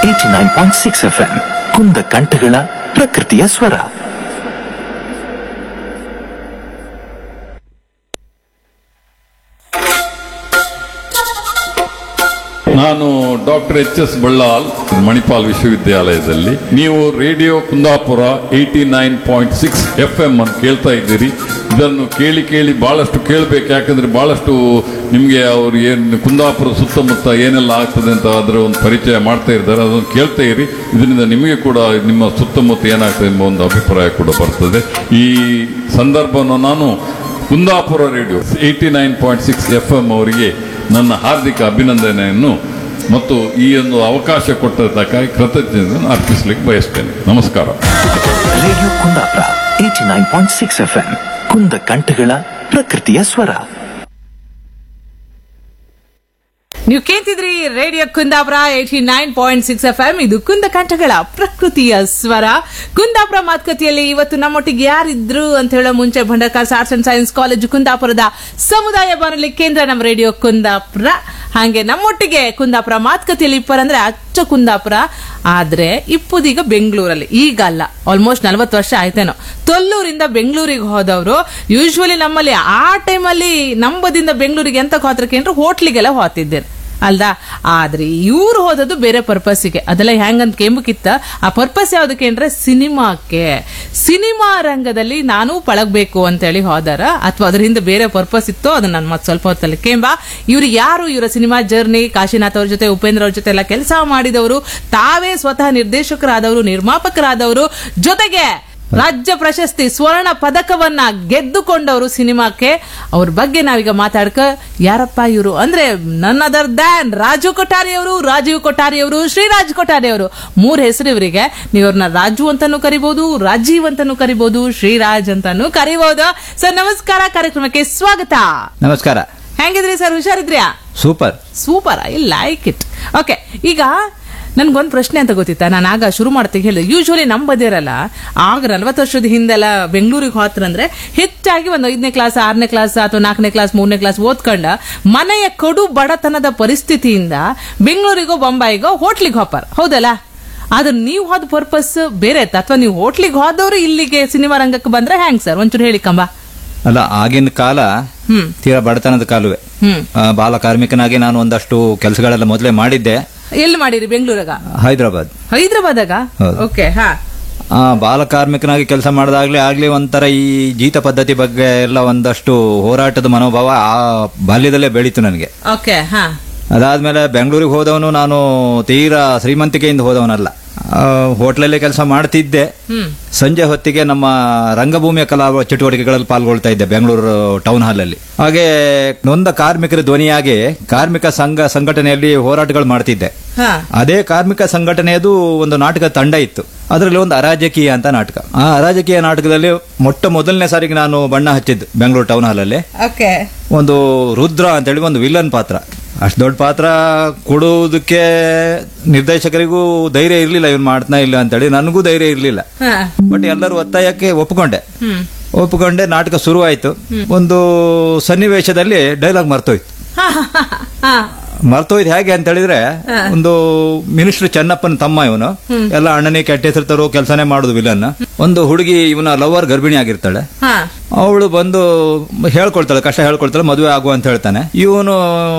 Eighty nine point six F M ಕುಂದ ಕಂಠಗಳ ಪ್ರಕೃತಿಯ ಸ್ವರ ನಾನು doctor H S Ballal Manipal ವಿಶ್ವವಿದ್ಯಾಲಯದಲ್ಲಿ ನೀವು radio Kundapura eighty nine point six F M ಅನ್ನು ಕೇಳ್ತಾ ಇದ್ದೀರಿ ಇದನ್ನು ಕೇಳಿ ಕೇಳಿ ಬಹಳಷ್ಟು ಕೇಳಬೇಕು ಯಾಕಂದ್ರೆ ಬಹಳಷ್ಟು ನಿಮಗೆ ಅವರು ಏನು ಕುಂದಾಪುರ ಸುತ್ತಮುತ್ತ ಏನೆಲ್ಲ ಆಗ್ತದೆ ಅಂತ ಅದರ ಒಂದು ಪರಿಚಯ ಮಾಡ್ತಾ ಇದ್ದಾರೆ ಅದನ್ನು ಕೇಳ್ತಾ ಇರಿ ಇದರಿಂದ ನಿಮಗೆ ಕೂಡ ನಿಮ್ಮ ಸುತ್ತಮುತ್ತ ಏನಾಗ್ತದೆ ಎಂಬ ಒಂದು ಅಭಿಪ್ರಾಯ ಕೂಡ ಬರ್ತದೆ ಈ ಸಂದರ್ಭವನ್ನು ನಾನು Kundapura radio eighty nine point six F M ಅವರಿಗೆ ನನ್ನ ಹಾರ್ದಿಕ ಅಭಿನಂದನೆಯನ್ನು ಮತ್ತು ಈ ಒಂದು ಅವಕಾಶ ಕೊಟ್ಟದ್ದಕ್ಕಾಗಿ ಕೃತಜ್ಞತೆಯನ್ನು ಅರ್ಪಿಸಲಿಕ್ಕೆ ಬಯಸ್ತೇನೆ ನಮಸ್ಕಾರ radio Kundapura eighty nine point six F M ಕುಂದ ಕಂಠಗಳ ಪ್ರಕೃತಿಯ ಸ್ವರ ನೀವು ಕೇಳ್ತಿದ್ರಿ radio Kundapura eighty nine point six F M ಇದು ಕುಂದ ಕಂಠಗಳ ಪ್ರಕೃತಿಯ ಸ್ವರ ಕುಂದಾಪುರ ಮಾತುಕತೆಯಲ್ಲಿ ಇವತ್ತು ನಮ್ಮೊಟ್ಟಿಗೆ ಯಾರಿದ್ರು ಅಂತ ಹೇಳೋ ಮುಂಚೆ Bhandarkars arts and science college ಕುಂದಾಪುರದ ಸಮುದಾಯ ಬಾನುಲಿ ಕೇಂದ್ರ ನಮ್ಮ ರೇಡಿಯೋ ಕುಂದಾಪುರ ಹಾಗೆ ನಮ್ಮೊಟ್ಟಿಗೆ ಕುಂದಾಪುರ ಮಾತುಕತೆಯಲ್ಲಿ ಇಪ್ಪರಂದ್ರೆ ಅಚ್ಚ ಕುಂದಾಪುರ ಆದ್ರೆ ಇಪ್ಪುದೀಗ ಬೆಂಗಳೂರಲ್ಲಿ ಈಗ ಅಲ್ಲ ಆಲ್ಮೋಸ್ಟ್ ನಲ್ವತ್ತು ವರ್ಷ ಆಯ್ತೇನೋ ತೊಲ್ಲೂರಿಂದ ಬೆಂಗಳೂರಿಗೆ ಹೋದವರು ಯೂಶ್ವಲಿ ನಮ್ಮಲ್ಲಿ ಆ ಟೈಮಲ್ಲಿ ನಂಬದಿಂದ ಬೆಂಗಳೂರಿಗೆ ಎಂತ ಹೋತ್ರಕ್ಕೆ ಅಂದ್ರೆ ಹೋಟ್ಲಿಗೆಲ್ಲ ಹೋತಿದ್ದೇನೆ ಅಲ್ದಾ ಆದ್ರೆ ಇವ್ರು ಹೋದದ್ದು ಬೇರೆ ಪರ್ಪಸ್ಸಿಗೆ ಅದೆಲ್ಲ ಹೆಂಗಂತ ಕೆಂಬುಕಿತ್ತ ಆ ಪರ್ಪಸ್ ಯಾವ್ದಕ್ಕೆ ಅಂದ್ರೆ ಸಿನಿಮಾಕ್ಕೆ ಸಿನಿಮಾ ರಂಗದಲ್ಲಿ ನಾನು ಪಳಗ್ಬೇಕು ಅಂತೇಳಿ ಹೋದಾರ ಅಥವಾ ಅದ್ರ ಹಿಂದೆ ಬೇರೆ ಪರ್ಪಸ್ ಇತ್ತೋ ಅದನ್ನ ನಾನು ಮತ್ತೆ ಸ್ವಲ್ಪ ಹೊತ್ತಲ್ಲಿ ಕೇಂಬ ಇವ್ರು ಯಾರು ಇವರ ಸಿನಿಮಾ ಜರ್ನಿ ಕಾಶಿನಾಥ್ ಅವ್ರ ಜೊತೆ ಉಪೇಂದ್ರ ಅವ್ರ ಜೊತೆ ಎಲ್ಲ ಕೆಲಸ ಮಾಡಿದವರು ತಾವೇ ಸ್ವತಃ ನಿರ್ದೇಶಕರಾದವರು ನಿರ್ಮಾಪಕರಾದವರು ಜೊತೆಗೆ ರಾಜ್ಯ ಪ್ರಶಸ್ತಿ ಸ್ವರ್ಣ ಪದಕವನ್ನ ಗೆದ್ದುಕೊಂಡವರು ಸಿನಿಮಾಕ್ಕೆ ಅವ್ರ ಬಗ್ಗೆ ನಾವೀಗ ಮಾತಾಡ್ಕ ಯಾರಪ್ಪ ಇವರು ಅಂದ್ರೆ ನನ್ ಅದರ್ ದ್ಯಾನ್ ರಾಜು ಕೊಠಾರಿ ಅವರು ರಾಜೀವ್ ಕೊಠಾರಿ ಅವರು ಶ್ರೀರಾಜ್ ಕೊಠಾರಿ ಅವರು ಮೂರ್ ಹೆಸರು ಇವರಿಗೆ ನೀವು ಅವ್ರನ್ನ ರಾಜು ಅಂತಾನು ಕರಿಬಹುದು ರಾಜೀವ್ ಅಂತಾನು ಕರಿಬಹುದು ಶ್ರೀರಾಜ್ ಅಂತಾನು ಕರಿಬಹುದು ಸರ್ ನಮಸ್ಕಾರ ಕಾರ್ಯಕ್ರಮಕ್ಕೆ ಸ್ವಾಗತ ನಮಸ್ಕಾರ ಹೆಂಗಿದ್ರಿ ಸರ್ ಹುಷಾರಿದ್ರ್ಯಾ super super I like it okay ಈಗ ನನ್ಗೊಂದು ಪ್ರಶ್ನೆ ಅಂತ ಗೊತ್ತಿತ್ತಾ ನಾನು ಆಗ ಶುರು ಮಾಡ್ತೀನಿ ಹೇಳಿದೆ ಯೂಶ್ವಲಿ ನಮ್ ಬದಿರಲ್ಲ ಆಗ ನಲ್ವತ್ತು ವರ್ಷದ ಹಿಂದೆಲ್ಲ ಬೆಂಗಳೂರಿಗೆ ಹೋತ್ರಂದ್ರೆ ಹೆಚ್ಚಾಗಿ ಒಂದು ಐದನೇ ಕ್ಲಾಸ್ ಆರನೇ ಕ್ಲಾಸ್ ಅಥವಾ ನಾಲ್ಕನೇ ಕ್ಲಾಸ್ ಮೂರನೇ ಕ್ಲಾಸ್ ಓದ್ಕೊಂಡ ಮನೆಯ ಕಡು ಬಡತನದ ಪರಿಸ್ಥಿತಿಯಿಂದ ಬೆಂಗಳೂರಿಗೋ ಬೊಂಬಾಯಿಗೋ ಹೋಟ್ಲಿಗೆ ಹೋಪಾರ ಹೌದಲ್ಲ ಆದ್ರೆ ನೀವು ಹೋದ ಪರ್ಪಸ್ ಬೇರೆ ಇತ್ತು ಅಥವಾ ನೀವು ಹೋಟ್ಲಿಗೆ ಹೋದವರು ಇಲ್ಲಿಗೆ ಸಿನಿಮಾ ರಂಗಕ್ಕೆ ಬಂದ್ರೆ ಹ್ಯಾಂಗ್ ಸರ್ ಒಂಚೂರು ಹೇಳಿ ಕಂಬ ಅಲ್ಲ ಆಗಿನ ಕಾಲ ಹ್ಮ್ ತೀರಾ ಬಡತನದ ಕಾಲುವೆ ಹ್ಮ್ ಆ, ಬಾಲ ಕಾರ್ಮಿಕನಾಗಿ ನಾನು ಒಂದಷ್ಟು ಕೆಲಸಗಳೆಲ್ಲ ಮೊದಲೇ ಮಾಡಿದ್ದೆ ಎಲ್ಲಿ ಮಾಡಿರಿ ಬೆಂಗಳೂರಾಗ ಹೈದರಾಬಾದ್ ಹೈದ್ರಾಬಾದಾಗ ಹೌದು. ಓಕೆ ಹಾ ಆ ಬಾಲ ಕಾರ್ಮಿಕನಾಗಿ ಕೆಲಸ ಮಾಡಿದಾಗ್ಲೇ ಆಗ್ಲೇ ಒಂಥರ ಈ ಜೀತ ಪದ್ಧತಿ ಬಗ್ಗೆ ಎಲ್ಲ ಒಂದಷ್ಟು ಹೋರಾಟದ ಮನೋಭಾವ ಆ ಬಾಲ್ಯದಲ್ಲೇ ಬೆಳೀತು ನನಗೆ ಓಕೆ ಹಾ ಅದಾದ್ಮೇಲೆ ಬೆಂಗಳೂರಿಗೆ ಹೋದವನು ನಾನು ತೀರಾ ಶ್ರೀಮಂತಿಕೆಯಿಂದ ಹೋದವನಲ್ಲ ಆ, ಹೋಟ್ಲಲ್ಲೇ ಕೆಲಸ ಮಾಡ್ತಿದ್ದೆ ಹ್ಮ್ ಸಂಜೆ ಹೊತ್ತಿಗೆ ನಮ್ಮ ರಂಗಭೂಮಿಯ ಕಲಾ ಚಟುವಟಿಕೆಗಳಲ್ಲಿ ಪಾಲ್ಗೊಳ್ತಾ ಇದ್ದೆ ಬೆಂಗಳೂರು ಟೌನ್ ಹಾಲ್ ಅಲ್ಲಿ ಹಾಗೆ ನೊಂದ ಕಾರ್ಮಿಕರ ಧ್ವನಿಯಾಗಿ ಕಾರ್ಮಿಕ ಸಂಘ ಸಂಘಟನೆಯಲ್ಲಿ ಹೋರಾಟಗಳು ಮಾಡ್ತಿದ್ದೆ ಹಾ ಅದೇ ಕಾರ್ಮಿಕ ಸಂಘಟನೆಯದು ಒಂದು ನಾಟಕ ತಂಡ ಇತ್ತು ಅದರಲ್ಲಿ ಒಂದು ಅರಾಜಕೀಯ ಅಂತ ನಾಟಕ ಆ ಅರಾಜಕೀಯ ನಾಟಕದಲ್ಲಿ ಮೊಟ್ಟ ಮೊದಲನೇ ಸಾರಿಗೆ ನಾನು ಬಣ್ಣ ಹಚ್ಚಿದ್ದು ಬೆಂಗಳೂರು ಟೌನ್ ಹಾಲ್ ಅಲ್ಲಿ ಓಕೆ ಒಂದು ರುದ್ರ ಅಂತೇಳಿ ಒಂದು ವಿಲನ್ ಪಾತ್ರ ಅಷ್ಟು ದೊಡ್ಡ ಪಾತ್ರ ಕೊಡುವುದಕ್ಕೆ ನಿರ್ದೇಶಕರಿಗೂ ಧೈರ್ಯ ಇರಲಿಲ್ಲ ಇವನು ಮಾಡ್ತಾ ಇಲ್ಲ ಅಂತೇಳಿ ನನಗೂ ಧೈರ್ಯ ಇರಲಿಲ್ಲ ಹಾ ಬಟ್ ಎಲ್ಲರೂ ಒತ್ತಾಯಕ್ಕೆ ಒಪ್ಪಿಕೊಂಡೆ ಹ್ಮ್ ಒಪ್ಪಿಕೊಂಡೆ ನಾಟಕ ಶುರುವಾಯಿತು ಒಂದು ಸನ್ನಿವೇಶದಲ್ಲಿ ಡೈಲಾಗ್ ಮರ್ತೋಯ್ತು ಹಾ, ಹಾ, ಹಾ, ಹಾ. ಮರ್ತೋಯ್ತು ಹೇಗೆ ಅಂತ ಹೇಳಿದ್ರೆ ಒಂದು ಮಿನಿಸ್ಟರ್ ಚೆನ್ನಪ್ಪನ ತಮ್ಮ ಇವನು ಎಲ್ಲ ಅಣ್ಣನಿಗೆ ಕೆಟ್ಟ ಹೆಸರು ತರೋ ಕೆಲಸನೇ ಮಾಡುದು ವಿಲನ್ ಒಂದು ಹುಡುಗಿ ಇವನ ಲವರ್ ಗರ್ಭಿಣಿ ಆಗಿರ್ತಾಳೆ ಹಾ ಅವಳು ಬಂದು ಹೇಳ್ಕೊಳ್ತಾಳೆ ಕಷ್ಟ ಹೇಳ್ಕೊಳ್ತಾಳೆ ಮದುವೆ ಆಗು ಅಂತ ಹೇಳ್ತಾನೆ ಇವನು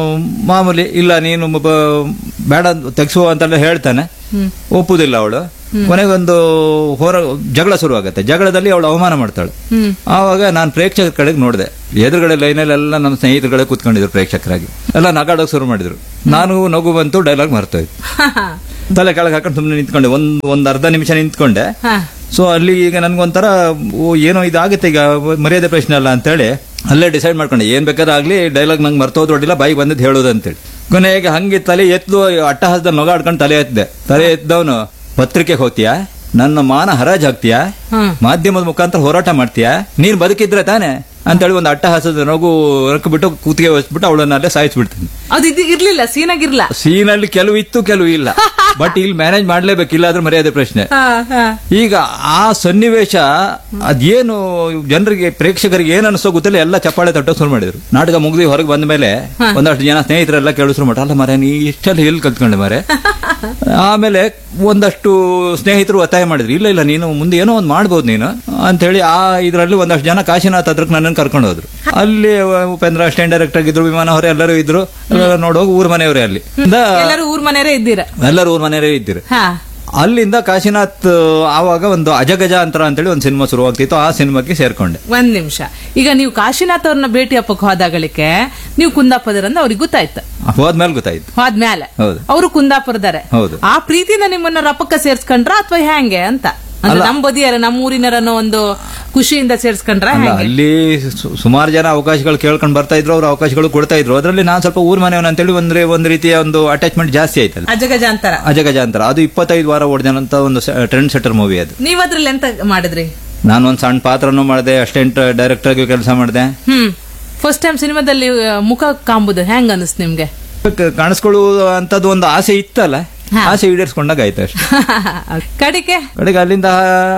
ಮಾಮೂಲಿ ಇಲ್ಲ ನೀನು ಬ- ಬೇಡ ತೆಗ್ಸುವ ಅಂತೆಲ್ಲ ಹೇಳ್ತಾನೆ ಒಪ್ಪುದಿಲ್ಲ ಅವಳು ಕೊನೆಗೊಂದು ಹೊರ ಜಗಳ ಶುರುವಾಗತ್ತೆ ಜಗಳದಲ್ಲಿ ಅವಳು ಅವಮಾನ ಮಾಡ್ತಾಳೆ ಹ್ಮ್ ಆವಾಗ ನಾನು ಪ್ರೇಕ್ಷಕರ ಕಡೆಗೆ ನೋಡಿದೆ ಎದುರುಗಡೆ ಲೈನಲ್ಲೆಲ್ಲ ನನ್ನ ಸ್ನೇಹಿತರ ಕಡೆ ಕೂತ್ಕೊಂಡಿದ್ರು ಪ್ರೇಕ್ಷಕರಾಗಿ ಎಲ್ಲ ನಗಾಡೋಕೆ ಶುರು ಮಾಡಿದ್ರು ನಾನು ನಗು ಬಂತು ಡೈಲಾಗ್ ಮರ್ತೋಯ್ತು ಹಾ, ಹಾ. ತಲೆ ಕೆಳಗೆ ಹಾಕೊಂಡು ಸುಮ್ಮನೆ ನಿಂತ್ಕೊಂಡೆ ಒಂದ್ ಒಂದ್ ಅರ್ಧ ನಿಮಿಷ ನಿಂತ್ಕೊಂಡೆ ಹಾ ಸೊ ಅಲ್ಲಿ ಈಗ ನನ್ಗೊಂಥರ ಓ ಏನೋ ಇದಾಗುತ್ತೆ ಈಗ ಮರ್ಯಾದೆ ಪ್ರಶ್ನೆ ಅಲ್ಲ ಅಂತೇಳಿ ಅಲ್ಲೇ ಡಿಸೈಡ್ ಮಾಡ್ಕೊಂಡೆ ಏನ್ ಬೇಕಾದ್ರೆ ಆಗ್ಲಿ ಡೈಲಾಗ್ ನಂಗೆ ಮರ್ತೋದ್ ಹೊಡಿಲ್ಲ ಬಾಯಿಗೆ ಬಂದದ್ದು ಹೇಳೋದು ಅಂತೇಳಿ ಕೊನೆಗೆ ಹಂಗೆ ತಲೆ ಎತ್ತು ಅಟ್ಟಹಾಸದಲ್ಲಿ ನೊಗಾಡ್ಕೊಂಡು ತಲೆ ಎತ್ತಿದೆ ತಲೆ ಎದ್ದವನು ಪತ್ರಿಕೆಗೆ ಹೋಗ್ತೀಯಾ ನನ್ನ ಮಾನ ಹರಾಜ್ ಹಾಕ್ತೀಯಾ ಹ್ಮ್. ಮಾಧ್ಯಮದ ಮುಖಾಂತರ ಹೋರಾಟ ಮಾಡ್ತೀಯಾ ನೀನ್ ಬದುಕಿದ್ರೆ ತಾನೆ ಅಂತೇಳಿ ಒಂದು ಅಟ್ಟಹಾಸದ ನಗು ಬಿಟ್ಟು ಕೂತಿಗೆ ವಹಿಸ್ಬಿಟ್ಟು ಅವಳನ್ನ ಅಲ್ಲೇ ಸಾಯಿಸ್ಬಿಡ್ತೀನಿ ಅದು ಇದು ಇರ್ಲಿಲ್ಲ ಸೀನಾಗಿರ್ಲ ಸೀನಲ್ಲಿ ಕೆಲವು ಇತ್ತು ಕೆಲವು ಇಲ್ಲ ಬಟ್ ಇಲ್ಲಿ ಮ್ಯಾನೇಜ್ ಮಾಡ್ಲೇಬೇಕು ಇಲ್ಲಾದ್ರೆ ಮರ್ಯಾದೆ ಪ್ರಶ್ನೆ ಹಾ, ಹಾ. ಈಗ ಆ ಸನ್ನಿವೇಶ ಅದೇನು ಜನರಿಗೆ ಪ್ರೇಕ್ಷಕರಿಗೆ ಏನ್ ಅನಿಸೋ ಗೊತ್ತಿಲ್ಲ ಎಲ್ಲ ಚಪ್ಪಾಳೆ ತಟ್ಟೋ ಶುರು ಮಾಡಿದ್ರು ನಾಟಕ ಮುಗಿದು ಹೊರಗೆ ಬಂದ ಮೇಲೆ ಒಂದಷ್ಟು ಜನ ಸ್ನೇಹಿತರೆಲ್ಲ ಕೇಳಿಸ್ರು ಮಟ ಅಲ್ಲ ಮರೆ ನೀ ಇಷ್ಟೆಲ್ಲ ಎಲ್ಲಿ ಕಲ್ತ್ಕೊಂಡೆ ಮಾರೆ ಆಮೇಲೆ ಒಂದಷ್ಟು ಸ್ನೇಹಿತರು ಒತ್ತಾಯ ಮಾಡಿದ್ರು ಇಲ್ಲ ಇಲ್ಲ ನೀನು ಮುಂದೆ ಏನೋ ಒಂದು ಮಾಡ್ಬೋದು ನೀನು ಅಂತ ಹೇಳಿ ಆ ಇದರಲ್ಲಿ ಒಂದಷ್ಟು ಜನ ಕಾಶಿನಾಥ್ ಹತ್ರಕ್ಕೆ ನನ್ನನ್ನು ಕರ್ಕೊಂಡು ಹೋದ್ರು ಅಲ್ಲಿ ಉಪೇಂದ್ರ ಸ್ಟ್ಯಾಂಡ್ ಡೈರೆಕ್ಟರ್ ಆಗಿದ್ರು ವಿಮಾನ ಅವರೇ ಎಲ್ಲರೂ ಇದ್ರು ಎಲ್ಲ ನೋಡುವಾಗ ಊರ್ ಮನೆಯವರೇ ಅಲ್ಲಿ ಇಂದ ಎಲ್ಲರೂ ಊರ್ ಮನೆಯವರೇ ಇದ್ದೀರ ಎಲ್ಲರೂ ಊರ್ ಮನೆಯವರೇ ಇದ್ದಿರು ಹಾ ಅಲ್ಲಿಂದ ಕಾಶಿನಾಥ್ ಆವಾಗ ಒಂದು ಅಜಗಜ ಅಂತರ ಅಂತೇಳಿ ಒಂದು ಸಿನಿಮಾ ಶುರುವಾಗ್ತಿತ್ತು ಆ ಸಿನಿಮಾಕ್ಕೆ ಸೇರ್ಕೊಂಡೆ ಒಂದ್ ನಿಮಿಷ ಈಗ ನೀವು ಕಾಶಿನಾಥ್ ಅವ್ರನ್ನ ಭೇಟಿ ಅಪ್ಪಕ್ಕೆ ಹೋದಾಗಳಿಕೆ ನೀವು ಕುಂದಾಪುರದಂದ ಅವ್ರಿಗೆ ಗೊತ್ತಾಯ್ತು ಹೋದ್ಮೇಲೆ ಗೊತ್ತಾಯ್ತು ಹೋದ್ಮೇಲೆ ಹೌದು. ಅವರು ಕುಂದಾಪುರದಾರೆ ಹೌದು. ಆ ಪ್ರೀತಿನ ನಿಮ್ಮನ್ನ ರಪಕ್ಕ ಸೇರ್ಸ್ಕೊಂಡ್ರ ಅಥವಾ ಹೆಂಗೆ ಅಂತ ಅಂದ್ರೆ ನಮ್ ಬದಿಯರ ನಮ್ಮ ಊರಿನರನ್ನೋ ಒಂದು ಖುಷಿಯಿಂದ ಸೇರ್ಸ್ಕೊಂಡ್ರ ಅಲ್ಲ ಹೆಂಗೆ ಅಲ್ಲಿ ಸು- ಸುಮಾರು ಜನ ಅವಕಾಶಗಳು ಕೇಳ್ಕೊಂಡು ಬರ್ತಾ ಇದ್ರು ಅವ್ರ ಅವಕಾಶಗಳು ಕೊಡ್ತಾ ಇದ್ರು ಅದರಲ್ಲಿ ನಾನು ಸ್ವಲ್ಪ ಊರ್ ಮನೆಯವನ್ ಅಂತೇಳಿ ಒಂದ್ರೆ ಒಂದು ರೀತಿಯ ಒಂದು ಅಟ್ಯಾಚ್ಮೆಂಟ್ ಜಾಸ್ತಿ ಆಯ್ತಲ್ಲ ಅಜಗಜ ಅಂತಾರ ಅಜಗಜ ಅಂತರ ಅದು ಇಪ್ಪತ್ತೈದು ವಾರ ಓಡಿದಂತ ಒಂದು ಟ್ರೆಂಡ್ ಸೆಟರ್ ಮೂವಿ ಅದು ನೀವ್ ಅದ್ರಲ್ಲಿ ಎಂತ ಮಾಡಿದ್ರಿ ನಾನು ಒಂದು ಸಣ್ಣ ಪಾತ್ರನೂ ಮಾಡಿದೆ ಅಸಿಸ್ಟೆಂಟ್ ಡೈರೆಕ್ಟರ್ ಆಗಿ ಕೆಲಸ ಮಾಡಿದೆ ಹ್ಮ್ ಫಸ್ಟ್ ಟೈಮ್ ಸಿನಿಮಾದಲ್ಲಿ ಆ, ಮುಖ ಕಾಂಬುದು ಹೆಂಗ್ ಅನಿಸ್ತು ನಿಮ್ಗೆ ಕಾಣಿಸ್ಕೊಳ್ಳುವ ಅಂತದ್ದು ಒಂದು ಆಸೆ ಇತ್ತಲ್ಲ ಹಾ. ಆಸೆ ಈಡೇರಿಸ್ಕೊಂಡಾಗ ಆಯ್ತು ಅಷ್ಟೇ ಕಡಿಕೆ ಕಡೆಗೆ ಅಲ್ಲಿಂದ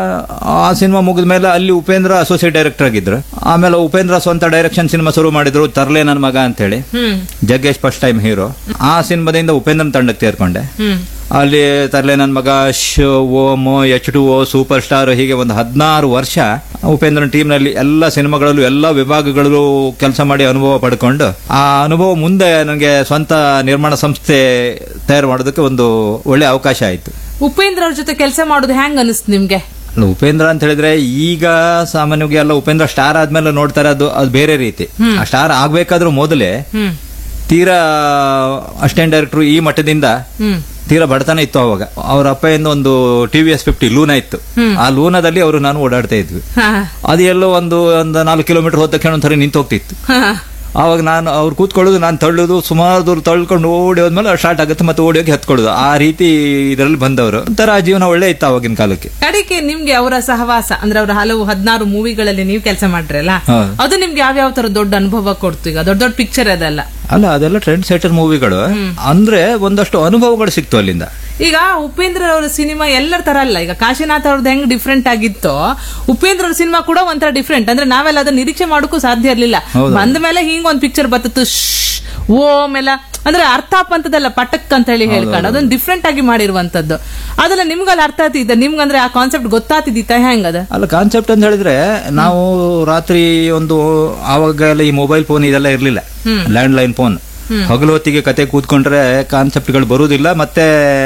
ಆ ಸಿನಿಮಾ ಮುಗಿದ ಮೇಲೆ ಅಲ್ಲಿ ಉಪೇಂದ್ರ ಅಸೋಸಿಯೇಟ್ ಡೈರೆಕ್ಟರ್ ಆಗಿದ್ರು ಆಮೇಲೆ ಉಪೇಂದ್ರ ಸ್ವಂತ ಡೈರೆಕ್ಷನ್ ಸಿನಿಮಾ ಶುರು ಮಾಡಿದ್ರು ತರ್ಲೆ ನನ್ನ ಮಗ ಅಂತ ಹೇಳಿ ಹ್ಮ್ ಜಗ್ಗೇಶ್ ಫಸ್ಟ್ ಟೈಮ್ ಹೀರೋ ಆ ಸಿನಿಮಾದಿಂದ ಉಪೇಂದ್ರನ್ ತಂಡಕ್ಕೆ ಸೇರ್ಕೊಂಡೆ ಹ್ಮ್ ಅಲ್ಲಿ ತರ್ಲೆ Nanna Maga Shh Om H two O super star ಹೀಗೆ ಒಂದು ಹದಿನಾರು ವರ್ಷ ಉಪೇಂದ್ರನ್ ಟೀಮ್ ನಲ್ಲಿ ಎಲ್ಲ ಸಿನಿಮಾಗಳಲ್ಲೂ ಎಲ್ಲ ವಿಭಾಗಗಳಲ್ಲೂ ಕೆಲಸ ಮಾಡಿ ಅನುಭವ ಪಡ್ಕೊಂಡು ಆ ಅನುಭವ ಮುಂದೆ ನನಗೆ ಸ್ವಂತ ನಿರ್ಮಾಣ ಸಂಸ್ಥೆ ತಯಾರು ಮಾಡೋದಕ್ಕೆ ಒಂದು ಒಳ್ಳೆ ಅವಕಾಶ ಆಯ್ತು ಉಪೇಂದ್ರ ಅವ್ರ ಜೊತೆ ಕೆಲಸ ಮಾಡೋದು ಹೆಂಗ್ ಅನಿಸ್ತು ನಿಮ್ಗೆ ಅಲ್ಲ, ಉಪೇಂದ್ರ ಅಂತ ಹೇಳಿದ್ರೆ ಈಗ ಸಾಮಾನ್ಯವಾಗಿ ಎಲ್ಲ ಉಪೇಂದ್ರ ಸ್ಟಾರ್ ಆದ್ಮೇಲೆ ನೋಡ್ತಾರೆ ಅದು ಅದು ಬೇರೆ ರೀತಿ ಆ ಸ್ಟಾರ್ ಆಗ್ಬೇಕಾದ್ರೂ ಮೊದಲೇ ಹ್ಮ್ ತೀರಾ ಅಸಿಸ್ಟೆಂಟ್ ಡೈರೆಕ್ಟರ್ ಈ ಮಟ್ಟದಿಂದ ಹ್ಮ್ ತೀರಾ ಬಡತನ ಇತ್ತು ಅವಾಗ ಅವ್ರ ಅಪ್ಪಯಿಂದ ಒಂದು T V S fifty Luna ಇತ್ತು ಆ ಲೂನಾದಲ್ಲಿ ಅವರು ನಾನು ಓಡಾಡ್ತಾ ಇದ್ವಿ ಹಾ ಅದು ಎಲ್ಲೋ ಒಂದು ಒಂದು ನಾಲ್ಕು ಕಿಲೋಮೀಟರ್ ಹೋದ ತಕ್ಷಣ ಒಂದ್ಸರಿ ನಿಂತು ಹೋಗ್ತಿತ್ತು ಹಾ ಆವಾಗ ನಾನು ಅವ್ರು ಕೂತ್ಕೊಳ್ಳೋದು ನಾನು ತಳ್ಳೋದು ಸುಮಾರು ದೂರ ತಳ್ಕೊಂಡು ಓಡಿ ಹೋದ್ಮೇಲೆ ಸ್ಟಾರ್ಟ್ ಆಗುತ್ತೆ ಮತ್ತೆ ಓಡಿ ಹೋಗಿ ಹತ್ಕೊಳ್ಳೋದು ಆ ರೀತಿ ಇದರಲ್ಲಿ ಬಂದವರು ಒಂಥರ ಜೀವನ ಒಳ್ಳೆ ಇತ್ತು ಆವಾಗಿನ ಕಾಲಕ್ಕೆ ಕಡೆಗೆ ನಿಮ್ಗೆ ಅವರ ಸಹವಾಸ ಅಂದ್ರೆ ಅವರ ಹಲವು ಹದಿನಾರು ಮೂವಿಗಳಲ್ಲಿ ನೀವು ಕೆಲಸ ಮಾಡ್ರಲ್ಲ ಹೌದು. ಅದು ನಿಮ್ಗೆ ಯಾವ್ಯಾವ ತರ ದೊಡ್ಡ ಅನುಭವ ಕೊಡ್ತು ಈಗ ದೊಡ್ಡ ದೊಡ್ಡ ಪಿಕ್ಚರ್ ಅದೆಲ್ಲ ಅಲ್ಲ ಅದೆಲ್ಲ ಟ್ರೆಂಡ್ ಸೆಟರ್ ಮೂವಿಗಳು ಅಂದ್ರೆ ಒಂದಷ್ಟು ಅನುಭವಗಳು ಸಿಕ್ತು ಅಲ್ಲಿಂದ ಈಗ ಉಪೇಂದ್ರ ಅವರ ಸಿನಿಮಾ ಎಲ್ಲರ ತರ ಅಲ್ಲ ಈಗ ಕಾಶಿನಾಥ್ ಅವ್ರದ್ದು ಹೆಂಗ್ ಡಿಫ್ರೆಂಟ್ ಆಗಿತ್ತೋ ಉಪೇಂದ್ರ ಅವ್ರ ಸಿನಿಮಾ ಕೂಡ ಒಂಥರ ಡಿಫ್ರೆಂಟ್ ಅಂದ್ರೆ ನಾವೆಲ್ಲ ಅದನ್ನ ನಿರೀಕ್ಷೆ ಮಾಡೋಕ್ಕೂ ಸಾಧ್ಯ ಇರ್ಲಿಲ್ಲ ಹೌದು. ಬಂದ ಮೇಲೆ ಹಿಂಗ್ ಒಂದ್ ಪಿಕ್ಚರ್ ಬತ್ತಿತ್ತು ಓಮ್ ಎಲ್ಲ ಅಂದ್ರೆ ಅರ್ಥಾಪ್ ಅಂತದಲ್ಲ ಪಟಕ್ ಅಂತ ಹೇಳಿ ಹೇಳ್ಕೊಂಡು ಅದೊಂದು ಡಿಫ್ರೆಂಟ್ ಆಗಿ ಮಾಡಿರುವಂತದ್ದು ಅದೆಲ್ಲ ನಿಮ್ಗಲ್ಲಿ ಅರ್ಥ ಆಗ್ತಿದ್ದ ನಿಮ್ಗಂದ್ರೆ ಆ ಕಾನ್ಸೆಪ್ಟ್ ಗೊತ್ತಾತಿದ್ದಿತ್ತ ಹೆಂಗದ ಅಲ್ಲ ಕಾನ್ಸೆಪ್ಟ್ ಅಂತ ಹೇಳಿದ್ರೆ ನಾವು ರಾತ್ರಿ ಒಂದು ಆವಾಗ ಎಲ್ಲ ಈ ಮೊಬೈಲ್ ಫೋನ್ ಇದೆಲ್ಲ ಇರ್ಲಿಲ್ಲ ಲ್ಯಾಂಡ್ ಲೈನ್ ಫೋನ್ ಹಗಲು ಹೊತ್ತಿಗೆ ಕತೆ ಕೂತ್ಕೊಂಡ್ರೆ ಕಾನ್ಸೆಪ್ಟ್ಗಳು ಬರುವುದಿಲ್ಲ ಮತ್ತೆ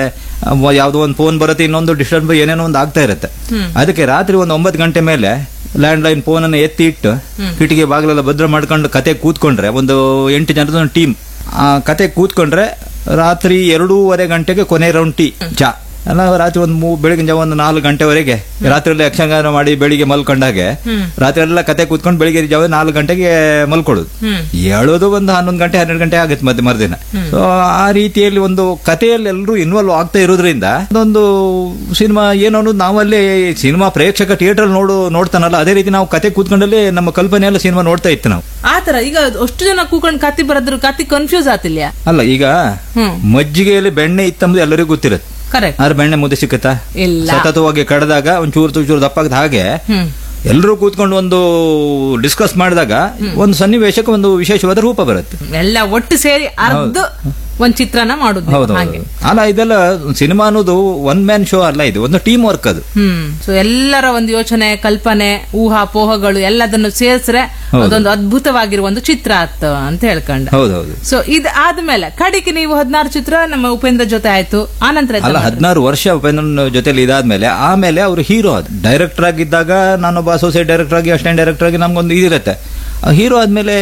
ಅವ- ಯಾವ್ದೋ ಒಂದು ಫೋನ್ ಬರುತ್ತೆ ಇನ್ನೊಂದು ಡಿಸ್ಟರ್ಬ್ ಏನೇನೋ ಒಂದು ಆಗ್ತಾ ಇರುತ್ತೆ ಅದಕ್ಕೆ ರಾತ್ರಿ ಒಂದು ಒಂಬತ್ತು ಗಂಟೆ ಮೇಲೆ ಲ್ಯಾಂಡ್ ಲೈನ್ ಫೋನ್ ಅನ್ನು ಎತ್ತಿ ಇಟ್ಟು ಕಿಟಿಕಿ ಬಾಗಿಲೆಲ್ಲ ಭದ್ರ ಮಾಡ್ಕೊಂಡು ಕತೆ ಕೂತ್ಕೊಂಡ್ರೆ ಒಂದು ಎಂಟು ಜನದ ಒಂದು ಟೀಮ್ ಆ ಕತೆ ಕೂತ್ಕೊಂಡ್ರೆ ರಾತ್ರಿ ಎರಡೂವರೆ ಗಂಟೆಗೆ ಕೊನೆ ರೌಂಡ್ ಟೀ ಚಾ ಎಲ್ಲ ರಾತ್ರಿ ಒಂದು ಮೂ ಬೆಳಗಿನ ಜಾವ ಒಂದು ನಾಲ್ಕು ಗಂಟೆವರೆಗೆ ರಾತ್ರಿ ಎಲ್ಲ ಯಕ್ಷಗಾನ ಮಾಡಿ ಬೆಳಿಗ್ಗೆ ಮಲ್ಕೊಂಡಾಗೆ ರಾತ್ರಿ ಎಲ್ಲ ಕತೆ ಕೂತ್ಕೊಂಡು ಬೆಳಿಗ್ಗೆ ಜಾವ ನಾಲ್ಕು ಗಂಟೆಗೆ ಮಲ್ಕೊಳ್ಳೋದು ಹೇಳೋದು ಒಂದು ಹನ್ನೊಂದು ಗಂಟೆ ಹನ್ನೆರಡು ಗಂಟೆ ಆಗುತ್ತೆ ಮತ್ತೆ ಮರುದಿನ ಸೊ ಆ ರೀತಿಯಲ್ಲಿ ಒಂದು ಕಥೆಯಲ್ಲಿ ಎಲ್ಲರೂ ಇನ್ವಾಲ್ವ್ ಆಗ್ತಾ ಇರೋದ್ರಿಂದ ಅದೊಂದು ಸಿನಿಮಾ ಏನು ಅನ್ನೋದು ನಾವಲ್ಲಿ ಸಿನಿಮಾ ಪ್ರೇಕ್ಷಕ ಥಿಯೇಟರ್ ನೋಡು ನೋಡ್ತಾನಲ್ಲ ಅದೇ ರೀತಿ ನಾವು ಕತೆ ಕೂತ್ಕೊಂಡಲ್ಲಿ ನಮ್ಮ ಕಲ್ಪನೆ ಎಲ್ಲ ಸಿನಿಮಾ ನೋಡ್ತಾ ಇತ್ತು ನಾವು ಆತರ ಈಗ ಅಷ್ಟು ಜನ ಕೂಕೊಂಡು ಕತ್ತಿ ಬರದ್ರು ಕತ್ತಿ ಕನ್ಫ್ಯೂಸ್ ಆತಿಲ್ಲ ಅಲ್ಲ ಈಗ ಹ್ಮ್ ಮಜ್ಜಿಗೆಯಲ್ಲಿ ಬೆಣ್ಣೆ ಇತ್ತಂಬುದು ಎಲ್ಲರಿಗೂ ಗೊತ್ತಿರುತ್ತೆ ಕರೆಕ್ಟ್ ಆದ್ರೆ ಬೆಣ್ಣೆ ಮುದ್ದೆ ಸಿಕ್ಕತ್ತಾ ಇಲ್ಲ ಸತತವಾಗಿ ಕಡ್ದಾಗ ಒಂಚೂರು ಚೂರು ದಪ್ಪಾಗದ ಹಾಗೆ ಹ್ಮ್ ಎಲ್ಲರೂ ಕೂತ್ಕೊಂಡು ಒಂದು ಡಿಸ್ಕಸ್ ಮಾಡಿದಾಗ ಒಂದು ಸನ್ನಿವೇಶಕ್ಕೆ ಒಂದು ವಿಶೇಷವಾದ ರೂಪ ಬರುತ್ತೆ ಎಲ್ಲ ಒಟ್ಟು ಸೇರಿ ಅರ್ಧ ಒಂದ್ ಚಿತ್ರನ ಮಾಡುದು ಹೌದು ಹಾಗೆ ಅಲ್ಲ ಇದೆಲ್ಲ ಸಿನಿಮಾ ಅನ್ನೋದು ಒನ್ ಮ್ಯಾನ್ ಶೋ ಅಲ್ಲ ಇದು ಒಂದು ಟೀಮ್ ವರ್ಕ್ ಅದು ಹ್ಮ್ ಸೊ ಎಲ್ಲರ ಒಂದು ಯೋಚನೆ ಕಲ್ಪನೆ ಊಹಾ ಪೋಹಗಳು ಎಲ್ಲದನ್ನು ಸೇರ್ಸ್ರೆ ಹೌದು. ಅದೊಂದು ಅದ್ಭುತವಾಗಿರುವ ಒಂದು ಚಿತ್ರ ಆತ್ ಅಂತ ಹೇಳ್ಕೊಂಡ ಹೌದೌದು ಸೊ ಇದ್ ಆದ್ಮೇಲೆ ಕಡೆಗೆ ನೀವು ಹದಿನಾರು ಚಿತ್ರ ನಮ್ಮ ಉಪೇಂದ್ರ ಜೊತೆ ಆಯ್ತು ಆನಂತರ ಎಂತ ಅಲ್ಲ ಮಾಡಿದ್ರಿ? ಹದಿನಾರು ವರ್ಷ ಉಪೇಂದ್ರನ್ ಜೊತೆಲಿ ಇದಾದ್ಮೇಲೆ ಆಮೇಲೆ ಅವರು ಹೀರೋ ಅದು ಡೈರೆಕ್ಟರ್ ಆಗಿದ್ದಾಗ ನಾನೊಬ್ಬ ಅಸೋಸಿಯೇಟ್ ಡೈರೆಕ್ಟರ್ ಆಗಿ ಅಸಿಸ್ಟೆಂಟ್ ಡೈರೆಕ್ಟರ್ ಆಗಿ ನಮ್ಗೊಂದು ಇದಿರುತ್ತೆ ಹೀರೋ ಆದ್ಮೇಲೆ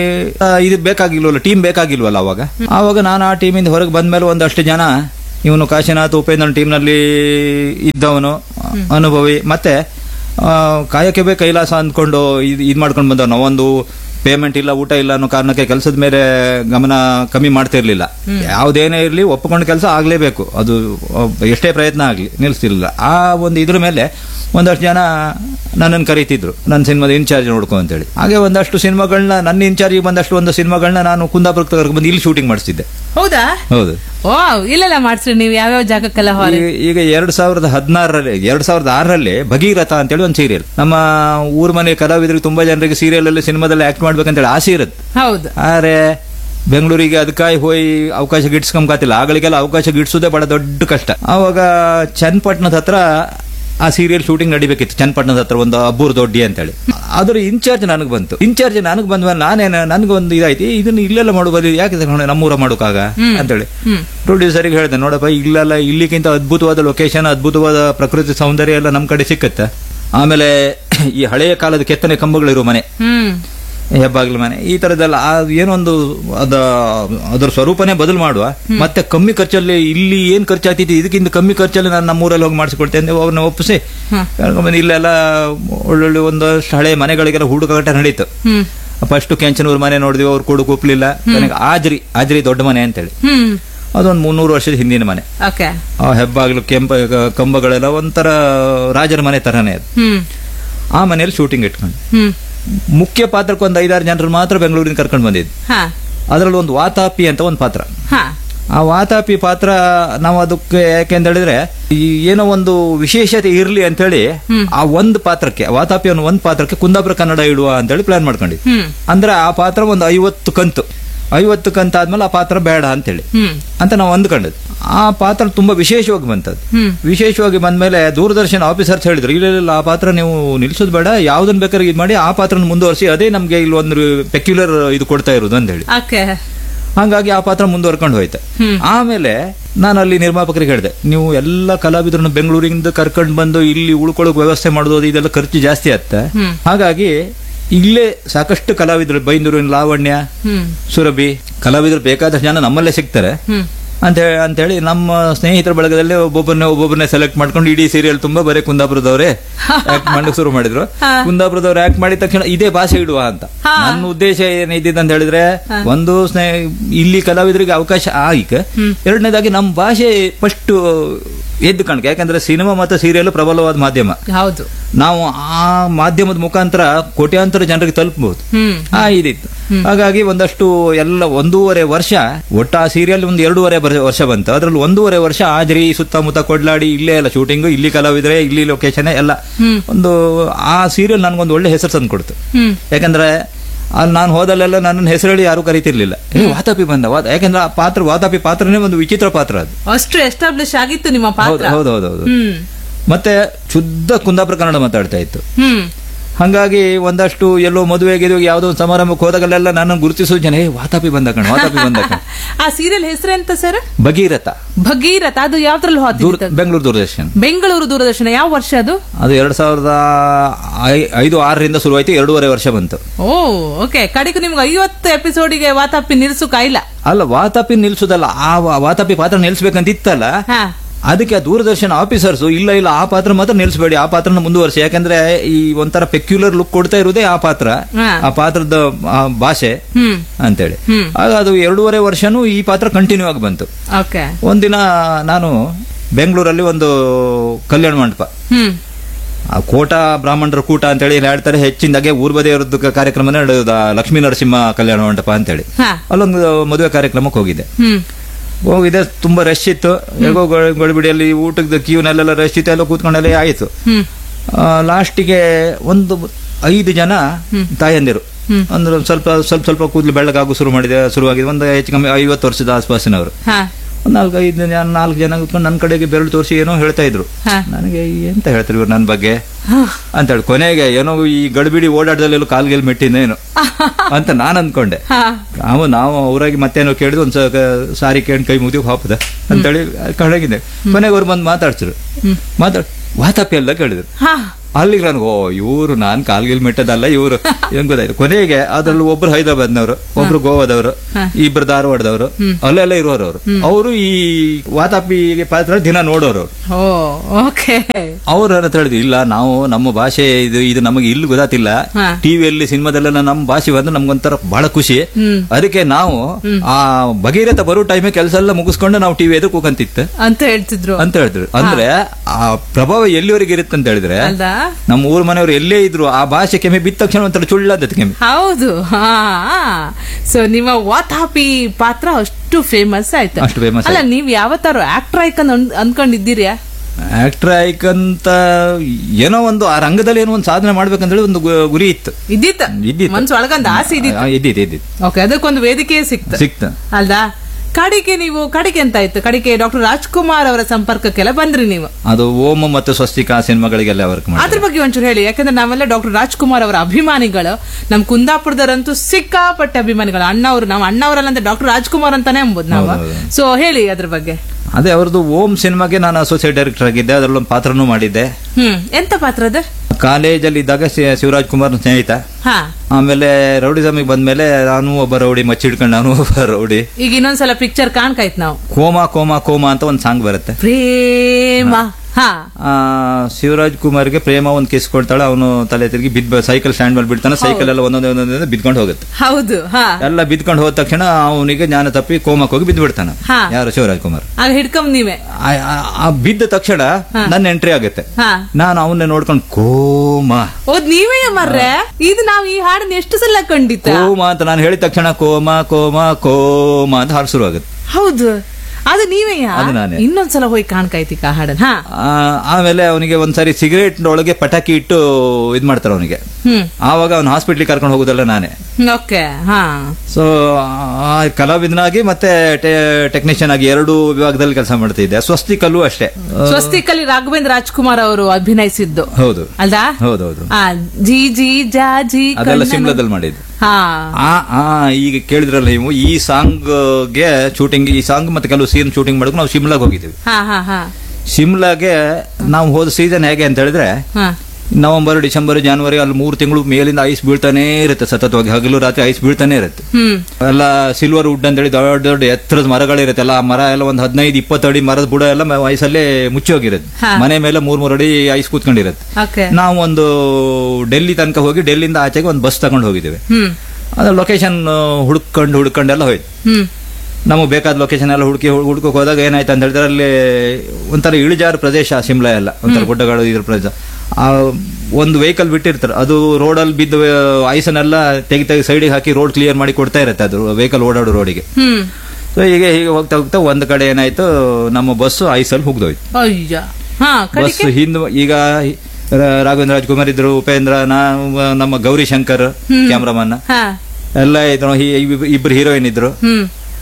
ಆ, ಇದು ಬೇಕಾಗಿಲ್ವಲ್ಲ ಟೀಮ್ ಬೇಕಾಗಿಲ್ವಲ್ಲ ಅವಾಗ ಆವಾಗ ನಾನು ಆ ಟೀಮಿಂದ ಹೊರಗೆ ಬಂದ್ಮೇಲೆ ಒಂದಷ್ಟು ಜನ ಇವನು ಕಾಶಿನಾಥ್ ಉಪೇಂದ್ರನ್ ಟೀಮ್ನಲ್ಲಿ ಇದ್ದವನು ಅನುಭವಿ ಮತ್ತೆ ಆ, ಕಾಯಕ್ಕೆ ಬೇ ಕೈಲಾಸ ಅಂದ್ಕೊಂಡು ಇದು ಇದು ಮಾಡ್ಕೊಂಡು ಬಂದವ್ ನಾವೊಂದು ಪೇಮೆಂಟ್ ಇಲ್ಲ ಊಟ ಇಲ್ಲ ಅನ್ನೋ ಕಾರಣಕ್ಕೆ ಕೆಲಸದ ಮೇಲೆ ಗಮನ ಕಮ್ಮಿ ಮಾಡ್ತಿರ್ಲಿಲ್ಲ ಯಾವುದೇನೇ ಇರಲಿ ಒಪ್ಪಿಕೊಂಡು ಕೆಲಸ ಆಗಲೇಬೇಕು ಅದು ಒಬ್ಬ- ಎಷ್ಟೇ ಪ್ರಯತ್ನ ಆಗಲಿ ನಿಲ್ಲಿಸ್ತಿರ್ಲಿಲ್ಲ ಆ ಒಂದು ಇದ್ರ ಮೇಲೆ ಒಂದಷ್ಟು ಜನ ನನ್ನನ್ನು ಕರೀತಿದ್ರು ನನ್ನ ಸಿನಿಮಾದ ಇನ್ಚಾರ್ಜ್ ನೋಡ್ಕೊ ಅಂತೇಳಿ ಹಾಗೆ ಒಂದಷ್ಟು ಸಿನಿಮಾಗಳನ್ನ ನನ್ನ ಇನ್ಚಾರ್ಜಿಗೆ ಬಂದಷ್ಟು ಒಂದು ಸಿನಿಮಾಗಳನ್ನ ನಾನು ಕುಂದಾಪುರಕ್ಕೆ ಕರ್ಕೊಂಡು ಬಂದು ಇಲ್ಲಿ ಶೂಟಿಂಗ್ ಮಾಡಿಸ್ತಿದ್ದೆ ಹೌದಾ ಹೌದು ಓ ಇಲ್ಲೆಲ್ಲ ಮಾಡ್ಸ್ರಿ ನೀವು ಯಾವ್ಯಾವ ಜಾಗಕ್ಕೆಲ್ಲ ಹೊರ ಈಗ- ಈಗ ಎರಡ್ ಸಾವಿರದ ಹದಿನಾರರಲ್ಲಿ ಎರಡ್ ಸಾವಿರದ ಆರರಲ್ಲಿ ಭಗೀರಥ ಅಂತೇಳಿ ಒಂದು ಸೀರಿಯಲ್ ನಮ್ಮ ಊರ್ ಮನೆ ಕಲಾವಿದರಿಗೆ ತುಂಬಾ ಜನರಿಗೆ ಸೀರಿಯಲ್ ಅಲ್ಲಿ ಸಿನಿಮಾದಲ್ಲಿ ಆಕ್ಟ್ ಮಾಡ್ಬೇಕಂತೇಳಿ ಆಸೆ ಇರುತ್ತೆ ಹೌದು ಆದ್ರೆ ಬೆಂಗಳೂರಿಗೆ ಅದಕ್ಕಾಗಿ ಹೋಗಿ ಅವಕಾಶ ಗಿಟ್ಸ್ಕೊಂಬತ್ತಿಲ್ಲ ಆಗಳಿಗೆಲ್ಲ ಅವಕಾಶ ಗಿಟ್ಸೋದೇ ಬಹಳ ದೊಡ್ಡ ಕಷ್ಟ ಆವಾಗ ಚನ್ನಪಟ್ಟಣದ ಹತ್ರ ಆ ಸೀರಿಯಲ್ ಶೂಟಿಂಗ್ ನಡಿಬೇಕಿತ್ತು ಚನ್ನಪಟ್ಟಣದ ಹತ್ರ ಒಂದು ಅಬ್ಬೂರ್ ದೊಡ್ಡಿ ಅಂತೇಳಿ ಅದ್ರ ಇನ್ಚಾರ್ಜ್ ನನಗೆ ಬಂತು ಇನ್ಚಾರ್ಜ್ ನನಗೆ ಬಂದ್ಮೇಲೆ ನಾನೇನ ನನಗೊಂದು ಇದಾಯ್ತು ಇದನ್ನ ಇಲ್ಲೆಲ್ಲ ಮಾಡುವುದು ಯಾಕೆ ತಗೊಂಡೆ ನಮ್ಮೂರ ಮಾಡೋಕ್ಕಾಗ ಅಂತೇಳಿ ಪ್ರೊಡ್ಯೂಸರಿಗೆ ಹೇಳಿದೆ ನೋಡಪ್ಪ ಇಲ್ಲೆಲ್ಲ ಇಲ್ಲಿಗಿಂತ ಅದ್ಭುತವಾದ ಲೊಕೇಶನ್ ಅದ್ಭುತವಾದ ಪ್ರಕೃತಿ ಸೌಂದರ್ಯ ಎಲ್ಲ ನಮ್ಮ ಕಡೆ ಸಿಕ್ಕತ್ತೆ ಆಮೇಲೆ ಈ ಹಳೆಯ ಕಾಲದ ಕೆತ್ತನೆ ಕಂಬಗಳಿರೋ ಮನೆ ಹ್ಮ್ ಹೆಬ್ಬಾಗ್ಲ ಮನೆ ಈ ತರದೆಲ್ಲ ಆ ಏನೊಂದು ಅದ ಅದರ ಸ್ವರೂಪನೇ ಬದಲು ಮಾಡುವ ಮತ್ತೆ ಕಮ್ಮಿ ಖರ್ಚಲ್ಲಿ ಇಲ್ಲಿ ಏನ್ ಖರ್ಚಾಗ್ತಿತ್ತು ಇದಕ್ಕಿಂತ ಕಮ್ಮಿ ಖರ್ಚಲ್ಲಿ ನಾನು ನಮ್ಮೂರಲ್ಲಿ ಹೋಗಿ ಮಾಡಿಸ್ಕೊಡ್ತೇನೆ ಅವ್ರನ್ನ ಒಪ್ಪಿಸಿ ಕರ್ಕೊಂಡ್ಬಂದು ಇಲ್ಲೆಲ್ಲ ಒಳ್ಳೊಳ್ಳೆ ಒಂದಷ್ಟು ಹಳೆ ಮನೆಗಳಿಗೆಲ್ಲ ಹುಡುಕಾಟ ನಡೀತು ಹ್ಮ್ ಫಸ್ಟ್ ಕೆಂಚನೂರ್ ಮನೆ ನೋಡಿದ್ವಿ ಅವ್ರು ಕೊಡಕ್ ಒಪ್ಲಿಲ್ಲ ಕೊನೆಗೆ ಆಜ್ರಿ ಆಜ್ರಿ ದೊಡ್ಡ ಮನೆ ಅಂತೇಳಿ ಹ್ಮ್ ಅದೊಂದು ಮುನ್ನೂರು ವರ್ಷದ ಹಿಂದಿನ ಮನೆ ಓಕೆ ಆ ಹೆಬ್ಬಾಗ್ಲು ಕೆಂಪ ಕಂಬಗಳೆಲ್ಲ ಒಂಥರ ರಾಜರ ಮನೆ ತರನೇ ಅದು ಹ್ಮ್ ಆ ಮನೆಯಲ್ಲಿ ಶೂಟಿಂಗ್ ಇಟ್ಕೊಂಡು ಹ್ಮ್ ಮುಖ್ಯ ಪಾತ್ರಕ್ಕೆ ಒಂದು ಐದಾರು ಜನರು ಮಾತ್ರ ಬೆಂಗಳೂರಿನ ಕರ್ಕೊಂಡು ಬಂದಿದ್ದು ಹಾ ಅದರಲ್ಲಿ ಒಂದು ವಾತಾಪಿ ಅಂತ ಒಂದು ಪಾತ್ರ ಹಾ ಆ ವಾತಾಪಿ ಪಾತ್ರ ನಾವು ಅದಕ್ಕೆ ಯಾಕೆಂತ ಹೇಳಿದ್ರೆ ಈ ಏನೋ ಒಂದು ವಿಶೇಷತೆ ಇರ್ಲಿ ಅಂತ ಹೇಳಿ ಆ ಒಂದು ಪಾತ್ರಕ್ಕೆ ವಾತಾಪಿ ಅನ್ನೋ ಒಂದು ಪಾತ್ರಕ್ಕೆ ಕುಂದಾಪುರ ಕನ್ನಡ ಇಡುವ ಅಂತ ಹೇಳಿ ಪ್ಲಾನ್ ಮಾಡ್ಕೊಂಡಿದ್ವಿ ಹ್ಮ್ ಅಂದ್ರೆ ಆ ಪಾತ್ರ ಒಂದು ಐವತ್ತು ಕಂತು ಐವತ್ತು ಕಂತು ಆದ್ಮೇಲೆ ಆ ಪಾತ್ರ ಬೇಡ ಅಂತೇಳಿ ಹ್ಮ್ ಅಂತ ನಾವು ಅಂದ್ಕೊಂಡದ್ದು ಆ ಪಾತ್ರ ತುಂಬಾ ವಿಶೇಷವಾಗಿ ಬಂತದ್ದು ಹ್ಮ್ ವಿಶೇಷವಾಗಿ ಬಂದ್ಮೇಲೆ ದೂರದರ್ಶನ ಆಫೀಸರ್ಸ್ ಹೇಳಿದ್ರು ಇಲ್ಲ ಇಲ್ಲ ಆ ಪಾತ್ರ ನೀವು ನಿಲ್ಸೋದು ಬೇಡ ಯಾವ್ದನ್ ಬೇಕಾದ್ರೆ ಇದು ಮಾಡಿ ಆ ಪಾತ್ರನ ಮುಂದುವರಿಸಿ ಅದೇ ನಮ್ಗೆ ಇಲ್ಲಿ ಒಂದು ಪೆಕ್ಯುಲರ್ ಇದು ಕೊಡ್ತಾ ಇರೋದು ಅಂತ ಹೇಳಿ ಓಕೆ ಹಂಗಾಗಿ ಆ ಪಾತ್ರ ಮುಂದುವರ್ಕೊಂಡು ಹೋಯ್ತು ಆಮೇಲೆ ನಾನು ಅಲ್ಲಿ ನಿರ್ಮಾಪಕರಿಗೆ ಹೇಳಿದೆ ನೀವು ಎಲ್ಲ ಕಲಾವಿದರನ್ನು ಬೆಂಗಳೂರಿಂದ ಕರ್ಕೊಂಡು ಬಂದು ಇಲ್ಲಿ ಉಳ್ಕೊಳ್ಳೋಕೆ ವ್ಯವಸ್ಥೆ ಮಾಡೋದು ಅದು ಇದೆಲ್ಲ ಖರ್ಚು ಜಾಸ್ತಿ ಆಗುತ್ತೆ ಹ್ಮ್. ಹಾಗಾಗಿ ಇಲ್ಲೇ ಸಾಕಷ್ಟು ಕಲಾವಿದರು ಬೈಂದೂರಿನ ಲಾವಣ್ಯ ಹ್ಮ್ ಸುರಭಿ ಕಲಾವಿದರು ಬೇಕಾದಷ್ಟು ಜನ ನಮ್ಮಲ್ಲೇ ಸಿಗ್ತಾರೆ ಹ್ಮ್ ಅಂತ ಹೇಳಿ ಅಂತ ಹೇಳಿ ನಮ್ಮ ಸ್ನೇಹಿತರ ಬಳಗದಲ್ಲಿ ಒಬ್ಬೊಬ್ಬರನ್ನೇ ಒಬ್ಬೊಬ್ಬರನ್ನೇ ಸೆಲೆಕ್ಟ್ ಮಾಡ್ಕೊಂಡು ಇಡೀ ಸೀರಿಯಲ್ ತುಂಬಾ ಬರೀ ಕುಂದಾಪುರದವರೇ ಆಕ್ಟ್ ಮಾಡಕ್ ಶುರು ಮಾಡಿದ್ರು ಕುಂದಾಪುರದವ್ರು ಆಕ್ಟ್ ಮಾಡಿದ ತಕ್ಷಣ ಇದೇ ಭಾಷೆ ಇಡುವ ಅಂತ ನನ್ನ ಉದ್ದೇಶ ಏನಿದ್ದಿದ್ದು ಅಂತ ಹೇಳಿದ್ರೆ ಒಂದು ಸ್ನೇಹ ಇಲ್ಲಿ ಕಲಾವಿದರಿಗೆ ಅವಕಾಶ ಆಯ್ಕ ಎರಡನೇದಾಗಿ ನಮ್ಮ ಭಾಷೆ ಫಸ್ಟ್ ಎದ್ದು ಕಾಣಕ್ಕೆ ಯಾಕಂದ್ರೆ ಸಿನಿಮಾ ಮತ್ತು ಸೀರಿಯಲ್ ಪ್ರಬಲವಾದ ಮಾಧ್ಯಮ ಹೌದು ನಾವು ಆ ಮಾಧ್ಯಮದ ಮುಖಾಂತರ ಕೋಟ್ಯಾಂತರ ಜನರಿಗೆ ತಲುಪಬಹುದು ಹ್ಮ್ ಆ ಇದಿತ್ತು ಹಾಗಾಗಿ ಒಂದಷ್ಟು ಎಲ್ಲ ಒಂದೂವರೆ ವರ್ಷ ಒಟ್ಟ ಆ ಸೀರಿಯಲ್ ಒಂದು ಎರಡೂವರೆ ಬರ- ವರ್ಷ ಬಂತು ಅದ್ರಲ್ಲಿ ಒಂದೂವರೆ ವರ್ಷ ಆದ್ರಿ ಸುತ್ತಮುತ್ತ ಕೊಡ್ಲಾಡಿ ಇಲ್ಲೇ ಎಲ್ಲ ಶೂಟಿಂಗ್ ಇಲ್ಲಿ ಕಲಾವಿದರೆ ಇಲ್ಲಿ ಲೊಕೇಶನ್ ಎಲ್ಲ ಒಂದು ಆ ಸೀರಿಯಲ್ ನನ್ಗೊಂದು ಒಳ್ಳೆ ಹೆಸರು ತಂದು ಕೊಡ್ತು ಹ್ಮ್ ಯಾಕಂದ್ರೆ ಅಲ್ಲಿ ನಾನು ಹೋದಲ್ಲೆಲ್ಲ ನನ್ನ ಹೆಸರು ಹೇಳಿ ಯಾರು ಕರಿತಿರ್ಲಿಲ್ಲ ಏ ವಾತಾಪಿ ಬಂದ ವಾತ ಯಾಕಂದ್ರೆ ಆ ಪಾತ್ರ ವಾತಾಪಿ ಪಾತ್ರನೇ ಒಂದು ವಿಚಿತ್ರ ಪಾತ್ರ ಅದು ಅಷ್ಟು ಎಸ್ಟಾಬ್ಲಿಷ್ ಆಗಿತ್ತು ನಿಮ್ಮ ಹೌದು ಪಾತ್ರ ಹೌದು ಹೌದು ಹೌದು ಹ್ಮ್ ಮತ್ತೆ ಶುದ್ಧ ಕುಂದಾಪುರ ಕನ್ನಡ ಮಾತಾಡ್ತಾ ಇತ್ತು ಹ್ಮ್ ಹಂಗಾಗಿ ಒಂದಷ್ಟು ಎಲ್ಲೋ ಮದುವೆಗೆ ಇದು ಯಾವುದೋ ಒಂದು ಸಮಾರಂಭಕ್ಕೆ ಹೋದಾಗಲೆಲ್ಲ ನನ್ನ ಗುರುತಿಸೋ ಜನ ಏ ವಾತಾಪಿ ಬಂದ ಕಣ ವಾತಾಪಿ ಬಂದ ಕಣ ಆ ಸೀರಿಯಲ್ ಹೆಸರೆಂತ ಸರ್ ಭಗೀರಥ ಭಗೀರಥ ಅದು ಯಾವ್ದ್ರಲ್ಲಿ ದೂರ ಹೋಗ್ತಿತ್ತು ಬೆಂಗಳೂರು ದೂರದರ್ಶನ ಬೆಂಗಳೂರು ದೂರದರ್ಶನ ಯಾವ ವರ್ಷ ಅದು ಅದು ಎರಡ್ ಸಾವಿರದ ಐ- ಐದು ಆರರಿಂದ ಶುರುವಾಯ್ತು ಎರಡೂವರೆ ವರ್ಷ ಬಂತು ಓ ಓಕೆ ಕಡೆಗೂ ನಿಮ್ಗೆ ಐವತ್ತು ಎಪಿಸೋಡಿಗೆ ವಾತಾಪಿ ನಿಲ್ಸು ಕಾಯಿಲ್ಲ ಅಲ್ಲ ವಾತಾಪಿ ನಿಲ್ಸುದಲ್ಲ ಆ ವಾ- ವಾತಾಪಿ ಪಾತ್ರ ನಿಲ್ಸ್ಬೇಕಂತ ಇತ್ತಲ್ಲ ಹಾ ಅದಕ್ಕೆ ಆ ದೂರದರ್ಶನ ಆಫೀಸರ್ಸ್ ಇಲ್ಲ ಇಲ್ಲ ಆ ಪಾತ್ರ ಮಾತ್ರ ನಿಲ್ಸಬೇಡಿ ಆ ಪಾತ್ರನ ಮುಂದುವರಿಸಿ ಯಾಕಂದ್ರೆ ಈ ಒಂಥರ ಪೆಕ್ಯುಲರ್ ಲುಕ್ ಕೊಡ್ತಾ ಇರುವುದೇ ಆ ಪಾತ್ರ ಹಾ. ಆ ಪಾತ್ರದ ಆ ಭಾಷೆ ಹ್ಮ್ ಅಂತೇಳಿ ಹ್ಮ್. ಆಗ ಅದು ಎರಡೂವರೆ ವರ್ಷನೂ ಈ ಪಾತ್ರ ಕಂಟಿನ್ಯೂ ಆಗಿ ಬಂತು ಓಕೆ ಒಂದಿನ ನಾನು ಬೆಂಗಳೂರಲ್ಲಿ ಒಂದು ಕಲ್ಯಾಣ ಮಂಟಪ ಹ್ಮ್ ಆ ಕೋಟ ಬ್ರಾಹ್ಮಣರ ಕೂಟ ಅಂತೇಳಿ ಇಲ್ಲಿ ಹೇಳ್ತಾರೆ ಹೆಚ್ಚಿನದಾಗೆ ಊರ್ ಬದಿಯವರದ್ದು ಕಾರ್ಯಕ್ರಮ ನಡೆಯೋದು ಆ ಲಕ್ಷ್ಮೀ ನರಸಿಂಹ ಕಲ್ಯಾಣ ಮಂಟಪ ಅಂತೇಳಿ ಹಾ ಅಲ್ಲೊಂದು ಮದುವೆ ಕಾರ್ಯಕ್ರಮಕ್ಕೆ ಹೋಗಿದ್ದೆ ಹ್ಮ್ ಹೋಗಿದೆ ತುಂಬಾ ರಶ್ ಇತ್ತು ಹೇಗೋ ಗ- ಗಡಿಬಿಡಿಯಲ್ಲಿ ಊಟದ ಕ್ಯೂನಲ್ಲೆಲ್ಲ ರಶ್ ಇತ್ತು ಎಲ್ಲ ಕೂತ್ಕೊಂಡೆಲ್ಲ ಆಯ್ತು ಹ್ಮ್ ಲಾಸ್ಟಿಗೆ ಒಂದು ಐದು ಜನ ತಾಯಂದಿರು ಅಂದ್ರೆ ಒಂದ್ ಸ್ವಲ್ಪ ಸ್ವಲ್ಪ ಸ್ವಲ್ಪ ಕೂದಲು ಬೆಳ್ಳಗಾಗು ಶುರು ಮಾಡಿದೆ ಶುರುವಾಗಿದೆ ಒಂದು ಹೆಚ್ಚು ಕಮ್ಮಿ ಐವತ್ತು ವರ್ಷದ ಆಸ್ಪಾಸಿನವರು ಹಾ ಒಂದ್ ನಾಲ್ಕು ಐದು ಜನ ನಾಲ್ಕು ಜನ ಕೂತ್ಕೊಂಡು ನನ್ನ ಕಡೆಗೆ ಬೆರಳು ತೋರಿಸಿ ಏನೋ ಹೇಳ್ತಾ ಇದ್ರು ಹಾ. ನನಗೆ ಎಂತ ಹೇಳ್ತಾರೆ ಇವ್ರು ನನ್ನ ಬಗ್ಗೆ ಅಂತ ಹೇಳಿ ಕೊನೆಗೆ ಏನೋ ಈ ಗಡಿಬಿಡಿ ಓಡಾಟದಲ್ಲೆಲ್ಲೋ ಕಾಲ್ಗೆಲ್ ಮೆಟ್ಟಿನೇನು ಅಂತ ನಾನು ಅಂದ್ಕೊಂಡೆ ಹಾ ನಾವು ನಾವು ಅವರಾಗಿ ಮತ್ತೇನೋ ಕೇಳಿದ್ರು ಒಂದ್ ಸ- ಸಾರಿ ಕೇಳಿ ಕೈ ಮುಗಿದು ಹಾಪದ ಅಂತೇಳಿ ಕಡೆಗಿದೆ ಕೊನೆಗೆ ಅವ್ರು ಬಂದು ಮಾತಾಡ್ಸಿರು ಮಾತಾಡ್ ವಾತಾಪಿ ಎಲ್ಲ ಕೇಳಿದ್ರು ಹಾ ಅಲ್ಲಿಗೆ ನನಗೆ ಓ ಇವರು ನಾನ್ ಕಾಲ್ಗಿಲ್ ಮೆಟ್ಟದಲ್ಲ ಇವರು ಹೆಂಗ್ ಗೊತ್ತಾಯ್ತು ಕೊನೆಗೆ ಅದ್ರಲ್ಲಿ ಒಬ್ರು ಹೈದರಾಬಾದ್ನವರು ಒಬ್ರು ಗೋವಾದವರು ಇಬ್ರು ಧಾರವಾಡದವರು ಅಲ್ಲೆಲ್ಲ ಇರೋರು ಅವರು ಅವರು ಈ ವಾತಾಪಿ ಪಾತ್ರ ದಿನ ನೋಡೋರು ಅವ್ರು ಓ ಓಕೆ ಅವ್ರ ಹತ್ರ ಹೇಳಿದ್ರು ಇಲ್ಲ ನಾವು ನಮ್ಮ ಭಾಷೆ ಇದು ಇದು ನಮಗೆ ಇಲ್ಲಿ ಗೊತ್ತಾತಿಲ್ಲ ಹಾ. ಟಿವಿಯಲ್ಲಿ ಸಿನಿಮಾದಲ್ಲೆಲ್ಲ ನಮ್ಮ ಭಾಷೆ ಬಂದ್ರೆ ನಮ್ಗೊಂಥರ ಬಹಳ ಖುಷಿ ಹ್ಮ್. ಅದಕ್ಕೆ ನಾವು ಆ ಭಗೀರಥ ಬರೋ ಟೈಮೇ ಕೆಲಸ ಎಲ್ಲ ಮುಗಿಸ್ಕೊಂಡು ನಾವು ಟಿವಿ ಎದುರು ಕೂಕಂತಿತ್ತು ಅಂತ ಹೇಳ್ತಿದ್ರು ಅಂತ ಹೇಳಿದ್ರು ಅಂದ್ರೆ ಆ ಪ್ರಭಾವ ಎಲ್ಲಿವರೆಗೆ ಇರುತ್ತೆ ಅಂತ ಹೇಳಿದ್ರೆ ಅಲ್ದಾ ನಮ್ಮ ಊರ್ ಮನೆಯವರು ಎಲ್ಲೇ ಇದ್ರು ಆ ಭಾಷೆ ಕೆಮ್ಮೆ ಬಿದ್ದ ತಕ್ಷಣ ಒಂಥರ ಚುಳ್ಳಾದತ್ ಕೆಮ್ಮೆ ಹೌದು ಹಾ ಸೊ ನಿಮ್ಮ ವಾತಾಪಿ ಪಾತ್ರ ಅಷ್ಟು ಫೇಮಸ್ ಆಯ್ತು ಅಷ್ಟು famous ಅಲ್ಲ ಆಯ್ತು. ನೀವ್ ಯಾವತ್ತಾರು ಆಕ್ಟರ್ ಐಕನ್ ಅನ್ಕೊಂಡಿದ್ದೀರಾ ಆಕ್ಟರ್ ಆಯ್ಕಂತ ಏನೋ ಒಂದು ಆ ರಂಗದಲ್ಲಿ ಏನೋ ಒಂದು ಸಾಧನೆ ಮಾಡ್ಬೇಕಂತೇಳಿ ಒಂದು ಗು- ಗುರಿ ಇತ್ತು ಇದ್ದಿತ್ತ ಇದ್ದಿತ್ತು. ಮನ್ಸು ಒಳಗೊಂದು ಆಸೆ ಇದ್ದಿತ್ತು ಆ, ಇದ್ದಿತ್ತು ಇದ್ದಿತ್ತು ಓಕೆ ಅದಕ್ಕೊಂದು ವೇದಿಕೆ ಸಿಕ್ತು ಸಿಕ್ತ ಅಲ್ದಾ ಕಡಿಕೆ ನೀವು ಕಡಿಕೆ ಅಂತ ಆಯ್ತು ಕಡಿಕೆ ಡಾಕ್ಟರ್ ರಾಜ್ಕುಮಾರ್ ಅವರ ಸಂಪರ್ಕಕ್ಕೆಲ್ಲ ಬಂದ್ರಿ ನೀವು ಅದು ಓಮ ಮತ್ತು ಸ್ವಸ್ತಿಕ ಸಿನಿಮಾಗಳಿಗೆಲ್ಲ ವರ್ಕ್ ಮಾಡಿ ಅದ್ರ ಬಗ್ಗೆ ಒಂಚೂರು ಹೇಳಿ ಯಾಕಂದ್ರೆ ನಾವೆಲ್ಲ ಡಾಕ್ಟರ್ ರಾಜ್ಕುಮಾರ್ ಅವರ ಅಭಿಮಾನಿಗಳು ನಮ್ ಕುಂದಾಪುರದವರಂತೂ ಸಿಕ್ಕಾಪಟ್ಟೆ ಅಭಿಮಾನಿಗಳು ಅಣ್ಣವ್ರು ನಾವು ಅಣ್ಣವರಲ್ಲ ಅಂದ್ರೆ ಡಾಕ್ಟರ್ ರಾಜ್ಕುಮಾರ್ ಅಂತಾನೆ ಎಂಬುದು ನಾವು ಹೌದು, ಹೌದು. ಸೊ ಹೇಳಿ ಅದ್ರ ಬಗ್ಗೆ ಅದೇ ಅವ್ರದ್ದು ಓಂ ಸಿನಿಮಾಗೆ ನಾನು ಅಸೋಸಿಯೇಟ್ ಡೈರೆಕ್ಟರ್ ಆಗಿದ್ದೆ ಅದರಲ್ಲೊಂದು ಪಾತ್ರನೂ ಮಾಡಿದ್ದೆ ಹ್ಮ್ ಎಂತ ಪಾತ್ರ ಅದು ಕಾಲೇಜಲ್ಲಿ ಇದ್ದಾಗ ಶಿ- ಶಿವರಾಜ್ ಕುಮಾರ್ ಸ್ನೇಹಿತ ಹಾ ಆಮೇಲೆ ರೌಡಿಸಮಿಗೆ ಬಂದ್ಮೇಲೆ ನಾನು ಒಬ್ಬ ರೌಡಿ ಮಚ್ಚಿಡ್ಕೊಂಡು ನಾನು ಒಬ್ಬ ರೌಡಿ ಈಗ ಇನ್ನೊಂದ್ಸಲ ಪಿಕ್ಚರ್ ಕಾಣ್ಕಾಯ್ತು ನಾವು ಕೋಮಾ ಕೋಮಾ ಕೋಮಾ ಅಂತ ಒಂದು ಸಾಂಗ್ ಬರುತ್ತೆ ಪ್ರೇಮ ಹಾ ಆ, ಶಿವರಾಜ್ ಕುಮಾರ್ಗೆ ಪ್ರೇಮ ಒಂದು ಕಿಸ್ ಕೊಡ್ತಾಳೆ ಅವನು ತಲೆ ತಿರುಗಿ ಬಿದ್ ಸೈಕಲ್ ಸ್ಟ್ಯಾಂಡ್ ಮೇಲೆ ಬಿಡ್ತಾನೆ ಸೈಕಲ್ ಎಲ್ಲ ಒಂದೊಂದೇ ಒಂದೊಂದೇ ಬಿದ್ಕೊಂಡು ಹೋಗುತ್ತೆ ಹೌದು ಹಾ ಎಲ್ಲ ಬಿದ್ಕೊಂಡು ಹೋದ ತಕ್ಷಣ ಅವನಿಗೆ ಜ್ಞಾನ ತಪ್ಪಿ ಕೋಮಕ್ಕೆ ಹೋಗಿ ಬಿದ್ದು ಬಿಡ್ತಾನೆ ಹಾ. ಯಾರು ಶಿವರಾಜ್ ಕುಮಾರ್ ಆಗ ಹಿಡ್ಕೊಂಡ್ ನೀವೇ ಆ- ಆ- ಆ ಬಿದ್ದ ತಕ್ಷಣ ನನ್ನ ಎಂಟ್ರಿ ಆಗುತ್ತೆ ಹಾ ನಾನು ಅವನ್ನೇ ನೋಡ್ಕೊಂಡು ಕೋಮಾ ಓದ್ ನೀವೇ ಮರ್ರೆ ಇದು ನಾವು ಈ ಹಾಡನ್ನ ಎಷ್ಟು ಸಲ ಖಂಡಿತ ಕೋಮಾ ಅಂತ ನಾನು ಹೇಳಿದ ತಕ್ಷಣ ಕೋಮಾ ಕೋಮಾ ಕೋಮಾ ಅಂತ ಹಾಡು ಶುರು ಆಗುತ್ತೆ ಹೌದು ಅದು ನೀವೇ ಅದು ನಾನೇ. ಇನ್ನೊಂದ್ಸಲ ಹೋಗಿ ಕಾಣ್ಕಾಯ್ತಿಕ ಆ ಹಾಡನ್ನ ಹಾ ಆ, ಆಮೇಲೆ ಅವನಿಗೆ ಒಂದ್ಸಾರಿ ಸಿಗರೇಟ್ ಒಳಗೆ ಪಟಾಕಿ ಇಟ್ಟು ಇದ್ ಮಾಡ್ತಾರೆ ಅವನಿಗೆ ಹ್ಮ್ ಆವಾಗ ಅವ್ನು ಹಾಸ್ಪಿಟ್ಲಿಗೆ ಕರ್ಕೊಂಡು ಹೋಗುದಲ್ಲ ನಾನೇ ಓಕೆ ಹಾ ಸೊ ಕಲಾವಿದನಾಗಿ ಮತ್ತೆ ಟೆಕ್ನಿಷಿಯನ್ ಆಗಿ ಎರಡು ವಿಭಾಗದಲ್ಲಿ ಕೆಲಸ ಮಾಡ್ತಿದ್ದೆ ಸ್ವಸ್ತಿಕಲ್ಲೂ ಅಷ್ಟೇ ಸ್ವಸ್ತಿಕಲ್ಲಿ ರಾಘವೇಂದ್ರ ರಾಜ್ಕುಮಾರ್ ಅವರು ಅಭಿನಯಿಸಿದ್ದು ಹೌದು ಅಲ್ದಾ ಹೌದೌದು ಆ ಜಿ ಜಿ ಜಾ ಜಿ ಅದೆಲ್ಲ ಕಣ್ಣನ- ಸಿಮ್ಲಾದಲ್ಲಿ ಮಾಡಿದ್ದು ಹಾ ಆ ಆ ಈಗ ಕೇಳಿದ್ರಲ್ಲ ನೀವು ಈ ಸಾಂಗ್ಗೆ ಶೂಟಿಂಗ್ ಈ ಸಾಂಗ್ ಮತ್ತೆ ಕೆಲವು ಸೀನ್ ಶೂಟಿಂಗ್ ಮಾಡಕ್ಕೆ ನಾವು ಶಿಮ್ಲಾಗ್ ಹೋಗಿದ್ದೀವಿ ಹಾ ಹಾ ಹಾ ಶಿಮ್ಲಾಗೆ ನಾವು ಹೋದ ಸೀಸನ್ ಹೇಗೆ ಅಂತ ಹೇಳಿದ್ರೆ ಹಾ ನವೆಂಬರ್ ಡಿಸೆಂಬರ್ ಜಾನ್ವರಿ ಅಲ್ಲಿ ಮೂರು ತಿಂಗಳು ಮೇಲಿಂದ ಐಸ್ ಬೀಳ್ತಾನೆ ಇರುತ್ತೆ ಸತತವಾಗಿ ಹಗಲು ರಾತ್ರಿ ಐಸ್ ಬೀಳ್ತಾನೆ ಇರುತ್ತೆ ಹ್ಮ್ ಎಲ್ಲ ಸಿಲ್ವರ್ ವುಡ್ ಅಂತೇಳಿ ದೊಡ್ಡ ದೊಡ್ಡ ಎತ್ತರದ ಮರಗಳಿರುತ್ತೆ ಅಲ್ಲ ಆ ಮರ ಎಲ್ಲ ಒಂದು ಹದಿನೈದು ಇಪ್ಪತ್ತು ಅಡಿ ಮರದ ಬುಡ ಎಲ್ಲ ಮ- ಐಸಲ್ಲೇ ಮುಚ್ಚಿ ಹೋಗಿರುತ್ತೆ ಹಾ. ಮನೆ ಮೇಲೆ ಮೂರ್ ಮೂರು ಅಡಿ ಐಸ್ ಕೂತ್ಕೊಂಡಿರುತ್ತೆ ಓಕೆ ನಾವು ಒಂದು ಡೆಲ್ಲಿ ತನಕ ಹೋಗಿ ಡೆಲ್ಲಿಂದ ಆಚೆಗೆ ಒಂದು ಬಸ್ ತಗೊಂಡು ಹೋಗಿದ್ದೇವೆ ಹ್ಮ್ ಅದ್ರ ಲೊಕೇಶನ್ ಹುಡ್ಕೊಂಡು ಹುಡ್ಕೊಂಡೆಲ್ಲ ಹೋಯ್ತು ಹ್ಮ್ ನಮಗೆ ಬೇಕಾದ ಲೊಕೇಶನ್ ಎಲ್ಲ ಹುಡುಕಿ ಹುಡ್ಕೋಕ್ ಹೋದಾಗ ಏನಾಯ್ತು ಅಂತ ಹೇಳಿದ್ರೆ ಅಲ್ಲಿ ಒಂಥರ ಇಳಿಜಾರು ಪ್ರದೇಶ ಶಿಮ್ಲಾ ಎಲ್ಲ ಒಂಥರ ಗುಡ್ಡಗಳು ಇದ್ರ ಪ್ರದೇಶ ಆ ಒಂದು ವೆಹಿಕಲ್ ಬಿಟ್ಟಿರ್ತಾರೆ ಅದು ರೋಡಲ್ಲಿ ಬಿದ್ದ ಐಸನ್ನೆಲ್ಲ ತೆಗಿ ತೆಗಿ ಸೈಡಿಗೆ ಹಾಕಿ ರೋಡ್ ಕ್ಲಿಯರ್ ಮಾಡಿ ಕೊಡ್ತಾ ಇರುತ್ತೆ ಅದು ವೆಹಿಕಲ್ ಓಡಾಡೋ ರೋಡಿಗೆ ಹ್ಮ್ ಸೊ ಹೀಗೆ ಹೀಗೆ ಹೋಗ್ತಾ ಹೋಗ್ತಾ ಒಂದು ಕಡೆ ಏನಾಯ್ತು ನಮ್ಮ ಬಸ್ಸು ಐಸಲ್ಲಿ ಹುಗ್ದೋಯ್ತು ಅಯ್ಯ ಹಾ ಬಸ್ ಕಡಿಕೆ ಹಿಂದ್ ಈಗ ರ- ರಾಘವೇಂದ್ರ ರಾಜ್ಕುಮಾರ್ ಇದ್ರು ಉಪೇಂದ್ರ ನಾವು ನಮ್ಮ ಗೌರಿ ಶಂಕರ್ ಕ್ಯಾಮ್ರಾಮನ್ ಹಾ ಎಲ್ಲ ಇದ್ರು ಹಿ- ಇಬ್- ಇಬ್ರು ಹೀರೋಯಿನ್ ಇದ್ರು ಹ್ಮ್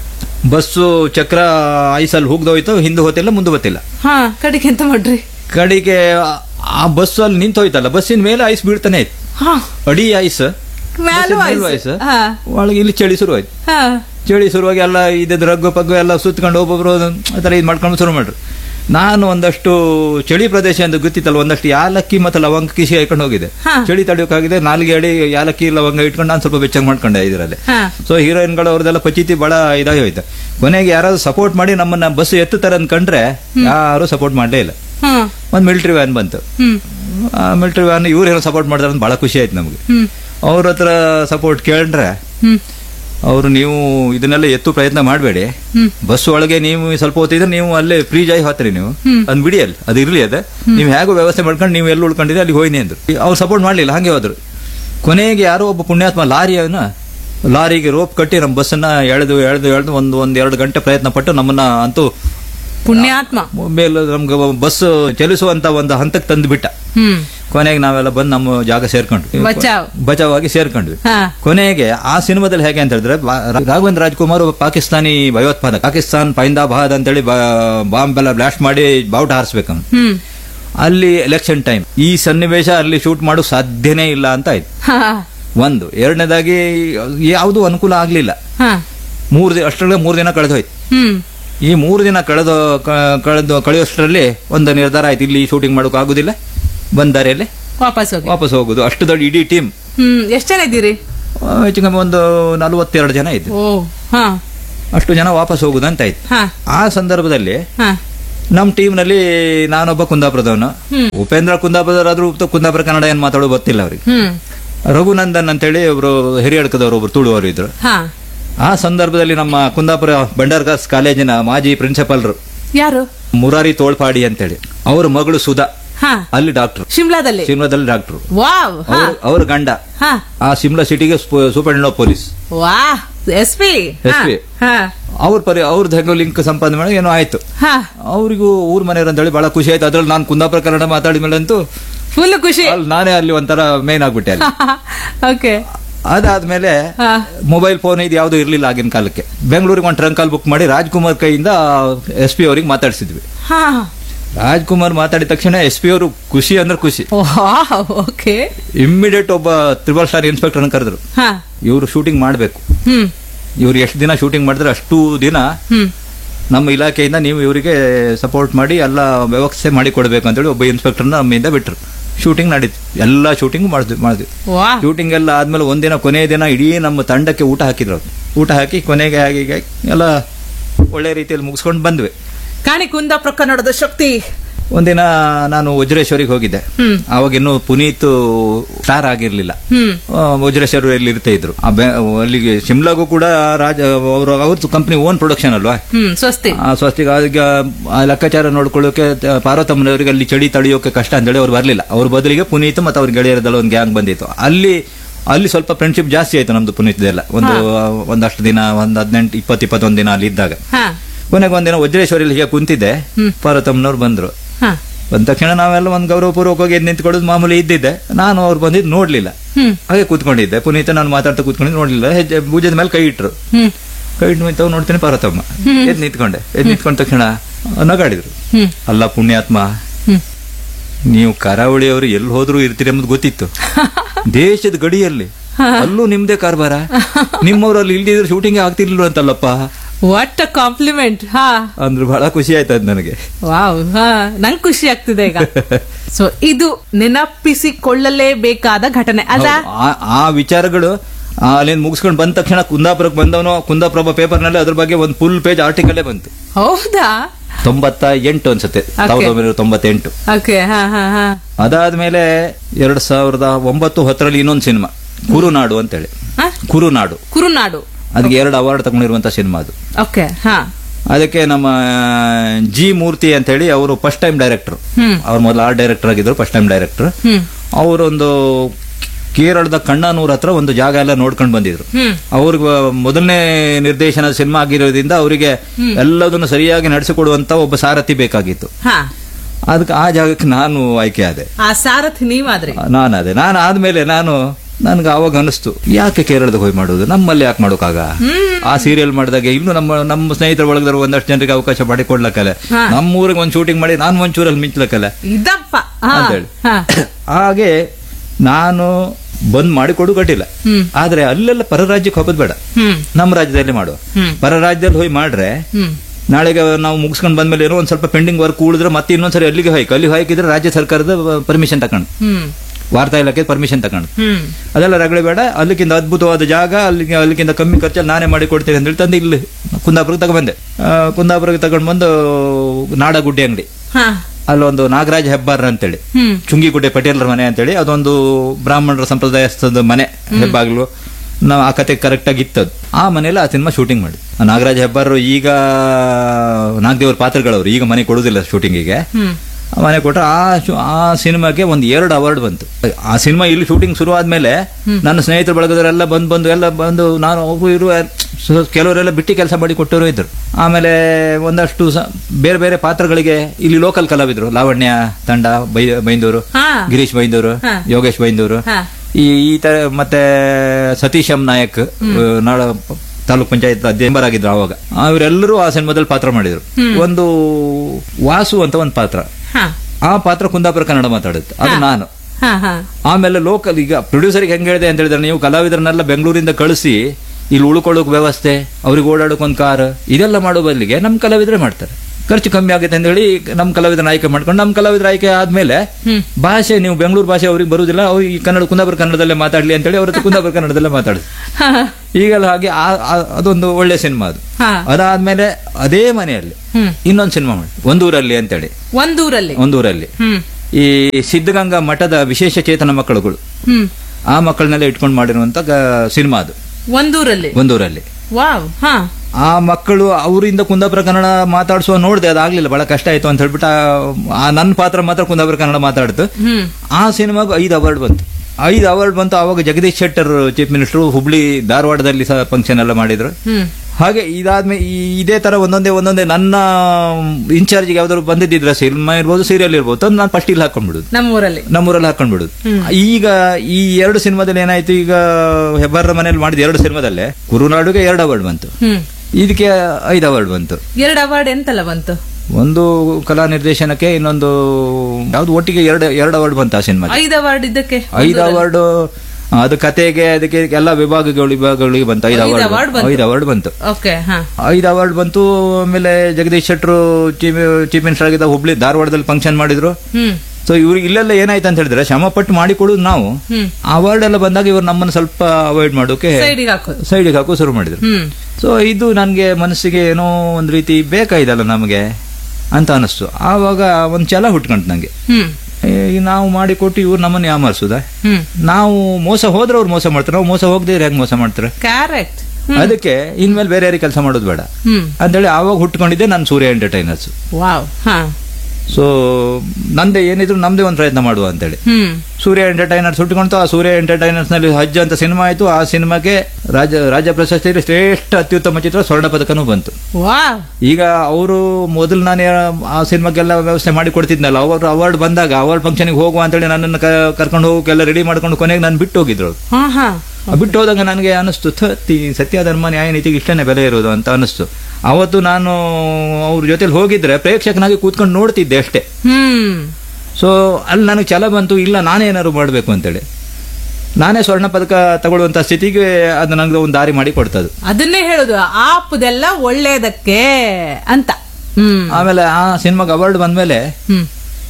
ಬಸ್ಸು ಚಕ್ರ ಐಸಲ್ಲಿ ಹೋಗ್ದೋಯ್ತು ಹಿಂದೆ ಹೋತಿಲ್ಲ ಮುಂದೆ ಗೊತ್ತಿಲ್ಲ ಹಾ ಕಡಿಕೆ ಎಂತ ಮಾಡ್ರಿ ಕಡೆಗೆ ಆ- ಆ ಬಸ್ ಅಲ್ಲಿ ನಿಂತೋಯ್ತಲ್ಲ ಬಸ್ಸಿನ ಮೇಲೆ ಐಸ್ ಬೀಳ್ತಾನೆ ಇತ್ತು ಹಾ ಅಡಿ ಐಸ್ ಮ್ಯಾಲೂ ಬಸ್ಸಿನ ಮೇಲೂ ಐಸ್ ಐಸ್ ಹಾ ಒಳಗೆ ಇಲ್ಲಿ ಚಳಿ ಶುರುವಾಯ್ತು ಹಾ ಚಳಿ ಶುರುವಾಗಿ ಎಲ್ಲ ಇದ್ದದ್ದು ರಗ್ಗು ಪಗ್ಗು ಎಲ್ಲ ಸುತ್ಕೊಂಡು ಒಬ್ಬೊಬ್ರು ಆ ಥರ ಇದು ಮಾಡ್ಕೊಂಡು ಶುರು ಮಾಡ್ರು ನಾನು ಒಂದಷ್ಟು ಚಳಿ ಪ್ರದೇಶ ಅಂತ ಗೊತ್ತಿತ್ತಲ್ಲ ಒಂದಷ್ಟು ಯಾಲಕ್ಕಿ ಮತ್ತು ಲವಂಗ ಕಿಸಿ ಹಾಕೊಂಡು ಹೋಗಿದೆ ಹಾ. ಚಳಿ ತಡೆಯೋಕ್ಕಾಗಿದೆ ನಾಲ್ಗೆ ಅಡಿ ಯಾಲಕ್ಕಿ ಲವಂಗ ಇಟ್ಕೊಂಡು ನಾನು ಸ್ವಲ್ಪ ಬೆಚ್ಚಗೆ ಮಾಡ್ಕೊಂಡೆ ಇದರಲ್ಲಿ ಹಾ ಸೊ ಹೀರೋಯಿನ್ಗಳು ಅವ್ರದ್ದೆಲ್ಲ ಪಚಿತಿ ಬಹಳ ಇದಾಗಿ ಹೋಯ್ತು ಕೊನೆಗೆ ಯಾರಾದ್ರೂ ಸಪೋರ್ಟ್ ಮಾಡಿ ನಮ್ಮನ್ನ ಬಸ್ ಎತ್ತುತ್ತಾರೆ ಅನ್ಕೊಂಡ್ರೆ ಯಾರು ಸಪೋರ್ಟ್ ಮಾಡಲೇ ಇಲ್ಲ ಹ್ಮ್ ಒಂದು ಮಿಲಿಟರಿ ವ್ಯಾನ್ ಬಂತು ಹ್ಮ್ ಆ ಮಿಲಿಟರಿ ವ್ಯಾನ್ ಇವ್ರು ಏನೋ ಸಪೋರ್ಟ್ ಮಾಡ್ತಾರೆ ಅಂತ ಬಹಳ ಖುಷಿ ಆಯ್ತು ನಮಗೆ ಹ್ಮ್ ಅವ್ರ ಹತ್ರ ಸಪೋರ್ಟ್ ಕೇಳ್ರೆ ಹ್ಮ್ ಅವರು ನೀವು ಇದನ್ನೆಲ್ಲ ಎತ್ತು ಪ್ರಯತ್ನ ಮಾಡಬೇಡಿ ಹ್ಮ್. ಬಸ್ ಒಳಗೆ ನೀವು ಸ್ವಲ್ಪ ಹೊತ್ತಿದ್ರೆ ನೀವು ಅಲ್ಲೇ ಫ್ರೀಜ್ ಆಗಿ ಹೋಗ್ತೀರಿ ನೀವು ಅದ್ ಬಿಡಿ ಅಲ್ಲಿ ಅದು ಇರ್ಲಿ ಅದ ನೀವು ಹೇಗೋ ವ್ಯವಸ್ಥೆ ಮಾಡ್ಕೊಂಡು ನೀವು ಎಲ್ಲಿ ಉಳ್ಕೊಂಡಿದ್ರೆ ಅಲ್ಲಿ ಹೋಯ್ನಿ ಅಂದ್ರು ಅವ್ರು ಸಪೋರ್ಟ್ ಮಾಡ್ಲಿಲ್ಲ ಹಂಗೆ ಹೋದ್ರು ಕೊನೆಗೆ ಯಾರೋ ಒಬ್ಬ ಪುಣ್ಯಾತ್ಮ ಲಾರಿಯವನ ಲಾರಿಗೆ ರೋಪ್ ಕಟ್ಟಿ ನಮ್ಮ ಬಸ್ಸನ್ನ ಎಳೆದು ಎಳೆದು ಎಳೆದು ಒಂದು ಒಂದ್ ಎರಡು ಗಂಟೆ ಪ್ರಯತ್ನ ಪಟ್ಟು ನಮ್ಮನ್ನ ಅಂತೂ ಪುಣ್ಯಾತ್ಮ ಮೇಲೆ ನಮ್ಗೆ ಬಸ್ ಚಲಿಸುವಂತ ಒಂದು ಹಂತಕ್ಕೆ ತಂದು ಬಿಟ್ಟ ಹ್ಮ್ ಕೊನೆಗೆ ನಾವೆಲ್ಲ ಬಂದು ನಮ್ಮ ಜಾಗ ಸೇರ್ಕೊಂಡ್ವಿ ಬಚಾವ್. ಬಚಾವಾಗಿ ಸೇರ್ಕೊಂಡ್ವಿ ಹಾ ಕೊನೆಗೆ ಆ ಸಿನಿಮಾದಲ್ಲಿ ಹೇಗೆ ಅಂತ ಹೇಳಿದ್ರೆ ಬಾ- ರಾಘವೇಂದ್ರ ರಾಜ್ಕುಮಾರ್ ಒಬ್ಬ ಪಾಕಿಸ್ತಾನಿ ಭಯೋತ್ಪಾದಕ ಪಾಕಿಸ್ತಾನ್ ಪೈಂದಾಬಾದ್ ಅಂತೇಳಿ ಬಾಂಬ್ ಎಲ್ಲ ಬ್ಲಾಸ್ಟ್ ಮಾಡಿ ಬಾವುಟ ಹಾರಿಸ್ಬೇಕು ಹ್ಮ್ ಅಲ್ಲಿ ಎಲೆಕ್ಷನ್ ಟೈಮ್ ಈ ಸನ್ನಿವೇಶ ಅಲ್ಲಿ ಶೂಟ್ ಮಾಡೋ ಸಾಧ್ಯನೇ ಇಲ್ಲ ಅಂತ ಆಯ್ತು ಹಾ ಒಂದು ಎರಡನೇದಾಗಿ ಯಾವುದು ಅನುಕೂಲ ಆಗ್ಲಿಲ್ಲ ಹಾ ಮೂರು ದಿನ ಅಷ್ಟರಲ್ಲೇ ಮೂರು ದಿನ ಕಳೆದೋಯ್ತು ಹ್ಮ್ ಈ ಮೂರು ದಿನ ಕಳೆದ ಕ- ಕಳೆದು ಕಳೆಯೋಷ್ಟರಲ್ಲಿ ಒಂದು ನಿರ್ಧಾರ ಆಯ್ತು ಇಲ್ಲಿ ಶೂಟಿಂಗ್ ಮಾಡೋಕೆ ಆಗುದಿಲ್ಲ ಬಂದ ದಾರಿಯಲ್ಲಿ ವಾಪಸ್ ಹೋಗಿ ವಾಪಸ್ ಹೋಗುದು ಅಷ್ಟು ದೊಡ್ಡ ಇಡೀ ಟೀಮ್ ಹ್ಮ್ ಎಷ್ಟ್ ಜನ ಇದ್ದೀರಿ ಹೆಚ್ಚು ಕಮ್ಮಿ ಒಂದು ನಲವತ್ತೆರಡು ಜನ ಇದ್ದು ಓ ಹಾ ಅಷ್ಟು ಜನ ವಾಪಸ್ ಹೋಗುದು ಅಂತ ಆಯ್ತು ಹಾ ಆ ಸಂದರ್ಭದಲ್ಲಿ ಹಾ ನಮ್ಮ ಟೀಮ್ನಲ್ಲಿ ನಾನೊಬ್ಬ ಕುಂದಾಪುರದವನು ಹ್ಮ್. ಉಪೇಂದ್ರ ಕುಂದಾಪುರದವರಾದ್ರೂ ಉತ್ತ- ಕುಂದಾಪುರ ಕನ್ನಡ ಏನ್ ಮಾತಾಡೋ ಗೊತ್ತಿಲ್ಲ ಅವ್ರಿಗೆ ಹ್ಮ್ ರಘುನಂದನ್ ಅಂತೇಳಿ ಒಬ್ರು ಹಿರಿಯಡ್ಕದವರು ಒಬ್ರು ತುಳುವರು ಇದ್ರು ಹಾ ಆ ಸಂದರ್ಭದಲ್ಲಿ ನಮ್ಮ ಕುಂದಾಪುರ ಬಂಡರ್ಗಾಸ್ ಕಾಲೇಜಿನ ಮಾಜಿ ಪ್ರಿನ್ಸಿಪಾಲ್ರು ಯಾರು ಮುರಾರಿ ತೋಳ್ಪಾಡಿ ಅಂತೇಳಿ ಅವ್ರ ಮಗಳು ಸುಧಾ ಹಾ ಅಲ್ಲಿ ಡಾಕ್ಟರ್ ಶಿಮ್ಲಾದಲ್ಲಿ ಶಿಮ್ಲಾದಲ್ಲಿ ಡಾಕ್ಟರ್ ವಾವ್ ಹಾ ಅವ್ರ ಗಂಡ ಹಾ ಆ ಶಿಮ್ಲಾ ಸಿಟಿಗೆ ಸೂಪರಿಂಟೆಂಡೆಂಟ್ ಪೊಲೀಸ್ ವಾ ಎಸ್ ಪಿ SP. ಹಾ ಅವ್ರ ಪರಿ ಅವ್ರದ್ದು ಹೆಂಗೋ ಲಿಂಕ್ ಸಂಪಾದನೆ ಮಾಡಿ ಏನೋ ಆಯ್ತು ಹಾ ಅವ್ರಿಗೂ ಊರ್ ಮನೆಯವ್ರು ಅಂತೇಳಿ ಬಹಳ ಖುಷಿ ಆಯ್ತು ಅದ್ರಲ್ಲಿ ನಾನು ಕುಂದಾಪುರ ಕನ್ನಡ ಮಾತಾಡಿದ ಮೇಲೆ ಅಂತೂ ಫುಲ್ ಖುಷಿ ಅಲ್ಲಿ ನಾನೇ ಅಲ್ಲಿ ಒಂಥರ ಮೇನ್ ಆಗ್ಬಿಟ್ಟೆ ಅಲ್ಲಿ ಓಕೆ ಅದಾದ್ಮೇಲೆ ಹಾ. ಮೊಬೈಲ್ ಫೋನ್ ಇದು ಯಾವ್ದು ಇರ್ಲಿಲ್ಲ ಆಗಿನ ಕಾಲಕ್ಕೆ ಬೆಂಗಳೂರಿಗೆ ಒಂದು ಟ್ರಂಕ್ ಕಾಲ್ ಬುಕ್ ಮಾಡಿ ರಾಜ್ಕುಮಾರ್ ಕೈಯಿಂದ ಎಸ್ ಪಿ ಅವ್ರಿಗೆ ಮಾತಾಡ್ಸಿದ್ವಿ ಹಾ ರಾಜ್ಕುಮಾರ್ ಮಾತಾಡಿದ ತಕ್ಷಣ ಎಸ್ ಪಿ ಅವರು ಖುಷಿ ಅಂದ್ರೆ ಖುಷಿ ವಾವ್ ಓಕೆ ಇಮ್ಮಿಡಿಯೇಟ್ ಒಬ್ಬ ತ್ರಿಬಲ್ ಸ್ಟಾರ್ ಇನ್ಸ್ಪೆಕ್ಟರ್ ಕರೆದ್ರು ಹಾ ಇವರು ಶೂಟಿಂಗ್ ಮಾಡಬೇಕು ಹ್ಮ್ ಇವ್ರು ಎಷ್ಟು ದಿನ ಶೂಟಿಂಗ್ ಮಾಡಿದ್ರೆ ಅಷ್ಟು ದಿನ ಹ್ಮ್ ನಮ್ಮ ಇಲಾಖೆಯಿಂದ ನೀವು ಇವರಿಗೆ ಸಪೋರ್ಟ್ ಮಾಡಿ ಎಲ್ಲ ವ್ಯವಸ್ಥೆ ಮಾಡಿ ಕೊಡಬೇಕು ಅಂತೇಳಿ ಒಬ್ಬ ಇನ್ಸ್ಪೆಕ್ಟರ್ನ ನಮ್ಮಿಂದ ಬಿಟ್ರು ಶೂಟಿಂಗ್ ನಡೀತು ಎಲ್ಲ ಶೂಟಿಂಗ್ ಮಾಡಿದ್ವಿ ಮಾಡಿದ್ವಿ ವಾ ಶೂಟಿಂಗ್ ಎಲ್ಲ ಆದ್ಮೇಲೆ ಒಂದಿನ ಕೊನೆಯ ದಿನ ಇಡೀ ನಮ್ಮ ತಂಡಕ್ಕೆ ಊಟ ಹಾಕಿದ್ರು ಅವ್ರು. ಊಟ ಹಾಕಿ ಕೊನೆಗೆ ಹಾಗೆ ಹೀಗೆ ಎಲ್ಲ ಒಳ್ಳೆ ರೀತಿಯಲ್ಲಿ ಮುಗಿಸ್ಕೊಂಡು ಬಂದ್ವಿ ಕಾಣಿ ಕುಂದಾಪುರ ಕನ್ನಡದ ಶಕ್ತಿ ಒಂದಿನ ನಾನು ವಜ್ರೇಶ್ವರಿಗೆ ಹೋಗಿದ್ದೆ ಹ್ಮ್. ಅವಾಗ ಇನ್ನು ಪುನೀತ್ ಸ್ಟಾರ್ ಆಗಿರ್ಲಿಲ್ಲ ಹ್ಮ್ ಆ, ವಜ್ರೇಶ್ವರಲ್ಲಿ ಇರ್ತಾ ಇದ್ರು ಆ ಬೆ- ಅಲ್ಲಿಗೆ ಶಿಮ್ಲಾಗೂ ಕೂಡ ರಾಜ ಅವರು ಅವ್ರದ್ದು ಕಂಪ್ನಿ ಓನ್ ಪ್ರೊಡಕ್ಷನ್ ಅಲ್ವಾ ಹ್ಮ್ ಸ್ವಸ್ತಿ ಆ ಸ್ವಸ್ತಿಗೆ ಈಗ ಆ ಲೆಕ್ಕಾಚಾರ ನೋಡ್ಕೊಳ್ಳೋಕೆ ತ- ಪಾರ್ವತಮ್ಮನವರಿಗೆ ಅಲ್ಲಿ ಚಳಿ ತಡೆಯೋಕೆ ಕಷ್ಟ ಅಂತೇಳಿ ಅವ್ರು ಬರಲಿಲ್ಲ ಅವ್ರ ಬದಲಿಗೆ ಪುನೀತ್ ಮತ್ತು ಅವ್ರ ಗೆಳೆಯರದೆಲ್ಲ ಒಂದು ಗ್ಯಾಂಗ್ ಬಂದಿತ್ತು ಅಲ್ಲಿ ಅಲ್ಲಿ ಸ್ವಲ್ಪ ಫ್ರೆಂಡ್ಶಿಪ್ ಜಾಸ್ತಿ ಆಯ್ತು ನಮ್ದು ಪುನೀತ್ದೆಲ್ಲ ಒಂದು ಒಂದಷ್ಟು ದಿನ ಒಂದು ಹದಿನೆಂಟು ಇಪ್ಪತ್ತು ಇಪ್ಪತ್ತೊಂದು ದಿನ ಅಲ್ಲಿ ಇದ್ದಾಗ ಹಾ ಕೊನೆಗೆ ಒಂದಿನ ವಜ್ರೇಶ್ವರಿಯಲ್ಲಿ ಹೀಗೆ ಕುಂತಿದ್ದೆ ಪಾರ್ವತಮ್ಮನವ್ರು ಬಂದ್ರು ಹಾ ಬಂದ ತಕ್ಷಣ ನಾವೆಲ್ಲ ಒಂದು ಗೌರವಪೂರ್ವಕವಾಗಿ ಎದ್ದು ನಿಂತ್ಕೊಳ್ಳೋದು ಮಾಮೂಲಿ ಇದ್ದಿದ್ದೆ ನಾನು ಅವ್ರು ಬಂದಿದ್ದು ನೋಡ್ಲಿಲ್ಲ ಹ್ಮ್ ಹಾಗೆ ಕೂತ್ಕೊಂಡಿದ್ದೆ ಪುನೀತ ನಾನು ಮಾತಾಡ್ತಾ ಕೂತ್ಕೊಂಡಿದ್ದು ನೋಡ್ಲಿಲ್ಲ ಹೆಜ್ಜೆ ಭುಜದ ಮೇಲೆ ಕೈ ಇಟ್ರು ಹ್ಮ್ ಕೈ ಇಟ್ಟು ನಿಂತವ್ ನೋಡ್ತೀನಿ ಪಾರ್ವತಮ್ಮ ಎದ್ದು ನಿಂತ್ಕೊಂಡೆ ಎದ್ದು ನಿಂತ್ಕೊಂಡ ತಕ್ಷಣ ನಗಾಡಿದ್ರು ಹ್ಮ್ ಅಲ್ಲ ಪುಣ್ಯಾತ್ಮ ಹ್ಮ್ ನೀವು ಕರಾವಳಿಯವರು ಎಲ್ಲಿ ಹೋದ್ರು ಇರ್ತೀರಿ ಎಂಬುದು ಗೊತ್ತಿತ್ತು ದೇಶದ ಗಡಿಯಲ್ಲಿ ಅಲ್ಲೂ ನಿಮ್ದೇ ಕಾರ್ಬಾರ ನಿಮ್ಮವ್ರಲ್ಲಿ ಇಲ್ದಿದ್ರೆ ಶೂಟಿಂಗ್ ಆಗ್ತಿರ್ಲಿಲ್ಲ ಅಂತಲ್ಲಪ್ಪ ವಾಟ್ ಅ ಕಾಂಪ್ಲಿಮೆಂಟ್ ಹಾ ಅಂದ್ರೆ ಬಹಳ ಖುಷಿ ಆಯ್ತು ಅದ್ ನನಗೆ ವಾವ್ ಹಾ ನಂಗ್ ಖುಷಿ ಆಗ್ತಿದೆ ಈಗ ಸೊ ಇದು ನೆನಪಿಸಿಕೊಳ್ಳಲೇಬೇಕಾದ ಘಟನೆ ಅಲ್ಲ ಹೌದು. ಆ- ಆ ವಿಚಾರಗಳು ಆ, ಅಲ್ಲಿಂದ ಮುಗಿಸ್ಕೊಂಡು ಬಂದ ತಕ್ಷಣ ಕುಂದಾಪುರಕ್ಕೆ ಬಂದವನು ಕುಂದಾಪುರ ಪೇಪರ್ನಲ್ಲಿ ಅದ್ರ ಬಗ್ಗೆ ಒಂದು ಫುಲ್ ಪೇಜ್ ಆರ್ಟಿಕಲ್ಲೇ ಬಂತು ಹೌದಾ ತೊಂಬತ್ತ ಎಂಟು ಅನ್ಸುತ್ತೆ ಸಾವಿರದ ಒಂಬೈನೂರ ತೊಂಬತ್ತೆಂಟು ಓಕೆ ಹಾ ಹಾ ಹಾ ಅದಾದ್ಮೇಲೆ ಎರಡ್ ಸಾವಿರದ ಒಂಬತ್ತು ಹತ್ತರಲ್ಲಿ ಇನ್ನೊಂದು ಸಿನಿಮಾ ಕುರುನಾಡು ಅಂತೇಳಿ ಹಾ? ಕುರುನಾಡು ಕುರುನಾಡು ಅದಕ್ಕೆ ಎರಡು ಅವಾರ್ಡ್ ತಗೊಂಡಿರುವಂತ ಸಿನಿಮಾ ಅದು ಓಕೆ ಹಾ ಅದಕ್ಕೆ ನಮ್ಮ ಜಿ ಮೂರ್ತಿ ಅಂತ ಹೇಳಿ ಅವರು ಫಸ್ಟ್ ಟೈಮ್ ಡೈರೆಕ್ಟರ್ ಹ್ಮ್ ಅವ್ರು ಮೊದಲು ಆರ್ಟ್ ಡೈರೆಕ್ಟರ್ ಆಗಿದ್ರು ಫಸ್ಟ್ ಟೈಮ್ ಡೈರೆಕ್ಟರ್ ಹ್ಮ್ ಅವರೊಂದು ಕೇರಳದ ಕಣ್ಣನೂರ್ ಹತ್ರ ಒಂದು ಜಾಗ ಎಲ್ಲ ನೋಡ್ಕೊಂಡು ಬಂದಿದ್ರು ಹ್ಮ್ ಅವ್ರಿಗೆ ಮೊದಲನೇ ನಿರ್ದೇಶನ ಸಿನಿಮಾ ಆಗಿರೋದ್ರಿಂದ ಅವರಿಗೆ ಎಲ್ಲದನ್ನು ಸರಿಯಾಗಿ ನಡೆಸಿಕೊಡುವಂತ ಒಬ್ಬ ಸಾರಥಿ ಬೇಕಾಗಿತ್ತು ಹಾ ಅದಕ್ಕೆ ಆ ಜಾಗಕ್ಕೆ ನಾನು ಆಯ್ಕೆ ಆದೆ ಆ ಸಾರಥಿ ನೀವಾದ್ರಿ ನಾನು ಅದೇ ನಾನು ಆದ್ಮೇಲೆ ನಾನು ನನ್ಗೆ ಅವಾಗ ಅನಿಸ್ತು ಯಾಕೆ ಕೇರಳದಾಗ ಹೋಗಿ ಮಾಡೋದು ನಮ್ಮಲ್ಲಿ ಯಾಕೆ ಮಾಡೋಕ್ಕಾಗ ಆ ಸೀರಿಯಲ್ ಮಾಡಿದಾಗ ಇನ್ನು ನಮ್ಮ ನಮ್ಮ ಸ್ನೇಹಿತರ ಒಳಗದವ್ರು ಒಂದಷ್ಟು ಜನರಿಗೆ ಅವಕಾಶ ಮಾಡಿಕೊಡ್ಲಕ್ಕಲ್ಲ ಹಾ. ನಮ್ಮ ಊರಿಗೆ ಒಂದು ಶೂಟಿಂಗ್ ಮಾಡಿ ನಾನು ಒಂಚೂರಲ್ಲಿ ಮಿಂಚ್ಲಕ್ಕಲ್ಲ ಇದಪ್ಪ ಹಾ ಅಂತೇಳಿ. ಹಾ ಹಾಗೆ ನಾನು ಬಂದ್ ಮಾಡಿಕೊಡು ಗಟ್ಟಿಲ್ಲ ಹ್ಮ್. ಆದ್ರೆ ಅಲ್ಲೆಲ್ಲ ಪರ ರಾಜ್ಯಕ್ಕೆ ಹೋಗೋದು ಬೇಡ ಹ್ಮ್ ನಮ್ಮ ರಾಜ್ಯದಲ್ಲಿ ಮಾಡುವ ಹ್ಮ್. ಪರ ರಾಜ್ಯದಲ್ಲಿ ಹೋಗಿ ಮಾಡ್ರೆ ಹ್ಮ್ ನಾಳೆಗೆ ನಾವು ಮುಗಿಸ್ಕೊಂಡು ಬಂದ್ಮೇಲೆ ಏನೋ ಒಂದ್ ಸ್ವಲ್ಪ ಪೆಂಡಿಂಗ್ ವರ್ಕ್ ಉಳಿದ್ರೆ ಮತ್ತೆ ಇನ್ನೊಂದ್ಸರಿ ಅಲ್ಲಿಗೆ ಹೋಯ್ತು ಅಲ್ಲಿ ಹೋಯ್ಕಿದ್ರೆ ರಾಜ್ಯ ಸರ್ಕಾರದ ಪರ್ಮಿಷನ್ ತಕೊಂಡು ಹ್ಮ್ ವಾರ್ತಾ ಇಲಾಖೆ ಪರ್ಮಿಷನ್ ತಕೊಂಡು ಹ್ಮ್ ಅದೆಲ್ಲ ರಗಳೆ ಬೇಡ ಅಲ್ಲಿಗಿಂತ ಅದ್ಭುತವಾದ ಜಾಗ ಅಲ್ಲಿಗೆ ಅಲ್ಲಿಗಿಂತ ಕಮ್ಮಿ ಖರ್ಚಲ್ಲಿ ನಾನೇ ಮಾಡಿ ಕೊಡ್ತೇನೆ ಅಂತ ಹೇಳಿ ತಂದು ಇಲ್ಲಿ ಕುಂದಾಪುರಕ್ಕೆ ತಗೊಂಡ್ಬಂದೆ ಆ, ಕುಂದಾಪುರಕ್ಕೆ ತಗೊಂಡು ಬಂದು ನಾಡಗುಡ್ಡೆ ಅಂಗಡಿ ಹಾ ಅಲ್ಲೊಂದು ನಾಗರಾಜ್ ಹೆಬ್ಬಾರ್ ಅಂತೇಳಿ ಹ್ಮ್ ಚುಂಗಿಗುಡ್ಡೆ ಪಟೇಲರ ಮನೆ ಅಂತೇಳಿ ಅದೊಂದು ಬ್ರಾಹ್ಮಣರ ಸಂಪ್ರದಾಯಸ್ಥದ ಮನೆ ಹೆಬ್ಬಾಗ್ಲು ನಾವು ಆ ಕತೆ ಕರೆಕ್ಟ್ ಆಗಿ ಇತ್ತದು ಆ ಮನೇಲಿ ಆ ಸಿನಿಮಾ ಶೂಟಿಂಗ್ ಮಾಡಿ ಆ ನಾಗರಾಜ್ ಹೆಬ್ಬಾರ್ ಈಗ ನಾಗದೇವ್ರ ಪಾತ್ರಗಳವ್ರು ಈಗ ಮನೆ ಕೊಡುದಿಲ್ಲ ಶೂಟಿಂಗಿಗೆ ಹ್ಮ್ ಆ ಮನೆ ಕೊಟ್ರೆ ಆ ಶು- ಆ ಸಿನಿಮಾಗೆ ಒಂದು ಎರಡು ಅವಾರ್ಡ್ ಬಂತು ಆ ಸಿನಿಮಾ ಇಲ್ಲಿ ಶೂಟಿಂಗ್ ಶುರು ಆದ್ಮೇಲೆ ನನ್ನ ಸ್ನೇಹಿತರ ಬಳಗದವರೆಲ್ಲ ಬಂದು ಬಂದು ಎಲ್ಲ ಬಂದು ನಾನು ಅವರು ಇರುವ ಕೆಲವರೆಲ್ಲ ಬಿಟ್ಟು ಕೆಲಸ ಮಾಡಿ ಕೊಟ್ಟವರು ಇದ್ರು ಆಮೇಲೆ ಒಂದಷ್ಟು ಸ- ಬೇರೆ ಬೇರೆ ಪಾತ್ರಗಳಿಗೆ ಇಲ್ಲಿ ಲೋಕಲ್ ಕಲಾವಿದ್ರು ಲಾವಣ್ಯ ತಂಡ ಬೈ ಬೈಂದೂರು ಹಾ. ಗಿರೀಶ್ ಬೈಂದೂರು ಹಾ. ಯೋಗೇಶ್ ಬೈಂದೂರು ಹಾ. ಈ ಈ ತರ ಮತ್ತೆ ಸತೀಶ್ ಎಂ ನಾಯಕ್ ನಾಳ ತಾಲೂಕ್ ಪಂಚಾಯತ್ ಮೆಂಬರ್ ಆಗಿದ್ರು ಅವಾಗ ಅವರೆಲ್ಲರೂ ಆ ಸಿನಿಮಾದಲ್ಲಿ ಪಾತ್ರ ಮಾಡಿದ್ರು ಒಂದು ವಾಸು ಅಂತ ಒಂದು ಪಾತ್ರ ಹಾ ಆ ಪಾತ್ರ ಕುಂದಾಪುರ ಕನ್ನಡ ಮಾತಾಡುತ್ತೆ ಅದು ನಾನು ಹಾ ಹಾ ಆಮೇಲೆ ಲೋಕಲ್ ಈಗ ಪ್ರೊಡ್ಯೂಸರ್ಗೆ ಹೆಂಗ್ ಹೇಳಿದೆ ಅಂತ ಹೇಳಿದ್ರೆ ನೀವು ಕಲಾವಿದರನ್ನೆಲ್ಲ ಬೆಂಗಳೂರಿಂದ ಕಳಿಸಿ ಇಲ್ಲಿ ಉಳ್ಕೊಳ್ಳೋಕೆ ವ್ಯವಸ್ಥೆ ಅವ್ರಿಗೆ ಓಡಾಡೋಕೆ ಒಂದು ಕಾರ್ ಇದೆಲ್ಲ ಮಾಡೋ ಬದಲಿಗೆ ನಮ್ಮ ಕಲಾವಿದರೇ ಮಾಡ್ತಾರೆ ಖರ್ಚು ಕಮ್ಮಿ ಆಗುತ್ತೆ ಅಂತ ಹೇಳಿ ನಮ್ಮ ಕಲಾವಿದರನ್ನ ಆಯ್ಕೆ ಮಾಡ್ಕೊಂಡು ನಮ್ಮ ಕಲಾವಿದರ ಆಯ್ಕೆ ಆದ್ಮೇಲೆ ಹ್ಮ್. ಭಾಷೆ ನೀವು ಬೆಂಗಳೂರು ಭಾಷೆ ಅವ್ರಿಗೆ ಬರುದಿಲ್ಲ ಅವ್ರು ಈ ಕನ್ನಡ ಕುಂದಾಪುರ ಕನ್ನಡದಲ್ಲೇ ಮಾತಾಡ್ಲಿ ಅಂತೇಳಿ ಅವ್ರ ಹತ್ರ ಕುಂದಾಪುರ ಕನ್ನಡದಲ್ಲೇ ಮಾತಾಡಿದ್ರು ಹಾ ಈಗೆಲ್ಲ ಹಾಗೆ ಆ- ಆ- ಅದೊಂದು ಒಳ್ಳೆ ಸಿನಿಮಾ ಅದು ಹಾ ಅದಾದ್ಮೇಲೆ ಅದೇ ಮನೆಯಲ್ಲಿ ಹ್ಮ್ ಇನ್ನೊಂದು ಸಿನಿಮಾ ಮಾಡಿ ಒಂದೂರಲ್ಲಿ ಅಂತೇಳಿ ಒಂದೂರಲ್ಲಿ ಒಂದೂರಲ್ಲಿ ಹ್ಮ್ ಈ ಸಿದ್ಧಗಂಗಾ ಮಠದ ವಿಶೇಷ ಚೇತನ ಮಕ್ಕಳುಗಳು ಹ್ಮ್ ಆ ಮಕ್ಕಳನ್ನೆಲ್ಲ ಇಟ್ಕೊಂಡು ಮಾಡಿರುವಂತ ಗ- ಸಿನಿಮಾ ಅದು ಒಂದೂರಲ್ಲಿ ಒಂದೂರಲ್ಲಿ ವಾವ್ ಹಾ ಆ ಮಕ್ಕಳು ಅವರಿಂದ ಕುಂದಾಪುರ ಕನ್ನಡ ಮಾತಾಡಿಸುವ ನೋಡಿದೆ ಅದಾಗ್ಲಿಲ್ಲ ಬಹಳ ಕಷ್ಟ ಆಯ್ತು ಅಂತ ಹೇಳ್ಬಿಟ್ಟು ಆ- ಆ ನನ್ನ ಪಾತ್ರ ಮಾತ್ರ ಕುಂದಾಪುರ ಕನ್ನಡ ಮಾತಾಡ್ತು ಹ್ಮ್ ಆ ಸಿನಿಮಾಗೂ ಐದು ಅವಾರ್ಡ್ ಬಂತು ಐದು ಅವಾರ್ಡ್ ಬಂತು ಆವಾಗ ಜಗದೀಶ್ ಶೆಟ್ಟರ್ ಚೀಫ್ ಮಿನಿಸ್ಟರ್ ಹುಬ್ಳಿ ಧಾರವಾಡದಲ್ಲಿ ಸಹ ಫಂಕ್ಷನ್ ಎಲ್ಲ ಮಾಡಿದ್ರು ಹ್ಮ್ ಹಾಗೆ ಇದಾದ್ಮೇಲೆ ಇದೇ ತರ ಒಂದೊಂದೇ ಒಂದೊಂದೇ ನನ್ನ ಇನ್ಚಾರ್ಜ್ಗೆ ಯಾವ್ದಾದ್ರು ಬಂದಿದ್ದಿದ್ರೆ ಸಿನಿಮಾ ಇರ್ಬೋದು ಸೀರಿಯಲ್ ಇರ್ಬೋದು ತಂದು ನಾನು ಫಸ್ಟ್ ಇಲ್ಲಿ ಹಾಕೊಂಡ್ಬಿಡುದು ನಮ್ಮೂರಲ್ಲಿ ನಮ್ಮೂರಲ್ಲಿ ಹಾಕೊಂಡ್ಬಿಡುದು ಈಗ ಈ ಎರಡು ಸಿನಿಮಾದಲ್ಲಿ ಏನಾಯ್ತು ಈಗ ಹೆಬ್ಬಾರರ ಮನೇಲಿ ಮಾಡಿದ ಎರಡು ಸಿನಿಮಾದಲ್ಲೇ ಕುರುನಾಡುಗೆ ಎರಡು ಅವಾರ್ಡ್ ಬಂತು ಹ್ಮ್ ಇದಕ್ಕೆ ಐದು ಅವಾರ್ಡ್ ಬಂತು ಎರಡು ಅವಾರ್ಡ್ ಎಂತಲ್ಲ ಬಂತು ಒಂದು ಕಲಾ ನಿರ್ದೇಶನಕ್ಕೆ ಇನ್ನೊಂದು ಯಾವ್ದು ಒಟ್ಟಿಗೆ ಎರಡು ಎರಡು ಅವಾರ್ಡ್ ಬಂತು ಆ ಸಿನಿಮಾ ಐದು ಅವಾರ್ಡ್ ಇದಕ್ಕೆ ಐದು ಅವಾರ್ಡ್ ಅದು ಕತೆಗೆ ಅದಕ್ಕೆ ಎಲ್ಲ ವಿಭಾಗಗಳು ವಿಭಾಗಗಳಿಗೆ ಬಂತು ಐದು ಐದು award ಅವಾರ್ಡ್ ಬಂತು. ಐದು ಅವಾರ್ಡ್ ಬಂತು ಓಕೆ ಹಾ ಐದು ಅವಾರ್ಡ್ ಬಂತು ಆಮೇಲೆ ಜಗದೀಶ್ ಶೆಟ್ರು ಚೀಫ್ ಚೀಫ್ ಮಿನಿಸ್ಟರ್ ಆಗಿದ್ದ ಹುಬ್ಳಿ ಧಾರವಾಡದಲ್ಲಿ ಫಂಕ್ಷನ್ ಮಾಡಿದ್ರು ಹ್ಮ್ ಸೊ ಇವ್ರಿಗೆ ಇಲ್ಲೆಲ್ಲ ಏನಾಯ್ತು ಅಂತ ಹೇಳಿದ್ರೆ ಶ್ರಮ ಪಟ್ಟು ಮಾಡಿಕೊಡುದು ನಾವು ಹ್ಮ್ ಅವಾರ್ಡ್ ಎಲ್ಲ ಬಂದಾಗ ಇವ್ರು ನಮ್ಮನ್ನು ಸ್ವಲ್ಪ ಅವಾಯ್ಡ್ ಮಾಡೋಕೆ ಸೈಡಿಗೆ ಹಾಕೋದು ಸೈಡಿಗೆ ಹಾಕೋ ಶುರು ಮಾಡಿದ್ರು ಹ್ಮ್ ಸೊ ಇದು ನನಗೆ ಮನಸ್ಸಿಗೆ ಏನೋ ಒಂದು ರೀತಿ ಬೇಕಾಯ್ದಲ್ಲ ನಮಗೆ ಅಂತ ಅನಿಸ್ತು ಆವಾಗ ಒಂದು ಛಲ ಹುಟ್ಕೊಂತು ನಂಗೆ ಹ್ಮ್ ಏ, ನಾವು ಮಾಡಿಕೊಟ್ಟು ಇವ್ರು ನಮ್ಮನ್ನು ಯಾಮರ್ಸುದ ಹ್ಮ್ ನಾವು ಮೋಸ ಹೋದ್ರೆ ಅವ್ರು ಮೋಸ ಮಾಡ್ತಾರೆ ನಾವು ಮೋಸ ಹೋಗದೆ ಹೆಂಗ್ ಮೋಸ ಮಾಡ್ತಾರೆ ಕ್ಯಾರೆಕ್ಟ್ ಅದಕ್ಕೆ ಇನ್ಮೇಲೆ ಬೇರೆ ಯಾರಿಗೆ ಕೆಲಸ ಮಾಡೋದು ಬೇಡ ಹ್ಮ್ ಅಂತೇಳಿ ಆವಾಗ ಹುಟ್ಕೊಂಡಿದ್ದೆ ನಾನು ಸೂರ್ಯ ಎಂಟರ್ಟೈನರ್ಸ್ ವಾವ್ ಹಾ ಸೊ ನಂದೇ ಏನಿದ್ರು ನಮ್ದೇ ಒಂದು ಪ್ರಯತ್ನ ಮಾಡುವ ಅಂತೇಳಿ ಹ್ಮ್ ಸೂರ್ಯ ಎಂಟರ್ಟೈನರ್ಸ್ ಹುಟ್ಟುಕೊಂತು ಆ ಸೂರ್ಯ ಎಂಟರ್ಟೈನರ್ಸ್ ನಲ್ಲಿ ಹಜ್ ಅಂತ ಸಿನಿಮಾ ಆಯ್ತು ಆ ಸಿನಿಮಾಗೆ ರಾಜ ರಾಜ್ಯ ಪ್ರಶಸ್ತಿಯಲ್ಲಿ ಶ್ರೇಷ್ಠ ಅತ್ಯುತ್ತಮ ಚಿತ್ರ ಸ್ವರ್ಣ ಪದಕನೂ ಬಂತು ವಾವ್ ಈಗ ಅವರು ಮೊದಲು ನಾನು ಆ ಸಿನಿಮಾಗೆಲ್ಲ ವ್ಯವಸ್ಥೆ ಮಾಡಿ ಕೊಡ್ತಿದ್ನಲ್ಲ ಅವರು ಅವಾರ್ಡ್ ಬಂದಾಗ ಅವಾರ್ಡ್ ಫಂಕ್ಷನ್ಗೆ ಹೋಗುವ ಅಂತೇಳಿ ನನ್ನನ್ನು ಕ- ಕರ್ಕೊಂಡು ಹೋಗೋಕೆಲ್ಲ ರೆಡಿ ಮಾಡ್ಕೊಂಡು ಕೊನೆಗೆ ನಾನು ಬಿಟ್ಟು ಹೋಗಿದ್ರು ಅವ್ರು. ಹಾ ಹಾ ಆ ಬಿಟ್ಟು ಹೋದಾಗ ನನಗೆ ಅನಿಸ್ತು ಥ, ತಿ- ಸತ್ಯ ಧರ್ಮ ನ್ಯಾಯ ನೀತಿಗೆ ಇಷ್ಟನೇ ಬೆಲೆ ಇರೋದು ಅಂತ ಅನಿಸ್ತು ಅವತ್ತು ನಾನು ಅವ್ರ ಜೊತೆಲಿ ಹೋಗಿದ್ರೆ ಪ್ರೇಕ್ಷಕನಾಗಿ ಕೂತ್ಕೊಂಡು ನೋಡ್ತಿದ್ದೆ ಅಷ್ಟೇ ಹ್ಮ್ ಸೊ ಅಲ್ಲಿ ನನಗೆ ಛಲ ಬಂತು ಇಲ್ಲ ನಾನೇ ಏನಾದ್ರು ಮಾಡಬೇಕು ಅಂತೇಳಿ ನಾನೇ ಸ್ವರ್ಣ ಪದಕ ತಗೊಳ್ಳುವಂತ ಸ್ಥಿತಿಗೆ ಅದು ನನಗೆ ಒಂದು ದಾರಿ ಮಾಡಿ ಕೊಡ್ತದು ಅದನ್ನೇ ಹೇಳುದು ಆಪುದೆಲ್ಲ ಒಳ್ಳೇದಕ್ಕೆ ಅಂತ ಹ್ಮ್ ಆಮೇಲೆ ಆ ಸಿನಿಮಾಗೆ ಅವಾರ್ಡ್ ಬಂದ್ಮೇಲೆ ಹ್ಮ್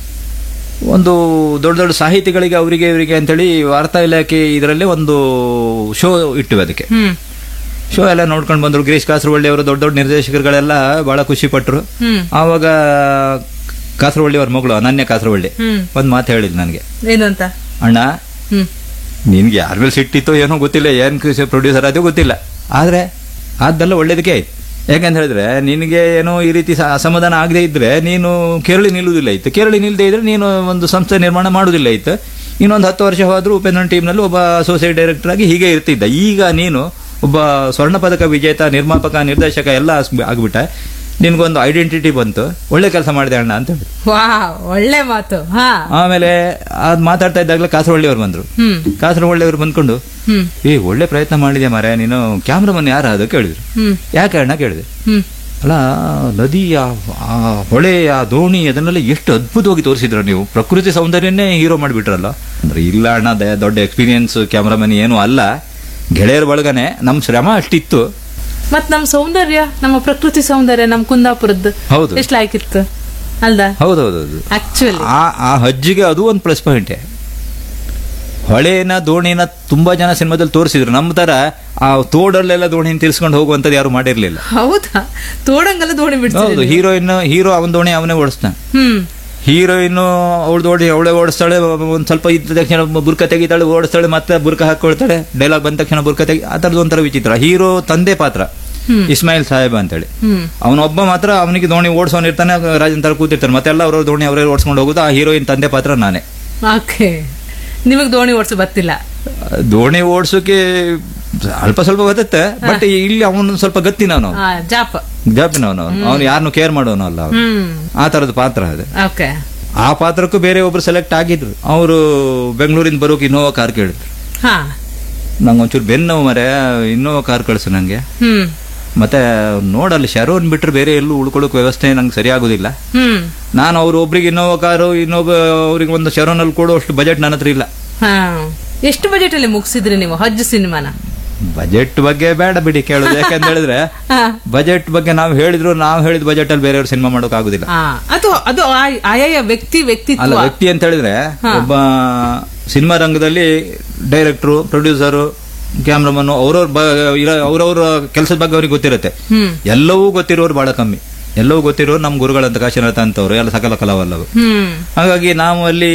ಒಂದು ದೊಡ್ಡ ದೊಡ್ಡ ಸಾಹಿತಿಗಳಿಗೆ ಅವರಿಗೆ ಇವರಿಗೆ ಅಂತೇಳಿ ವಾರ್ತಾ ಇಲಾಖೆ ಇದರಲ್ಲಿ ಒಂದು ಶೋ ಇಟ್ಟು ಅದಕ್ಕೆ ಹ್ಮ್ ಶೋ ಎಲ್ಲ ನೋಡ್ಕೊಂಡು ಬಂದ್ರು ಗಿರೀಶ್ ಕಾಸರವಳ್ಳಿ ಅವರು ದೊಡ್ಡ ದೊಡ್ಡ ನಿರ್ದೇಶಕರುಗಳೆಲ್ಲ ಬಹಳ ಖುಷಿ ಪಟ್ರು ಹ್ಮ್ ಆವಾಗ ಕಾಸರವಳ್ಳಿ ಅವ್ರ ಮಗಳು ಅನನ್ಯ ಕಾಸರವಳ್ಳಿ ಹ್ಮ್ ಒಂದು ಮಾತು ಹೇಳಿದ್ ನನಗೆ ಏನು ಅಂತ ಅಣ್ಣ ಹ್ಮ್ ನಿನ್ಗೆ ಯಾರ ಮೇಲೆ ಸಿಟ್ಟಿತ್ತೋ ಏನೋ ಗೊತ್ತಿಲ್ಲ ಏನ್ ಪ್ರೊಡ್ಯೂಸರ್ ಅದು ಗೊತ್ತಿಲ್ಲ ಆದ್ರೆ ಅದೆಲ್ಲ ಒಳ್ಳೇದಕ್ಕೆ ಆಯ್ತು ಯಾಕಂತ ಹೇಳಿದ್ರೆ ನಿನಗೆ ಏನೋ ಈ ರೀತಿ ಸ- ಅಸಮಾಧಾನ ಆಗದೆ ಇದ್ರೆ ನೀನು ಕೇರಳಿ ನಿಲ್ಲುವುದಿಲ್ಲ ಇತ್ತು ಕೇರಳಿ ನಿಲ್ಲದೆ ಇದ್ರೆ ನೀನು ಒಂದು ಸಂಸ್ಥೆ ನಿರ್ಮಾಣ ಮಾಡುವುದಿಲ್ಲ ಇತ್ತು ಇನ್ನೊಂದು ಹತ್ತು ವರ್ಷ ಹೋದ್ರೂ ಉಪೇಂದ್ರನ್ ಟೀಮ್ನಲ್ಲಿ ಒಬ್ಬ ಅಸೋಸಿಯೇಟ್ ಡೈರೆಕ್ಟರ್ ಆಗಿ ಹೀಗೆ ಇರ್ತಿದ್ದ ಈಗ ನೀನು ಒಬ್ಬ ಸ್ವರ್ಣ ಪದಕ ವಿಜೇತ ನಿರ್ಮಾಪಕ ನಿರ್ದೇಶಕ ಎಲ್ಲ ಆಸ್- ಆಗ್ಬಿಟ್ಟ ನಿನ್ಗೊಂದು ಐಡೆಂಟಿಟಿ ಬಂತು ಒಳ್ಳೆ ಕೆಲಸ ಮಾಡಿದೆ ಅಣ್ಣ ಅಂತ ಹೇಳಿ ವಾ ಒಳ್ಳೆ ಮಾತು ಹಾ ಆಮೇಲೆ ಅದ್ ಮಾತಾಡ್ತಾ ಇದ್ದಾಗಲೇ ಕಾಸರವಳ್ಳಿ ಅವ್ರು ಬಂದ್ರು ಹ್ಮ್ ಕಾಸರವಳ್ಳಿ ಅವ್ರು ಬಂದ್ಕೊಂಡು ಹ್ಮ್ ಏ ಒಳ್ಳೆ ಪ್ರಯತ್ನ ಮಾಡಿದೆ ಮಾರ ನೀನು ಕ್ಯಾಮ್ರಾಮನ್ ಯಾರ ಅದು ಕೇಳಿದ್ರು ಹ್ಮ್ ಯಾಕೆ ಅಣ್ಣ ಕೇಳಿದೆ ಹ್ಮ್ ಅಲ್ಲ ನದಿ ಆ ಆ ಹೊಳೆ ಆ ದೋಣಿ ಅದನ್ನೆಲ್ಲ ಎಷ್ಟು ಅದ್ಭುತವಾಗಿ ತೋರಿಸಿದ್ರ ನೀವು ಪ್ರಕೃತಿ ಸೌಂದರ್ಯನೇ ಹೀರೋ ಮಾಡಿಬಿಟ್ರಲ್ಲ ಅಂದ್ರೆ ಇಲ್ಲ ಅಣ್ಣ ದ- ದೊಡ್ಡ ಎಕ್ಸ್ಪೀರಿಯನ್ಸ್ ಕ್ಯಾಮ್ರಾಮನ್ ಏನು ಅಲ್ಲ ಗೆಳೆಯರ ಬಳಗನೆ ನಮ್ ಶ್ರಮ ಅಷ್ಟಿತ್ತು ಮತ್ ನಮ್ ಸೌಂದರ್ಯ ನಮ್ಮ ಪ್ರಕೃತಿ ಸೌಂದರ್ಯ ನಮ್ ಕುಂದಾಪುರದ್ದು ಹೌದು. ಎಷ್ಟ್ ಲಾಯ್ಕಿತ್ತು ಅಲ್ದಾ ಹೌದೌದೌದು ಆಕ್ಚುಲಿ ಆ ಆ ಹಜ್ಜಿಗೆ ಅದು ಒಂದು ಪ್ಲಸ್ ಪಾಯಿಂಟೇ ಹೊಳೆನ ದೋಣಿನ ತುಂಬಾ ಜನ ಸಿನಿಮಾದಲ್ಲಿ ತೋರಿಸಿದ್ರು ನಮ್ಮ ತರ ಆ ತೋಡಲ್ಲೆಲ್ಲ ದೋಣಿನ ತಿರ್ಸ್ಕೊಂಡು ಹೋಗುವಂತದ್ದು ಯಾರು ಮಾಡಿರ್ಲಿಲ್ಲ ಹೌದಾ ತೋಡಂಗೆಲ್ಲ ದೋಣಿ ಹೌದು ಬಿಡ್ತೀರಿ ಹೀರೋಯಿನ್ ಹೀರೋ ಅವನ ದೋಣಿ ಅವನೇ ಓಡಿಸ್ತಾನೆ ಹ್ಮ್ ಹೀರೋಯಿನ್ ಅವಳು ಓಡಿ ಅವಳೆ ಓಡಿಸ್ತಾಳೆ ಒಂದ್ ಸ್ವಲ್ಪ ಇದ್ದ ತಕ್ಷಣ ಬುರ್ಕ ತೆಗಿತಾಳೆ ಓಡಿಸ್ತಾಳೆ ಮತ್ತೆ ಬುರ್ಕ ಹಾಕೊಳ್ತಾಳೆ ಡೈಲಾಗ್ ಬಂದ ತಕ್ಷಣ ಬುರ್ಕ ತೆಗಿ ಆ ಥರದ್ದು ಒಂಥರ ವಿಚಿತ್ರ ಹೀರೋ ತಂದೆ ಪಾತ್ರ ಹ್ಮ್. ಇಸ್ಮಾಯಿಲ್ ಸಾಹೇಬ್ ಅಂತೇಳಿ ಹ್ಮ್ ಅವನೊಬ್ಬ ಮಾತ್ರ ಅವನಿಗೆ ದೋಣಿ ಓಡಿಸೋನ್ ಇರ್ತಾನೆ ರಾಜನ್ ತರ ಕೂತಿರ್ತಾನೆ ಮತ್ತೆಲ್ಲ ಅವ್ರವ್ರ ದೋಣಿ ಅವರೇ ಓಡಿಸ್ಕೊಂಡು ಹೋಗುದು ಆ ಹೀರೋಯಿನ್ ತಂದೆ ಪಾತ್ರ ನಾನೇ ಓಕೆ ನಿಮಗ್ ದೋಣಿ ಓಡಿಸು ಬರ್ತಿಲ್ಲ ದೋಣಿ ಓಡಿಸೋಕೆ ಅಲ್ಪ ಸ್ವಲ್ಪ ಬರುತ್ತೆ ಬಟ್ ಇಲ್ಲಿ ಅವನು ಸ್ವಲ್ಪ ಗತ್ತಿನವನು ಆ, ಜಾಪ ಜಾಪಿನವನು ಅವನು ಯಾರನ್ನು ಕೇರ್ ಮಾಡೋನು ಅಲ್ಲ ಅವನು ಹ್ಮ್ ಆ ತರದ ಪಾತ್ರ ಅದು ಓಕೆ ಆ ಪಾತ್ರಕ್ಕೂ ಬೇರೆ ಒಬ್ರು ಸೆಲೆಕ್ಟ್ ಆಗಿದ್ರು ಅವರು ಬೆಂಗಳೂರಿಂದ ಬರೋಕೆ ಇನ್ನೋವಾ ಕಾರ್ ಕೇಳಿದ್ರು ಹಾ ನಂಗೆ ಒಂಚೂರು ಬೆನ್ನು ಮರೆ ಇನ್ನೋವಾ ಕಾರ್ ಕಳಿಸು ನಂಗೆ ಹ್ಮ್ ಮತ್ತೆ ನೋಡಲ್ಲಿ ಶರೋನ್ ಬಿಟ್ರೆ ಬೇರೆ ಎಲ್ಲೂ ಉಳ್ಕೊಳ್ಳೋಕೆ ವ್ಯವಸ್ಥೆ ನಂಗೆ ಸರಿ ಆಗೋದಿಲ್ಲ ಹ್ಮ್ ನಾನು ಅವ್ರು ಒಬ್ರಿಗೆ ಇನ್ನೋವಾ ಕಾರು ಇನ್ನೊಬ್ಬ ಅವ್ರಿಗೆ ಒಂದು ಶರೋನಲ್ಲಿ ಕೊಡೋ ಅಷ್ಟು ಬಜೆಟ್ ನನ್ನ ಹತ್ರ ಇಲ್ಲ ಹಾ ಎಷ್ಟು ಬಜೆಟ್ ಅಲ್ಲಿ ಮುಗಿಸಿದ್ರಿ ನೀವು ಹಜ್ ಸಿನಿಮಾನ ಬಜೆಟ್ ಬಗ್ಗೆ ಬೇಡ ಬಿಡಿ ಕೇಳೋದು ಯಾಕಂತ ಹೇಳಿದ್ರೆ ಹಾ ಬಜೆಟ್ ಬಗ್ಗೆ ನಾವು ಹೇಳಿದ್ರು ನಾವು ಹೇಳಿದ ಬಜೆಟ್ ಅಲ್ಲಿ ಬೇರೆಯವ್ರು ಸಿನಿಮಾ ಮಾಡೋಕೆ ಆಗುದಿಲ್ಲ ಆ, ಅದು ಅದು ಆ- ಆಯಾಯ ವ್ಯಕ್ತಿ ಅಲ್ಲ ವ್ಯಕ್ತಿತ್ವ ವ್ಯಕ್ತಿ ಅಂತ ಹೇಳಿದ್ರೆ ಒಬ್ಬ ಸಿನಿಮಾ ರಂಗದಲ್ಲಿ ಡೈರೆಕ್ಟ್ರು ಪ್ರೊಡ್ಯೂಸರು ಕ್ಯಾಮ್ರಾಮನ್ ಅವ್ರವ್ರ ಅವ್ರವ್ರ ಕೆಲಸದ ಬಗ್ಗೆ ಅವ್ರಿಗೆ ಗೊತ್ತಿರುತ್ತೆ ಹ್ಮ್ ಎಲ್ಲವೂ ಗೊತ್ತಿರೋರು ಬಹಳ ಕಮ್ಮಿ ಎಲ್ಲವೂ ಗೊತ್ತಿರೋ ನಮ್ಮ ಗುರುಗಳಂತ ಕಾಶಿನಾಥ ಅಂತವ್ರು ಎಲ್ಲ ಸಕಲ ಕಲಾವಲ್ಲವು ಹ್ಮ್ ಹಾಗಾಗಿ ನಾವು ಅಲ್ಲಿ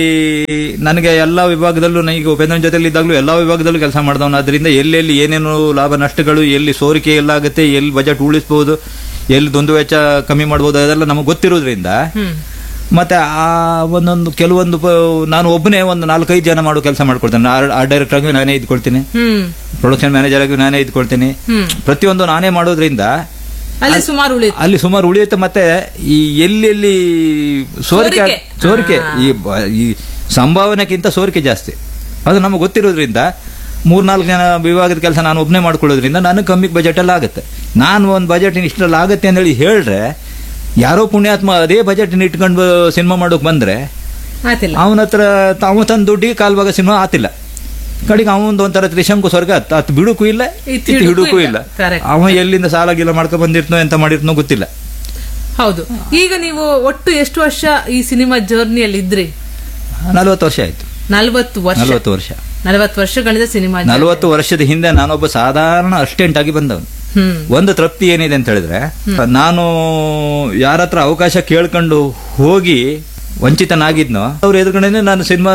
ನನಗೆ ಎಲ್ಲಾ ವಿಭಾಗದಲ್ಲೂ ಈಗ ಉಪೇಂದ್ರನ ಜೊತೆಲಿ ಇದ್ದಾಗಲೂ ಎಲ್ಲಾ ವಿಭಾಗದಲ್ಲೂ ಕೆಲಸ ಮಾಡಿದವನು ಅದರಿಂದ ಎಲ್ಲೆಲ್ಲಿ ಏನೇನು ಲಾಭ ನಷ್ಟಗಳು ಎಲ್ಲಿ ಸೋರಿಕೆ ಎಲ್ಲಾಗುತ್ತೆ ಎಲ್ಲಿ ಬಜೆಟ್ ಉಳಿಸ್ಬೋದು ಎಲ್ಲಿ ದುಂದು ವೆಚ್ಚ ಕಮ್ಮಿ ಮಾಡ್ಬೋದು ಅದೆಲ್ಲ ನಮಗೆ ಗೊತ್ತಿರೋದ್ರಿಂದ ಹ್ಮ್ ಮತ್ತೆ ಆ ಒಂದೊಂದು ಕೆಲವೊಂದು ಪ- ನಾನು ಒಬ್ಬನೇ ಒಂದು ನಾಲ್ಕೈದು ಜನ ಮಾಡೋ ಕೆಲಸ ಮಾಡ್ಕೊಳ್ತೇನೆ ಆರ್ಟ್ ಡೈರೆಕ್ಟರ್ ಆಗಿ ನಾನೇ ಇದ್ಕೊಳ್ತೀನಿ ಹ್ಮ್ ಪ್ರೊಡಕ್ಷನ್ ಮ್ಯಾನೇಜರ್ ಆಗಿ ನಾನೇ ಇದ್ಕೊಳ್ತೀನಿ ಹ್ಮ್ ಪ್ರತಿಯೊಂದು ನಾನೇ ಮಾಡೋದ್ರಿಂದ ಅಲ್ಲಿ ಸುಮಾರು ಉಳಿತು ಅಲ್ಲಿ ಸುಮಾರು ಉಳಿಯುತ್ತೆ ಮತ್ತೆ ಈ ಎಲ್ಲೆಲ್ಲಿ ಸೋರಿಕೆ ಸೋರಿಕೆ. ಸೋರಿಕೆ ಈ ಬ- ಈ ಸಂಭಾವನೆಗಿಂತ ಸೋರಿಕೆ ಜಾಸ್ತಿ ಅದು ನಮಗೆ ಗೊತ್ತಿರೋದ್ರಿಂದ ಮೂರ್ನಾಲ್ಕು ಜನ ವಿಭಾಗದ ಕೆಲಸ ನಾನು ಒಬ್ಬನೇ ಮಾಡ್ಕೊಳ್ಳೋದ್ರಿಂದ ನನಗೆ ಕಮ್ಮಿ ಬಜೆಟ್ ಎಲ್ಲ ಆಗುತ್ತೆ ನಾನು ಒಂದು ಬಜೆಟ್ ಇಷ್ಟೆಲ್ಲ ಆಗುತ್ತೆ ಅಂತೇಳಿ ಹೇಳ್ರೆ ಯಾರೋ ಪುಣ್ಯಾತ್ಮ ಅದೇ ಬಜೆಟ್ ಇಟ್ಕೊಂಡು ಸಿನಿಮಾ ಮಾಡೋಕೆ ಬಂದ್ರೆ ಆತಿಲ್ಲ ಅವನ ಹತ್ರ ತಾವು ತಂದು ದುಡ್ಡಿಗೆ ಕಾಲ್ ಭಾಗ ಸಿನಿಮಾ ಆತಿಲ್ಲ ಕಡೆಗೆ ಅವನದು ಒಂಥರ ತ್ರಿಶಂಕು ಸ್ವರ್ಗ ಅತ್ ಅತ್ ಬಿಡುಕು ಇಲ್ಲ ಇತ್ ಇತ್ ಹಿಡುಕು ಹಿಡುಕು ಇಲ್ಲ. ಇಲ್ಲ Correct. ಅವ ಎಲ್ಲಿಂದ ಸಾಲ ಗೀಲ ಮಾಡ್ಕೊಂಡ್ ಬಂದಿರ್ತನೋ ಎಂತ ಮಾಡಿರ್ತನೋ ಗೊತ್ತಿಲ್ಲ ಹೌದು ಈಗ ನೀವು ಒಟ್ಟು ಎಷ್ಟು ವರ್ಷ ಈ ಸಿನಿಮಾ ಜರ್ನಿಯಲ್ಲಿ ಇದ್ರಿ ನಲವತ್ತು ವರ್ಷ ಆಯ್ತು ನಲ್ವತ್ತು ವರ್ಷ ನಲವತ್ತು ವರ್ಷ ನಲವತ್ತು ವರ್ಷಗಳಿಂದ ಸಿನಿಮಾ journey. ನಲವತ್ತು ವರ್ಷದ ಹಿಂದೆ ನಾನೊಬ್ಬ ಸಾಧಾರಣ ಅಸ್ಟೆಂಟ್ ಆಗಿ ಬಂದವನು ಹ್ಮ್ ಒಂದು ತೃಪ್ತಿ ಏನಿದೆ ಅಂತ ಹೇಳಿದ್ರೆ ನಾನು ಯಾರ ಹತ್ರ ಅವಕಾಶ ಕೇಳ್ಕೊಂಡು ಹೋಗಿ ವಂಚಿತನಾಗಿದ್ನೋ ಅವ್ರ ಎದುರುಗಡೆನೆ ನಾನು ಸಿನಿಮಾ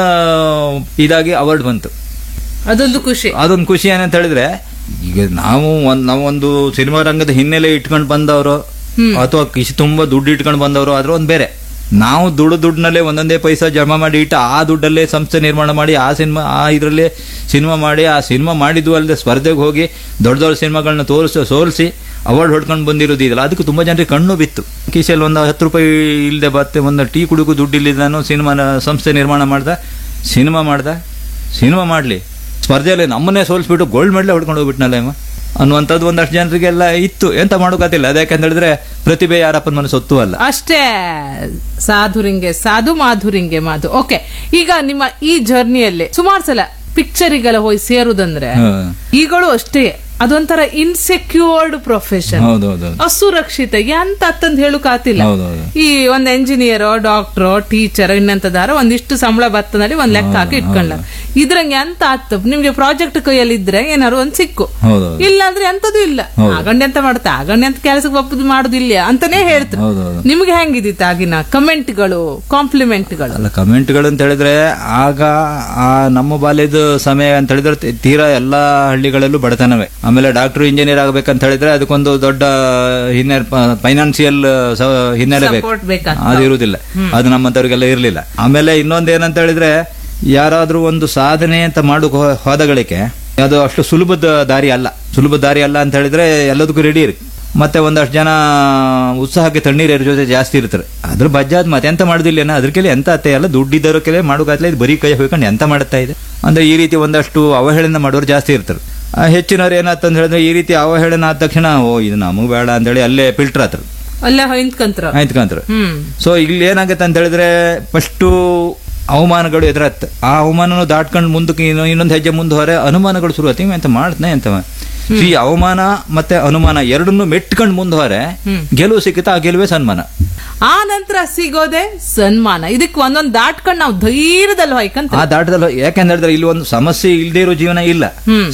ಇದಾಗಿ ಅವಾರ್ಡ್ ಬಂತು ಅದೊಂದು ಖುಷಿ ಅದೊಂದು ಖುಷಿ ಏನಂತ ಹೇಳಿದ್ರೆ ಈಗ ನಾವು ಒಂದ್ ನಾವೊಂದು ಸಿನಿಮಾ ರಂಗದ ಹಿನ್ನೆಲೆ ಇಟ್ಕೊಂಡು ಬಂದವರು ಅಥವಾ ಕಿಸಿ ತುಂಬಾ ದುಡ್ಡು ಇಟ್ಕೊಂಡು ಬಂದವರು ಆದ್ರೆ ಒಂದ್ ಬೇರೆ ನಾವು ದುಡ್ಡು ದುಡ್ಡಿನಲ್ಲೇ ಒಂದೊಂದೇ ಪೈಸಾ ಜಮಾ ಮಾಡಿ ಇಟ್ಟು ಆ ದುಡ್ಡಲ್ಲೇ ಸಂಸ್ಥೆ ನಿರ್ಮಾಣ ಮಾಡಿ ಆ ಸಿನಿಮಾ ಆ ಇದರಲ್ಲೇ ಸಿನಿಮಾ ಮಾಡಿ ಆ ಸಿನಿಮಾ ಮಾಡಿದ್ವು ಅಲ್ಲದೆ ಸ್ಪರ್ಧೆಗೆ ಹೋಗಿ ದೊಡ್ಡ ದೊಡ್ಡ ಸಿನಿಮಾಗಳನ್ನ ತೋರಿಸಿ ಸೋಲಿಸಿ ಅವಾರ್ಡ್ ಹೊಡ್ಕೊಂಡು ಬಂದಿರೋದು ಇದೆಯಲ್ಲ ಅದಕ್ಕೆ ತುಂಬಾ ಜನರಿಗೆ ಕಣ್ಣು ಬಿತ್ತು ಕಿಸೆಯಲ್ಲಿ ಒಂದು ಹತ್ತು ರೂಪಾಯಿ ಇಲ್ಲದೆ ಬತ್ತೆ ಒಂದು ಟೀ ಕುಡಿಗೂ ದುಡ್ಡು ಇಲ್ಲದೆ ನಾನು ಸಿನಿಮಾ ಸಂಸ್ಥೆ ನಿರ್ಮಾಣ ಮಾಡ್ದ ಸಿನಿಮಾ ಮಾಡ್ದ ಸಿನಿಮಾ ಮಾಡಲಿ ಸ್ಪರ್ಧೆಯಲ್ಲಿ ನಮ್ಮನ್ನೇ ಸೋಲಿಸ್ಬಿಟ್ಟು ಗೋಲ್ಡ್ ಮೆಡಲ್ ಹೊಡ್ಕೊಂಡು ಹೋಗ್ಬಿಟ್ನಲ್ಲ ಇವ ಅನ್ನುವಂಥದ್ದು ಒಂದಷ್ಟು ಜನರಿಗೆಲ್ಲ ಇತ್ತು ಎಂತ ಮಾಡೋಕಾತಿಲ್ಲ ಅದಕ್ಕೆ ಹೇಳಿದ್ರೆ ಪ್ರತಿಭೆ ಯಾರಪ್ಪನ ಮನೆ ಸೊತ್ತು ಅಲ್ಲ ಅಷ್ಟೇ ಸಾಧುರಿಂಗೆ ಸಾಧು ಮಾಧುರಿಂಗೆ ಮಾಧು ಓಕೆ ಈಗ ನಿಮ್ಮ ಈ ಜರ್ನಿಯಲ್ಲಿ ಸುಮಾರು ಸಲ ಪಿಕ್ಚರಿಗೆಲ್ಲ ಹೋಗಿ ಸೇರುದಂದ್ರೆ ಹ. ಈಗಳು ಅಷ್ಟೇ ಅದೊಂಥರ ಇನ್ಸೆಕ್ಯೂರ್ಡ್ ಪ್ರೊಫೆಷನ್ ಹೌದೌದು ಅಸುರಕ್ಷಿತ ಎಂತ ಅತ್ತಂದ್ ಹೇಳುಕಾತಿಲ್ಲ ಹೌದೌದು ಈ ಒಂದ್ ಎಂಜಿನಿಯರ್ ಡಾಕ್ಟರ್ ಟೀಚರ್ ಇನ್ನಂತದಾರ ಒಂದಿಷ್ಟು ಸಂಬಳ ಬರ್ತನಲ್ಲಿ ಒಂದ್ ಲೆಕ್ಕ ಹಾಕಿ ಇಟ್ಕೊಂಡ ಇದ್ರಂಗೆ ಎಂತ ಆತ್ ನಿಮ್ಗೆ ಪ್ರಾಜೆಕ್ಟ್ ಕೈಯಲ್ಲಿ ಇದ್ರೆ ಏನಾರು ಒಂದ್ ಸಿಕ್ಕು ಹೌದೌದು ಇಲ್ಲ ಅಂದ್ರೆ ಎಂತದೂ ಇಲ್ಲ ಆಗಂಡ ಎಂತ ಮಾಡ್ತಾ ಆಗಂಡ ಎಂತ ಕೆಲಸಕ್ಕೆ ಒಪ್ಪದು ಮಾಡುದಿಲ್ಲ ಅಂತಾನೆ ಹೇಳ್ತಾರೆ ಹೌದೌದು ನಿಮ್ಗೆ ಹೆಂಗಿದಿತ್ತು ಆಗಿನ ಕಮೆಂಟ್ಗಳು ಕಾಂಪ್ಲಿಮೆಂಟ್ಗಳು ಅಲ್ಲ ಕಮೆಂಟ್ಗಳು ಅಂತ ಹೇಳಿದ್ರೆ ಆಗ ಆ ನಮ್ಮ ಬಾಲ್ಯದ ಸಮಯ ಅಂತ ಹೇಳಿದ್ರೆ ತಿ- ತೀರಾ ಎಲ್ಲಾ ಹಳ್ಳಿಗಳಲ್ಲೂ ಬಡತನವೇ ಆಮೇಲೆ ಡಾಕ್ಟರ್ ಇಂಜಿನಿಯರ್ ಆಗ್ಬೇಕಂತ ಹೇಳಿದ್ರೆ ಅದಕ್ಕೊಂದು ದೊಡ್ಡ ಹಿನ್ನೆಲೆ ಫೈನಾನ್ಸಿಯಲ್ ಹಿನ್ನೆಲೆ ಬೇಕು ಸಪೋರ್ಟ್ ಬೇಕಾ ಅದು ಇರುವುದಿಲ್ಲ ಅದು ನಮ್ಮಂತವ್ರಿಗೆಲ್ಲ ಇರಲಿಲ್ಲ ಆಮೇಲೆ ಇನ್ನೊಂದು ಏನಂತ ಹೇಳಿದ್ರೆ ಯಾರಾದ್ರೂ ಒಂದು ಸಾಧನೆ ಅಂತ ಮಾಡು ಹೋದಗಳಿಗೆ ಅದು ಅಷ್ಟು ಸುಲಭದ ದಾರಿ ಅಲ್ಲ ಸುಲಭದ ದಾರಿ ಅಲ್ಲ ಅಂತ ಹೇಳಿದ್ರೆ ಎಲ್ಲದಕ್ಕೂ ರೆಡಿ ಇರಿ ಮತ್ತೆ ಒಂದಷ್ಟು ಜನ ಉತ್ಸಾಹಕ್ಕೆ ತಣ್ಣೀರ ಜೊತೆ ಜಾಸ್ತಿ ಇರ್ತಾರೆ ಅದ್ರ ಬಜ್ಜಾದ್ ಮತ್ತೆ ಎಂತ ಮಾಡುದಿಲ್ಲ ಅದ್ರಕೆಲೆ ಎಂತ ಅತ್ತೆ ಎಲ್ಲ ದುಡ್ಡಿದ್ದವ್ರಕೆಲೆ ಮಾಡೋಕಾಗ್ಲೇ ಇದು ಬರೀ ಕೈ ಹೋಗ್ಕೊಂಡು ಎಂತ ಮಾಡುತ್ತಾ ಇದೆ ಅಂದ್ರೆ ಈ ರೀತಿ ಒಂದಷ್ಟು ಅವಹೇಳನ ಮಾಡೋರು ಜಾಸ್ತಿ ಇರ್ತಾರೆ ಆ ಹೆಚ್ಚಿನವ್ರು ಏನಾತಂತ ಹೇಳಿದ್ರೆ ಈ ರೀತಿ ಅವಹೇಳನ ಆದ ತಕ್ಷಣ ಓ ಇದು ನಮಗ್ ಬೇಡ ಅಂತೇಳಿ ಅಲ್ಲೇ ಫಿಲ್ಟರ್ ಆತರ ಅಲ್ಲ ಹೊಯ್ತ್ಕಂತ್ರ ಆಯ್ತ್ಕಂತಾರೆ ಹ್ಮ್ ಸೊ ಇಲ್ಲಿ ಏನಾಗುತ್ತೆ ಅಂತ ಹೇಳಿದ್ರೆ ಫಸ್ಟು ಅವಮಾನಗಳು ಎದುರತ್ತೆ ಆ ಅವಮಾನನು ದಾಟ್ಕೊಂಡು ಮುಂದಕ್ಕೆ ಇನ್ನು- ಇನ್ನೊಂದು ಹೆಜ್ಜೆ ಮುಂದೆ ಹೊರೆ ಅನುಮಾನಗಳು ಶುರು ಆಯ್ತು ಎಂತ ಮಾಡ್ತಾನೆ ಅಂತ ಈ ಅವಮಾನ ಮತ್ತೆ ಅನುಮಾನ ಎರಡನ್ನು ಮೆಟ್ಕೊಂಡು ಮುಂದೆ ಹೊರೆ ಗೆಲುವು ಸಿಕ್ಕುತ್ತೆ ಆ ಗೆಲುವೇ ಸನ್ಮಾನ ಆ ನಂತರ ಸಿಗೋದೆ ಸನ್ಮಾನ ಇದಕ್ಕೆ ಒಂದೊಂದ್ ದಾಟ್ಕೊಂಡ್ ನಾವು ಧೈರ್ಯದಲ್ಲಿ ಹೊಯ್ಕಂತ ಆ ದಾಟದಲ್ಲಿ ಯಾಕೆಂತ ಹೇಳಿದ್ರೆ ಇಲ್ಲಿ ಒಂದು ಸಮಸ್ಯೆ ಇಲ್ಲದೆ ಇರೋ ಜೀವನ ಇಲ್ಲ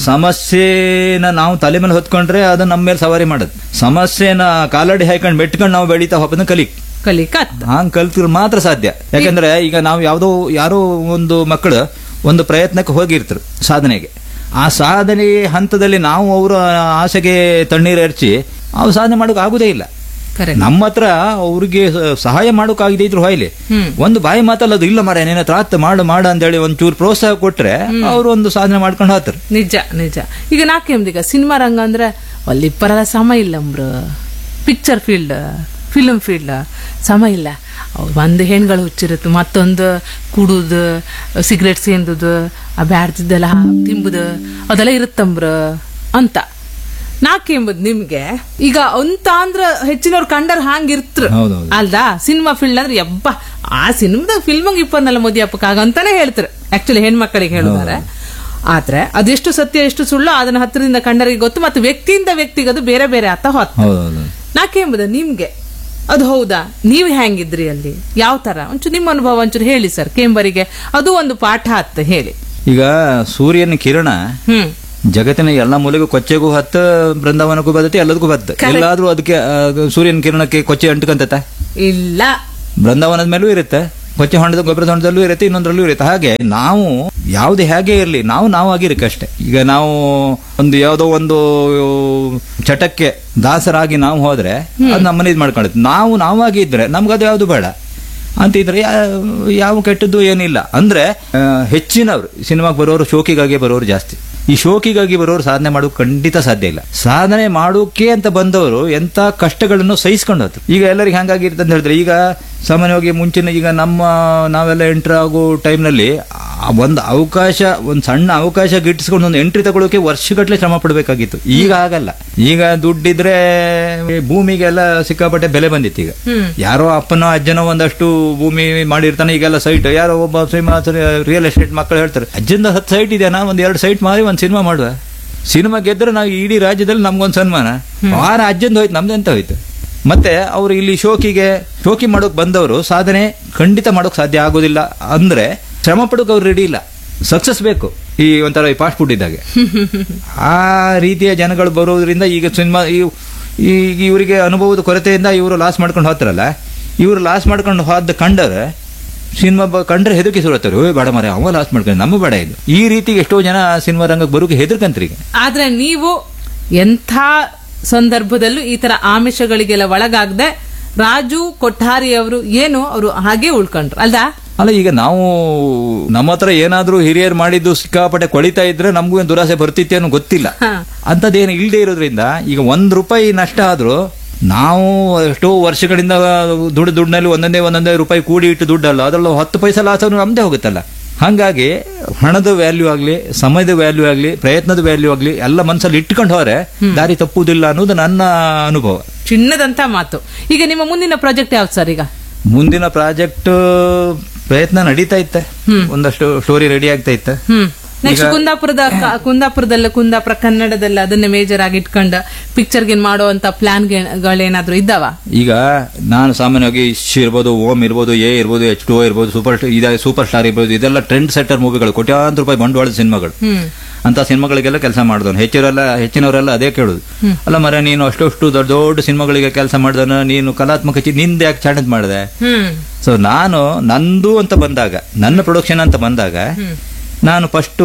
ಸಮಸ್ಯೆನ ನಾವು ತಲೆ ಮೇಲೆ ಹೊತ್ಕೊಂಡ್ರೆ ಅದು ನಮ್ಮ ಮೇಲೆ ಸವಾರಿ ಮಾಡೋದು ಸಮಸ್ಯೆನ ಕಾಲಡಿ ಹಾಕೊಂಡು ಮೆಟ್ಕೊಂಡು ನಾವು ಬೆಳೀತಾ ಹೋಗೋದನ್ನ ಕಲಿ ಕಲಿಕತ್ ಹಂಗ್ ಕಲ್ತಿದ್ರೆ ಮಾತ್ರ ಸಾಧ್ಯ ಯಾಕಂದ್ರೆ ಈಗ ನಾವು ಯಾವ್ದೋ ಯಾರೋ ಒಂದು ಮಕ್ಕಳು ಒಂದು ಪ್ರಯತ್ನಕ್ಕೆ ಹೋಗಿರ್ತಾರೆ ಸಾಧನೆಗೆ ಆ ಸಾಧನೆ ಹಂತದಲ್ಲಿ ನಾವು ಅವರ ಆಸೆಗೆ ತಣ್ಣೀರು ಎರಚಿ ಅವು ಸಾಧನೆ ಮಾಡೋಕೆ ಆಗುದೇ ಇಲ್ಲ ಕರೆಕ್ಟ್ ನಮ್ಮ ಹತ್ರ ಅವ್ರಿಗೆ ಸ- ಸಹಾಯ ಮಾಡೋಕಾಗದೇ ಇದ್ರು ಹೊಯ್ಲಿ ಹ್ಮ್. ಒಂದು ಬಾಯಿ ಮಾತಲ್ಲ ಅದು ಇಲ್ಲ ಮರ ನಿನ್ನ ಹತ್ರ ಆತ್ ಮಾಡು ಮಾಡು ಅಂತೇಳಿ ಒಂಚೂರು ಪ್ರೋತ್ಸಾಹ ಕೊಟ್ರೆ ಅವರು ಒಂದು ಸಾಧನೆ ಮಾಡ್ಕೊಂಡು ಹೋಗ್ತಾರೆ ನಿಜ ನಿಜ ಈಗ ನಾಕೆಂದೀಗ ಸಿನಿಮಾ ರಂಗ ಅಂದ್ರೆ ಅಲ್ಲಿ ಇಪ್ಪರಲ್ಲ ಸಮ ಇಲ್ಲ ಅಂಬ್ರು ಪಿಕ್ಚರ್ ಫೀಲ್ಡ್ ಫಿಲ್ಮ್ ಫೀಲ್ಡ್ ಸಮ ಇಲ್ಲ ಅವ್ರು ಒಂದು ಹೆಣ್ಗಳು ಹುಚ್ಚಿರುತ್ತೆ ಮತ್ತೊಂದು ಕುಡುದು ಸಿಗರೇಟ್ ಸೇಂದುದು ಆ ಬ್ಯಾಡ್ದಿದ್ದೆಲ್ಲ ತಿಂಬುದು ಅದೆಲ್ಲ ಇರುತ್ತಂಬ್ರ ಅಂತ ನಾಕೆಂಬುದು ನಿಮ್ಗೆ ಈಗ ಅಂತ ಅಂದ್ರ ಹೆಚ್ಚಿನವ್ರು ಕಂಡರ್ ಹಾಂಗಿರ್ತ್ರ ಹೌದೌದು. ಅಲ್ದಾ ಸಿನಿಮಾ ಫೀಲ್ಡ್ ಅಂದ್ರೆ ಯಬ್ಬ ಆ ಸಿನಿಮಾದಾಗ ಫಿಲ್ಮ್ ಇಪ್ಪನ್ನಲ್ಲ ಮೋದಿ ಅಪ್ಪಕ್ಕಾಗ ಅಂತಾನೆ ಹೇಳ್ತಾರೆ ಆಕ್ಚುಲಿ ಹೆಣ್ಮಕ್ಕಳಿಗೆ ಹೇಳಿದಾರೆ ಆದ್ರೆ ಅದೆಷ್ಟು ಸತ್ಯ ಎಷ್ಟು ಸುಳ್ಳು ಅದನ್ನ ಹತ್ತಿರದಿಂದ ಕಂಡರಿಗೆ ಗೊತ್ತು ಮತ್ತು ವ್ಯಕ್ತಿಯಿಂದ ವ್ಯಕ್ತಿಗೆ ಅದು ಬೇರೆ ಬೇರೆ ಆತ ಹೊತ್ತು ಹೌದೌದು ನಾಕೆಂಬುದ ನಿಮ್ಗೆ ಅದು ಹೌದಾ ನೀವು ಹೆಂಗಿದ್ರಿ ಅಲ್ಲಿ ಯಾವ ತರ ಒಂಚೂರು ನಿಮ್ಮ ಅನುಭವ ಒಂಚೂರು ಹೇಳಿ ಸರ್ ಕೇಂಬರಿಗೆ ಅದು ಒಂದು ಪಾಠ ಅತ್ತ ಹೇಳಿ ಈಗ ಸೂರ್ಯನ ಕಿರಣ ಹ್ಮ್ ಜಗತ್ತಿನ ಎಲ್ಲ ಮೂಲೆಗೂ ಕೊಚ್ಚೆಗೂ ಹತ್ತ ಬೃಂದಾವನಕ್ಕೂ ಬದತಿ ಎಲ್ಲದಕ್ಕೂ ಬತ್ತ Correct. ಎಲ್ಲಾದ್ರೂ ಅದಕ್ಕೆ ಆ, ಸೂರ್ಯನ ಕಿರಣಕ್ಕೆ ಕೊಚ್ಚೆ ಅಂಟ್ಕಂತತ ಇಲ್ಲ ಬೃಂದಾವನದ ಮೇಲೂ ಇರುತ್ತೆ ಕೊಚ್ಚೆ ಹೊಂಡದ ಗೊಬ್ಬರದ ಹೊಂಡದಲ್ಲೂ ಇರುತ್ತೆ ಇನ್ನೊಂದರಲ್ಲೂ ಇರುತ್ತೆ ಹಾಗೆ ನಾವು ಯಾವ್ದು ಹೇಗೆ ಇರಲಿ ನಾವು ನಾವು ಆಗಿರಕ್ಕೆ ಅಷ್ಟೇ ಈಗ ನಾವು ಒಂದು ಯಾವುದೋ ಒಂದು ಚಟಕ್ಕೆ ದಾಸರಾಗಿ ನಾವು ಹೋದ್ರೆ ಅದು ನಮ್ಮನ್ನ ಇದು ಮಾಡ್ಕೊಳ್ಳುತ್ತೆ ನಾವು ನಾವಾಗಿ ಇದ್ರೆ ನಮ್ಗೆ ಅದು ಯಾವುದು ಬೇಡ ಅಂತ ಇದ್ರೆ ಯಾ- ಯಾವ ಕೆಟ್ಟದ್ದು ಏನಿಲ್ಲ ಅಂದ್ರೆ ಆ, ಹೆಚ್ಚಿನವರು ಸಿನಿಮಾಗೆ ಬರೋರು ಶೋಕಿಗಾಗಿ ಬರೋರು ಜಾಸ್ತಿ ಈ ಶೋಕಿಗಾಗಿ ಬರೋರು ಸಾಧನೆ ಮಾಡೋಕೆ ಖಂಡಿತ ಸಾಧ್ಯ ಇಲ್ಲ ಸಾಧನೆ ಮಾಡೋಕೆ ಅಂತ ಬಂದವರು ಎಂತ ಕಷ್ಟಗಳನ್ನು ಸಹಿಸ್ಕೊಂಡು ಹೋದ್ರು ಈಗ ಎಲ್ಲರಿಗೆ ಹಂಗಾಗಿರುತ್ತೆ ಅಂತ ಹೇಳಿದ್ರೆ ಈಗ ಸಾಮಾನ್ಯವಾಗಿ ಮುಂಚಿನ ಈಗ ನಮ್ಮ ನಾವೆಲ್ಲ ಎಂಟ್ರ್ ಆಗೋ ಟೈಮ್ನಲ್ಲಿ ಒಂದು ಅವಕಾಶ ಒಂದು ಸಣ್ಣ ಅವಕಾಶ ಗಿಟ್ಟಿಸ್ಕೊಂಡು ಒಂದು ಎಂಟ್ರಿ ತಗೊಳ್ಳೋಕೆ ವರ್ಷಗಟ್ಟಲೆ ಶ್ರಮ ಪಡಬೇಕಾಗಿತ್ತು ಈಗ ಆಗಲ್ಲ ಈಗ ದುಡ್ಡಿದ್ರೆ ಭೂಮಿಗೆಲ್ಲ ಸಿಕ್ಕಾಪಟ್ಟೆ ಬೆಲೆ ಬಂದಿತ್ತು ಈಗ ಯಾರೋ ಅಪ್ಪನೋ ಅಜ್ಜನೋ ಒಂದಷ್ಟು ಭೂಮಿ ಮಾಡಿರ್ತಾನೆ ಈಗೆಲ್ಲ ಸೈಟ್ ಯಾರೋ ಒಬ್ಬ ಶ್ರೀನಿವಾಸ ರಿಯಲ್ ಎಸ್ಟೇಟ್ ಮಕ್ಕಳು ಹೇಳ್ತಾರೆ ಅಜ್ಜಂದ ಹತ್ತು ಸೈಟ್ ಇದೆನಾ ಒಂದ್ ಎರಡು ಸೈಟ್ ಮಾರಿ ಒಂದು ಸಿನಿಮಾ ಮಾಡುವ ಸಿನಿಮಾ ಗೆದ್ರೆ ನಾವು ಇಡೀ ರಾಜ್ಯದಲ್ಲಿ ನಮ್ಗೊಂದು ಸನ್ಮಾನ ವಾರ ಅಜ್ಜಂದು ಹೋಯ್ತು ನಮ್ದೆಂತ ಹೋಯ್ತು ಮತ್ತೆ ಅವರು ಇಲ್ಲಿ ಶೋಕಿಗೆ ಶೋಕಿ ಮಾಡೋಕ್ ಬಂದವರು ಸಾಧನೆ ಖಂಡಿತ ಮಾಡೋಕ್ ಸಾಧ್ಯ ಆಗೋದಿಲ್ಲ ಅಂದ್ರೆ ಶ್ರಮ ಪಡೋಕೆ ಅವ್ರು ರೆಡಿ ಇಲ್ಲ ಸಕ್ಸಸ್ ಬೇಕು ಈ ಒಂಥರ ಈ ಫಾಸ್ಟ್ ಫುಡ್ ಇದ್ದಾಗೆ ಆ ರೀತಿಯ ಜನಗಳು ಬರೋದ್ರಿಂದ ಈಗ ಸಿನಿಮಾ ಈಗ ಇವರಿಗೆ ಅನುಭವದ ಕೊರತೆಯಿಂದ ಇವರು ಲಾಸ್ ಮಾಡ್ಕೊಂಡು ಹೋಗ್ತಾರಲ್ಲ ಇವರು ಲಾಸ್ ಮಾಡ್ಕೊಂಡು ಹೋದ ಕಂಡರೆ ಸಿನಿಮಾ ಬ- ಕಂಡ್ರೆ ಹೆದರಿಕೆ ಸುರತ್ತಾರೆ ಓಯ್ ಬೇಡ ಮಾರೆ ಅವ ಲಾಸ್ ಮಾಡ್ಕೊಂಡು ನಮ್ಮ ಬೇಡ ಇದು ಈ ರೀತಿಗೆ ಎಷ್ಟೋ ಜನ ಸಿನಿಮಾ ರಂಗಕ್ಕೆ ಬರೋಕೆ ಹೆದರ್ಕಂತ್ರಿ ಈಗ ಆದ್ರೆ ನೀವು ಎಂಥ ಸಂದರ್ಭದಲ್ಲೂ ಈ ತರ ಆಮಿಷಗಳಿಗೆಲ್ಲ ಒಳಗಾಗದೆ ರಾಜು ಕೊಠಾರಿ ಅವರು ಏನು ಅವರು ಹಾಗೆ ಉಳ್ಕೊಂಡ್ರು ಅಲ್ದಾ ಅಲ್ಲ ಈಗ ನಾವು ನಮ್ಮ ಹತ್ರ ಏನಾದ್ರೂ ಹಿರಿಯರು ಮಾಡಿದ್ದು ಸಿಕ್ಕಾಪಟ್ಟೆ ಕೊಳಿತಾ ಇದ್ರೆ ನಮಗೂ ಏನು ದುರಾಸೆ ಬರ್ತಿತ್ತೆ ಅನ್ನೋ ಗೊತ್ತಿಲ್ಲ ಹಾ. ಅಂಥದ್ದೇನು ಇಲ್ಲದೆ ಇರೋದ್ರಿಂದ ಈಗ ಒಂದ್ ರೂಪಾಯಿ ನಷ್ಟ ಆದ್ರೂ ನಾವು ಎಷ್ಟೋ ವರ್ಷಗಳಿಂದ ದುಡ್ಡು ದುಡ್ಡಿನಲ್ಲಿ ಒಂದೊಂದೇ ಒಂದೊಂದೇ ರೂಪಾಯಿ ಕೂಡಿ ಇಟ್ಟು ದುಡ್ಡಲ್ಲ ಅದರಲ್ಲೂ ಹತ್ತು ಪೈಸೆ ಲಾಸ್ ಆದ್ರೂ ನಮ್ದೇ ಹೋಗುತ್ತಲ್ಲ ಹಾಗಾಗಿ ಹಣದ ವ್ಯಾಲ್ಯೂ ಆಗ್ಲಿ ಸಮಯದ ವ್ಯಾಲ್ಯೂ ಆಗ್ಲಿ ಪ್ರಯತ್ನದ ವ್ಯಾಲ್ಯೂ ಆಗ್ಲಿ ಎಲ್ಲ ಮನಸ್ಸಲ್ಲಿ ಇಟ್ಕೊಂಡು ಹೋದ್ರೆ ದಾರಿ ತಪ್ಪುವುದಿಲ್ಲ ಅನ್ನೋದು ನನ್ನ ಅನುಭವ ಚಿನ್ನದಂತ ಮಾತು ಈಗ ನಿಮ್ಮ ಮುಂದಿನ ಪ್ರಾಜೆಕ್ಟ್ ಯಾವ್ದು ಸರ್ ಈಗ ಮುಂದಿನ ಪ್ರಾಜೆಕ್ಟ್ ಪ್ರಯತ್ನ ನಡೀತಾ ಇತ್ತೆ ಒಂದಷ್ಟು ಸ್ಟೋರಿ ರೆಡಿ ಆಗ್ತಾ ಇತ್ತೆ ಹ್ಮ್ ನೆಕ್ಸ್ಟ್ ಕುಂದಾಪುರದ ಕ- ಕುಂದಾಪುರದಲ್ಲ ಕುಂದಾಪುರ ಕನ್ನಡದಲ್ಲ ಅದನ್ನೇ ಮೇಜರ್ ಆಗಿ ಇಟ್ಕೊಂಡು ಪಿಕ್ಚರ್ಗೆ ಮಾಡುವಂತ ಪ್ಲಾನ್ ಗಳೇನಾದ್ರೂ ಇದ್ದಾವ ಈಗ ನಾನು ಸಾಮಾನ್ಯವಾಗಿ ಶ್ ಇರ್ಬೋದು ಓಮ್ ಇರ್ಬೋದು ಎ ಇರ್ಬೋದು ಎಚ್ ಟು ಇರ್ಬೋದು ಸೂಪರ್ ಇದ ಸೂಪರ್ ಸ್ಟಾರ್ ಇರ್ಬೋದು ಇದೆಲ್ಲ ಟ್ರೆಂಡ್ ಸೆಟರ್ ಮೂವಿಗಳು ಕೋಟ್ಯಾಂತರ ರೂಪಾಯಿ ಬಂಡವಾಳದ ಸಿನಿಮಾಗಳು ಹ್ಮ್ ಅಂತ ಸಿನಿಮಾಗಳಿಗೆಲ್ಲ ಕೆಲಸ ಮಾಡಿದವನು ಹೆಚ್ಚಿನವರೆಲ್ಲ ಹೆಚ್ಚಿನವರೆಲ್ಲ ಅದೇ ಕೇಳುದು ಅಲ್ಲ ಮರ ನೀನು ಅಷ್ಟು ದೊಡ್ಡ ದೊಡ್ಡ ಸಿನಿಮಾಗಳಿಗೆ ಕೆಲಸ ಮಾಡಿದವನು ನೀನು ಕಲಾತ್ಮಕ ಚಿ ನಿಂದ ಯಾಕೆ ಚಾಣದ್ ಮಾಡಿದೆ ಹ್ಮ್ ಸೊ ನಾನು ನಂದು ಅಂತ ಬಂದಾಗ ನನ್ನ ಪ್ರೊಡಕ್ಷನ್ ಅಂತ ಬಂದಾಗ ನಾನು ಫಸ್ಟು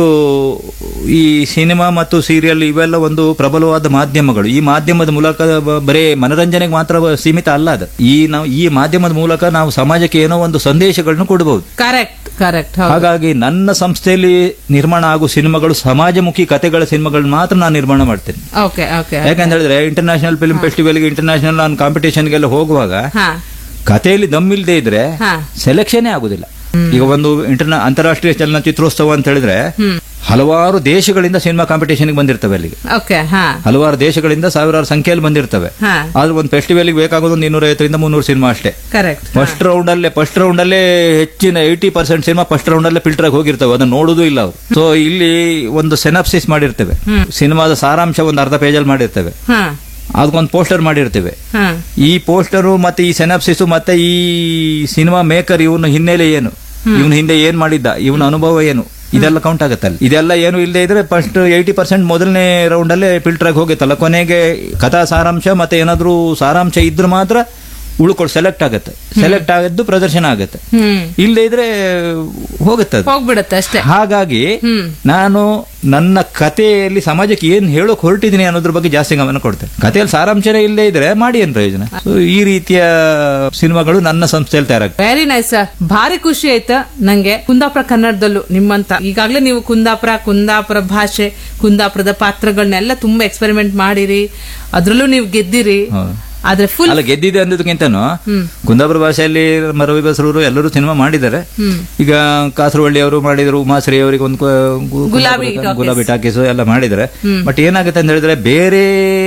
ಈ ಸಿನಿಮಾ ಮತ್ತು ಸೀರಿಯಲ್ ಇವೆಲ್ಲ ಒಂದು ಪ್ರಬಲವಾದ ಮಾಧ್ಯಮಗಳು ಈ ಮಾಧ್ಯಮದ ಮೂಲಕ ಬ- ಬರೇ ಮನರಂಜನೆಗೆ ಮಾತ್ರ ಸೀಮಿತ ಅಲ್ಲ ಅದು ಈ ನಾವು ಈ ಮಾಧ್ಯಮದ ಮೂಲಕ ನಾವು ಸಮಾಜಕ್ಕೆ ಏನೋ ಒಂದು ಸಂದೇಶಗಳನ್ನು ಕೊಡಬಹುದು ಕರೆಕ್ಟ್ ಕರೆಕ್ಟ್ ಹಾಗಾಗಿ ನನ್ನ ಸಂಸ್ಥೆಯಲ್ಲಿ ನಿರ್ಮಾಣ ಆಗೋ ಸಿನಿಮಾಗಳು ಸಮಾಜಮುಖಿ ಕಥೆಗಳ ಸಿನಿಮಾಗಳನ್ನ ಮಾತ್ರ ನಾನು ನಿರ್ಮಾಣ ಮಾಡ್ತೇನೆ ಓಕೆ ಓಕೆ ಯಾಕಂತ ಹೇಳಿದ್ರೆ ಇಂಟರ್ನ್ಯಾಷನಲ್ ಫಿಲ್ಮ್ ಫೆಸ್ಟಿವಲ್ಗೆ ಇಂಟರ್ನ್ಯಾಷನಲ್ ನಾನು ಕಾಂಪಿಟೇಷನ್ಗೆಲ್ಲ ಹೋಗುವಾಗ ಹಾ ಕಥೆಯಲ್ಲಿ ದಮ್ಮಿಲ್ದೇ ಇದ್ರೆ ಹಾ. ಸೆಲೆಕ್ಷನ್ ಆಗುದಿಲ್ಲ ಈಗ ಒಂದು ಇಂಟರ್ನಾ ಅಂತಾರಾಷ್ಟ್ರೀಯ ಚಲನಚಿತ್ರೋತ್ಸವ ಅಂತ ಹೇಳಿದ್ರೆ ಹಲವಾರು ದೇಶಗಳಿಂದ ಸಿನಿಮಾ ಕಾಂಪಿಟೇಷನ್ ಬಂದಿರ್ತವೆ ಅಲ್ಲಿಗೆ ಓಕೆ ಹಾ ಹಲವಾರು ದೇಶಗಳಿಂದ ಸಾವಿರಾರು ಸಂಖ್ಯೆಯಲ್ಲಿ ಬಂದಿರ್ತವೆ ಹಾ ಆದ್ರೆ ಒಂದು ಫೆಸ್ಟಿವಲ್ ಬೇಕಾಗೋದು ಒಂದು ಇನ್ನೂರ ಐವತ್ತರಿಂದ ಮುನ್ನೂರು ಸಿನಿಮಾ ಅಷ್ಟೇ ಕರೆಕ್ಟ್ ಫಸ್ಟ್ ರೌಂಡ್ ಅಲ್ಲೇ ಫಸ್ಟ್ ರೌಂಡ್ ಅಲ್ಲೇ ಹೆಚ್ಚಿನ eighty percent cinema first round ಅಲ್ಲೇ ಫಿಲ್ಟರ್ ಆಗಿ ಹೋಗಿರ್ತವೆ ಅದನ್ನ ನೋಡುದು ಇಲ್ಲ ಅವರು ಸೊ ಇಲ್ಲಿ ಒಂದು ಸೆನಪ್ಸಿಸ್ ಮಾಡಿರ್ತೇವೆ ಸಿನಿಮಾದ ಸಾರಾಂಶ ಒಂದು ಅರ್ಧ ಪೇಜಲ್ಲಿ ಮಾಡಿರ್ತೇವೆ ಹಾ ಅದಕ್ಕೊಂದು ಪೋಸ್ಟರ್ ಮಾಡಿರ್ತೇವೆ ಹಾ ಈ ಪೋಸ್ಟರು ಮತ್ತೆ ಈ ಸೆನಾಪ್ಸಿಸ್ ಮತ್ತೆ ಈ ಸಿನಿಮಾ ಮೇಕರ್ ಇವನ ಹಿನ್ನೆಲೆ ಏನು ಇವನ ಹಿಂದೆ ಏನ್ ಮಾಡಿದ್ದ ಇವನ ಅನುಭವ ಏನು ಇದೆಲ್ಲ ಕೌಂಟ್ ಆಗುತ್ತಲ್ಲ ಇದೆಲ್ಲ ಏನು ಇಲ್ಲದೆ ಇದ್ರೆ ಫಸ್ಟ್ ಏಯ್ಟಿ ಪರ್ಸೆಂಟ್ ಮೊದಲನೇ ರೌಂಡ್ ಅಲ್ಲೇ ಫಿಲ್ಟರ್ ಆಗಿ ಹೋಗುತ್ತಲ್ಲ ಕೊನೆಗೆ ಕಥಾ ಸಾರಾಂಶ ಮತ್ತೆ ಏನಾದ್ರೂ ಸಾರಾಂಶ ಇದ್ರೆ ಮಾತ್ರ ಉಳ್ಕೊಂಡು ಸೆಲೆಕ್ಟ್ ಆಗುತ್ತೆ ಸೆಲೆಕ್ಟ್ ಆಗಿದ್ದು ಪ್ರದರ್ಶನ ಆಗುತ್ತೆ ಹ್ಮ್ ಇಲ್ಲದೆ ಇದ್ರೆ ಹೋಗುತ್ತೆ ಅದು ಹೋಗ್ಬಿಡತ್ತೆ ಅಷ್ಟೇ ಹಾಗಾಗಿ ನಾನು ನನ್ನ ಕಥೆಯಲ್ಲಿ ಸಮಾಜಕ್ಕೆ ಏನ್ ಹೇಳೋಕ್ ಹೊರಟಿದ್ದೀನಿ ಅನ್ನೋದ್ರ ಬಗ್ಗೆ ಜಾಸ್ತಿ ಗಮನ ಕೊಡ್ತೇನೆ ಕಥೆಯಲ್ಲಿ ಸಾರಾಂಶನೇ ಇಲ್ಲದೆ ಇದ್ರೆ ಮಾಡಿ ಏನ್ ಪ್ರಯೋಜನ So, ಈ ರೀತಿಯ ಸಿನಿಮಾಗಳು ನನ್ನ ಸಂಸ್ಥೆಯಲ್ಲಿ ತಯಾರಾಗ್ತವೆ ವೆರಿ ನೈಸ್ ಸರ್ ಭಾರಿ ಖುಷಿ ಆಯ್ತಾ ನಂಗೆ ಕುಂದಾಪುರ ಕನ್ನಡದಲ್ಲೂ ನಿಮ್ಮಂತ ಈಗಾಗಲೇ ನೀವು ಕುಂದಾಪುರ ಕುಂದಾಪುರ ಭಾಷೆ ಕುಂದಾಪುರದ ಪಾತ್ರಗಳನ್ನೆಲ್ಲ ತುಂಬಾ ಎಕ್ಸ್ಪೆರಿಮೆಂಟ್ ಮಾಡಿರಿ ಅದ್ರಲ್ಲೂ ನೀವು ಗೆದ್ದಿರಿ ಹೌದು. ಆದ್ರೆ ಫುಲ್ ಅಲ್ಲ ಗೆದ್ದಿದೆ ಅನ್ನೋದಕ್ಕಿಂತನೂ ಕುಂದಾಪುರ ಭಾಷೆಯಲ್ಲಿ ರವಿ ಬಸರೂರು ಎಲ್ಲರೂ ಸಿನಿಮಾ ಮಾಡಿದ್ದಾರೆ ಈಗ ಕಾಸರವಳ್ಳಿ ಅವರು ಮಾಡಿದ್ರು ಉಮಾಶ್ರೀ ಅವರಿಗೆ ಒಂದು ಕು- ಗು- ಗುಲಾಬಿ talkies. ಗುಲಾಬಿ ಟಾಕೀಸ್ ಎಲ್ಲ ಮಾಡಿದ್ದಾರೆ ಬಟ್ ಏನಾಗುತ್ತೆ ಅಂತ ಹೇಳಿದ್ರೆ ಬೇರೆ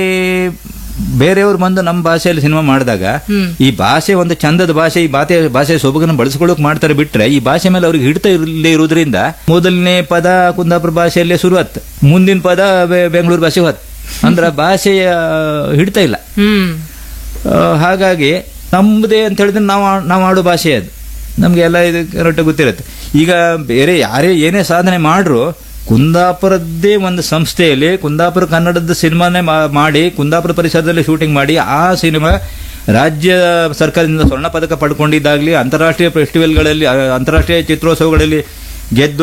ಬೇರೆಯವರು ಬಂದು ನಮ್ಮ ಭಾಷೆಯಲ್ಲಿ ಸಿನಿಮಾ ಮಾಡಿದಾಗ ಈ ಭಾಷೆ ಒಂದು ಚಂದದ ಭಾಷೆ ಈ ಭಾಷೆ ಭಾಷೆ ಸೊಬಗನ್ನು ಬಳಸ್ಕೊಳ್ಳೋಕೆ ಮಾಡ್ತಾರೆ ಬಿಟ್ರೆ ಈ ಭಾಷೆ ಮೇಲೆ ಅವ್ರಿಗೆ ಹಿಡಿತ ಇರಲೇ ಇರೋದ್ರಿಂದ ಮೊದಲನೇ ಪದ ಕುಂದಾಪುರ ಭಾಷೆಯಲ್ಲೇ ಶುರುವತ್ ಮುಂದಿನ ಪದ ಬೆ- ಬೆಂಗಳೂರು ಭಾಷೆ ಹೊತ್ ಅಂದ್ರೆ ಭಾಷೆಯ ಹಿಡಿತ ಇಲ್ಲ ಹ್ಮ್ ಆ, ಹಾಗಾಗಿ ನಮ್ಮದೇ ಅಂತ ಹೇಳಿದ್ರೆ ನಾವು ಆ- ನಾವು ಆಡೋ ಭಾಷೆ ಅದು ನಮ್ಗೆ ಎಲ್ಲ ಇದು ಕರೆಕ್ಟ್ ಗೊತ್ತಿರುತ್ತೆ ಈಗ ಬೇರೆ ಯಾರೇ ಏನೇ ಸಾಧನೆ ಮಾಡ್ರು ಕುಂದಾಪುರದ್ದೇ ಒಂದು ಸಂಸ್ಥೆಯಲ್ಲಿ ಕುಂದಾಪುರ ಕನ್ನಡದ ಸಿನಿಮಾನೇ ಮಾ- ಮಾಡಿ ಕುಂದಾಪುರ ಪರಿಸರದಲ್ಲಿ ಶೂಟಿಂಗ್ ಮಾಡಿ ಆ ಸಿನಿಮಾ ರಾಜ್ಯ ಸರ್ಕಾರದಿಂದ ಸ್ವರ್ಣ ಪದಕ ಪಡ್ಕೊಂಡಿದ್ದಾಗಲಿ ಅಂತಾರಾಷ್ಟ್ರೀಯ ಫೆಸ್ಟಿವಲ್ಗಳಲ್ಲಿ ಆ, ಅಂತಾರಾಷ್ಟ್ರೀಯ ಚಿತ್ರೋತ್ಸವಗಳಲ್ಲಿ ಗೆದ್ದು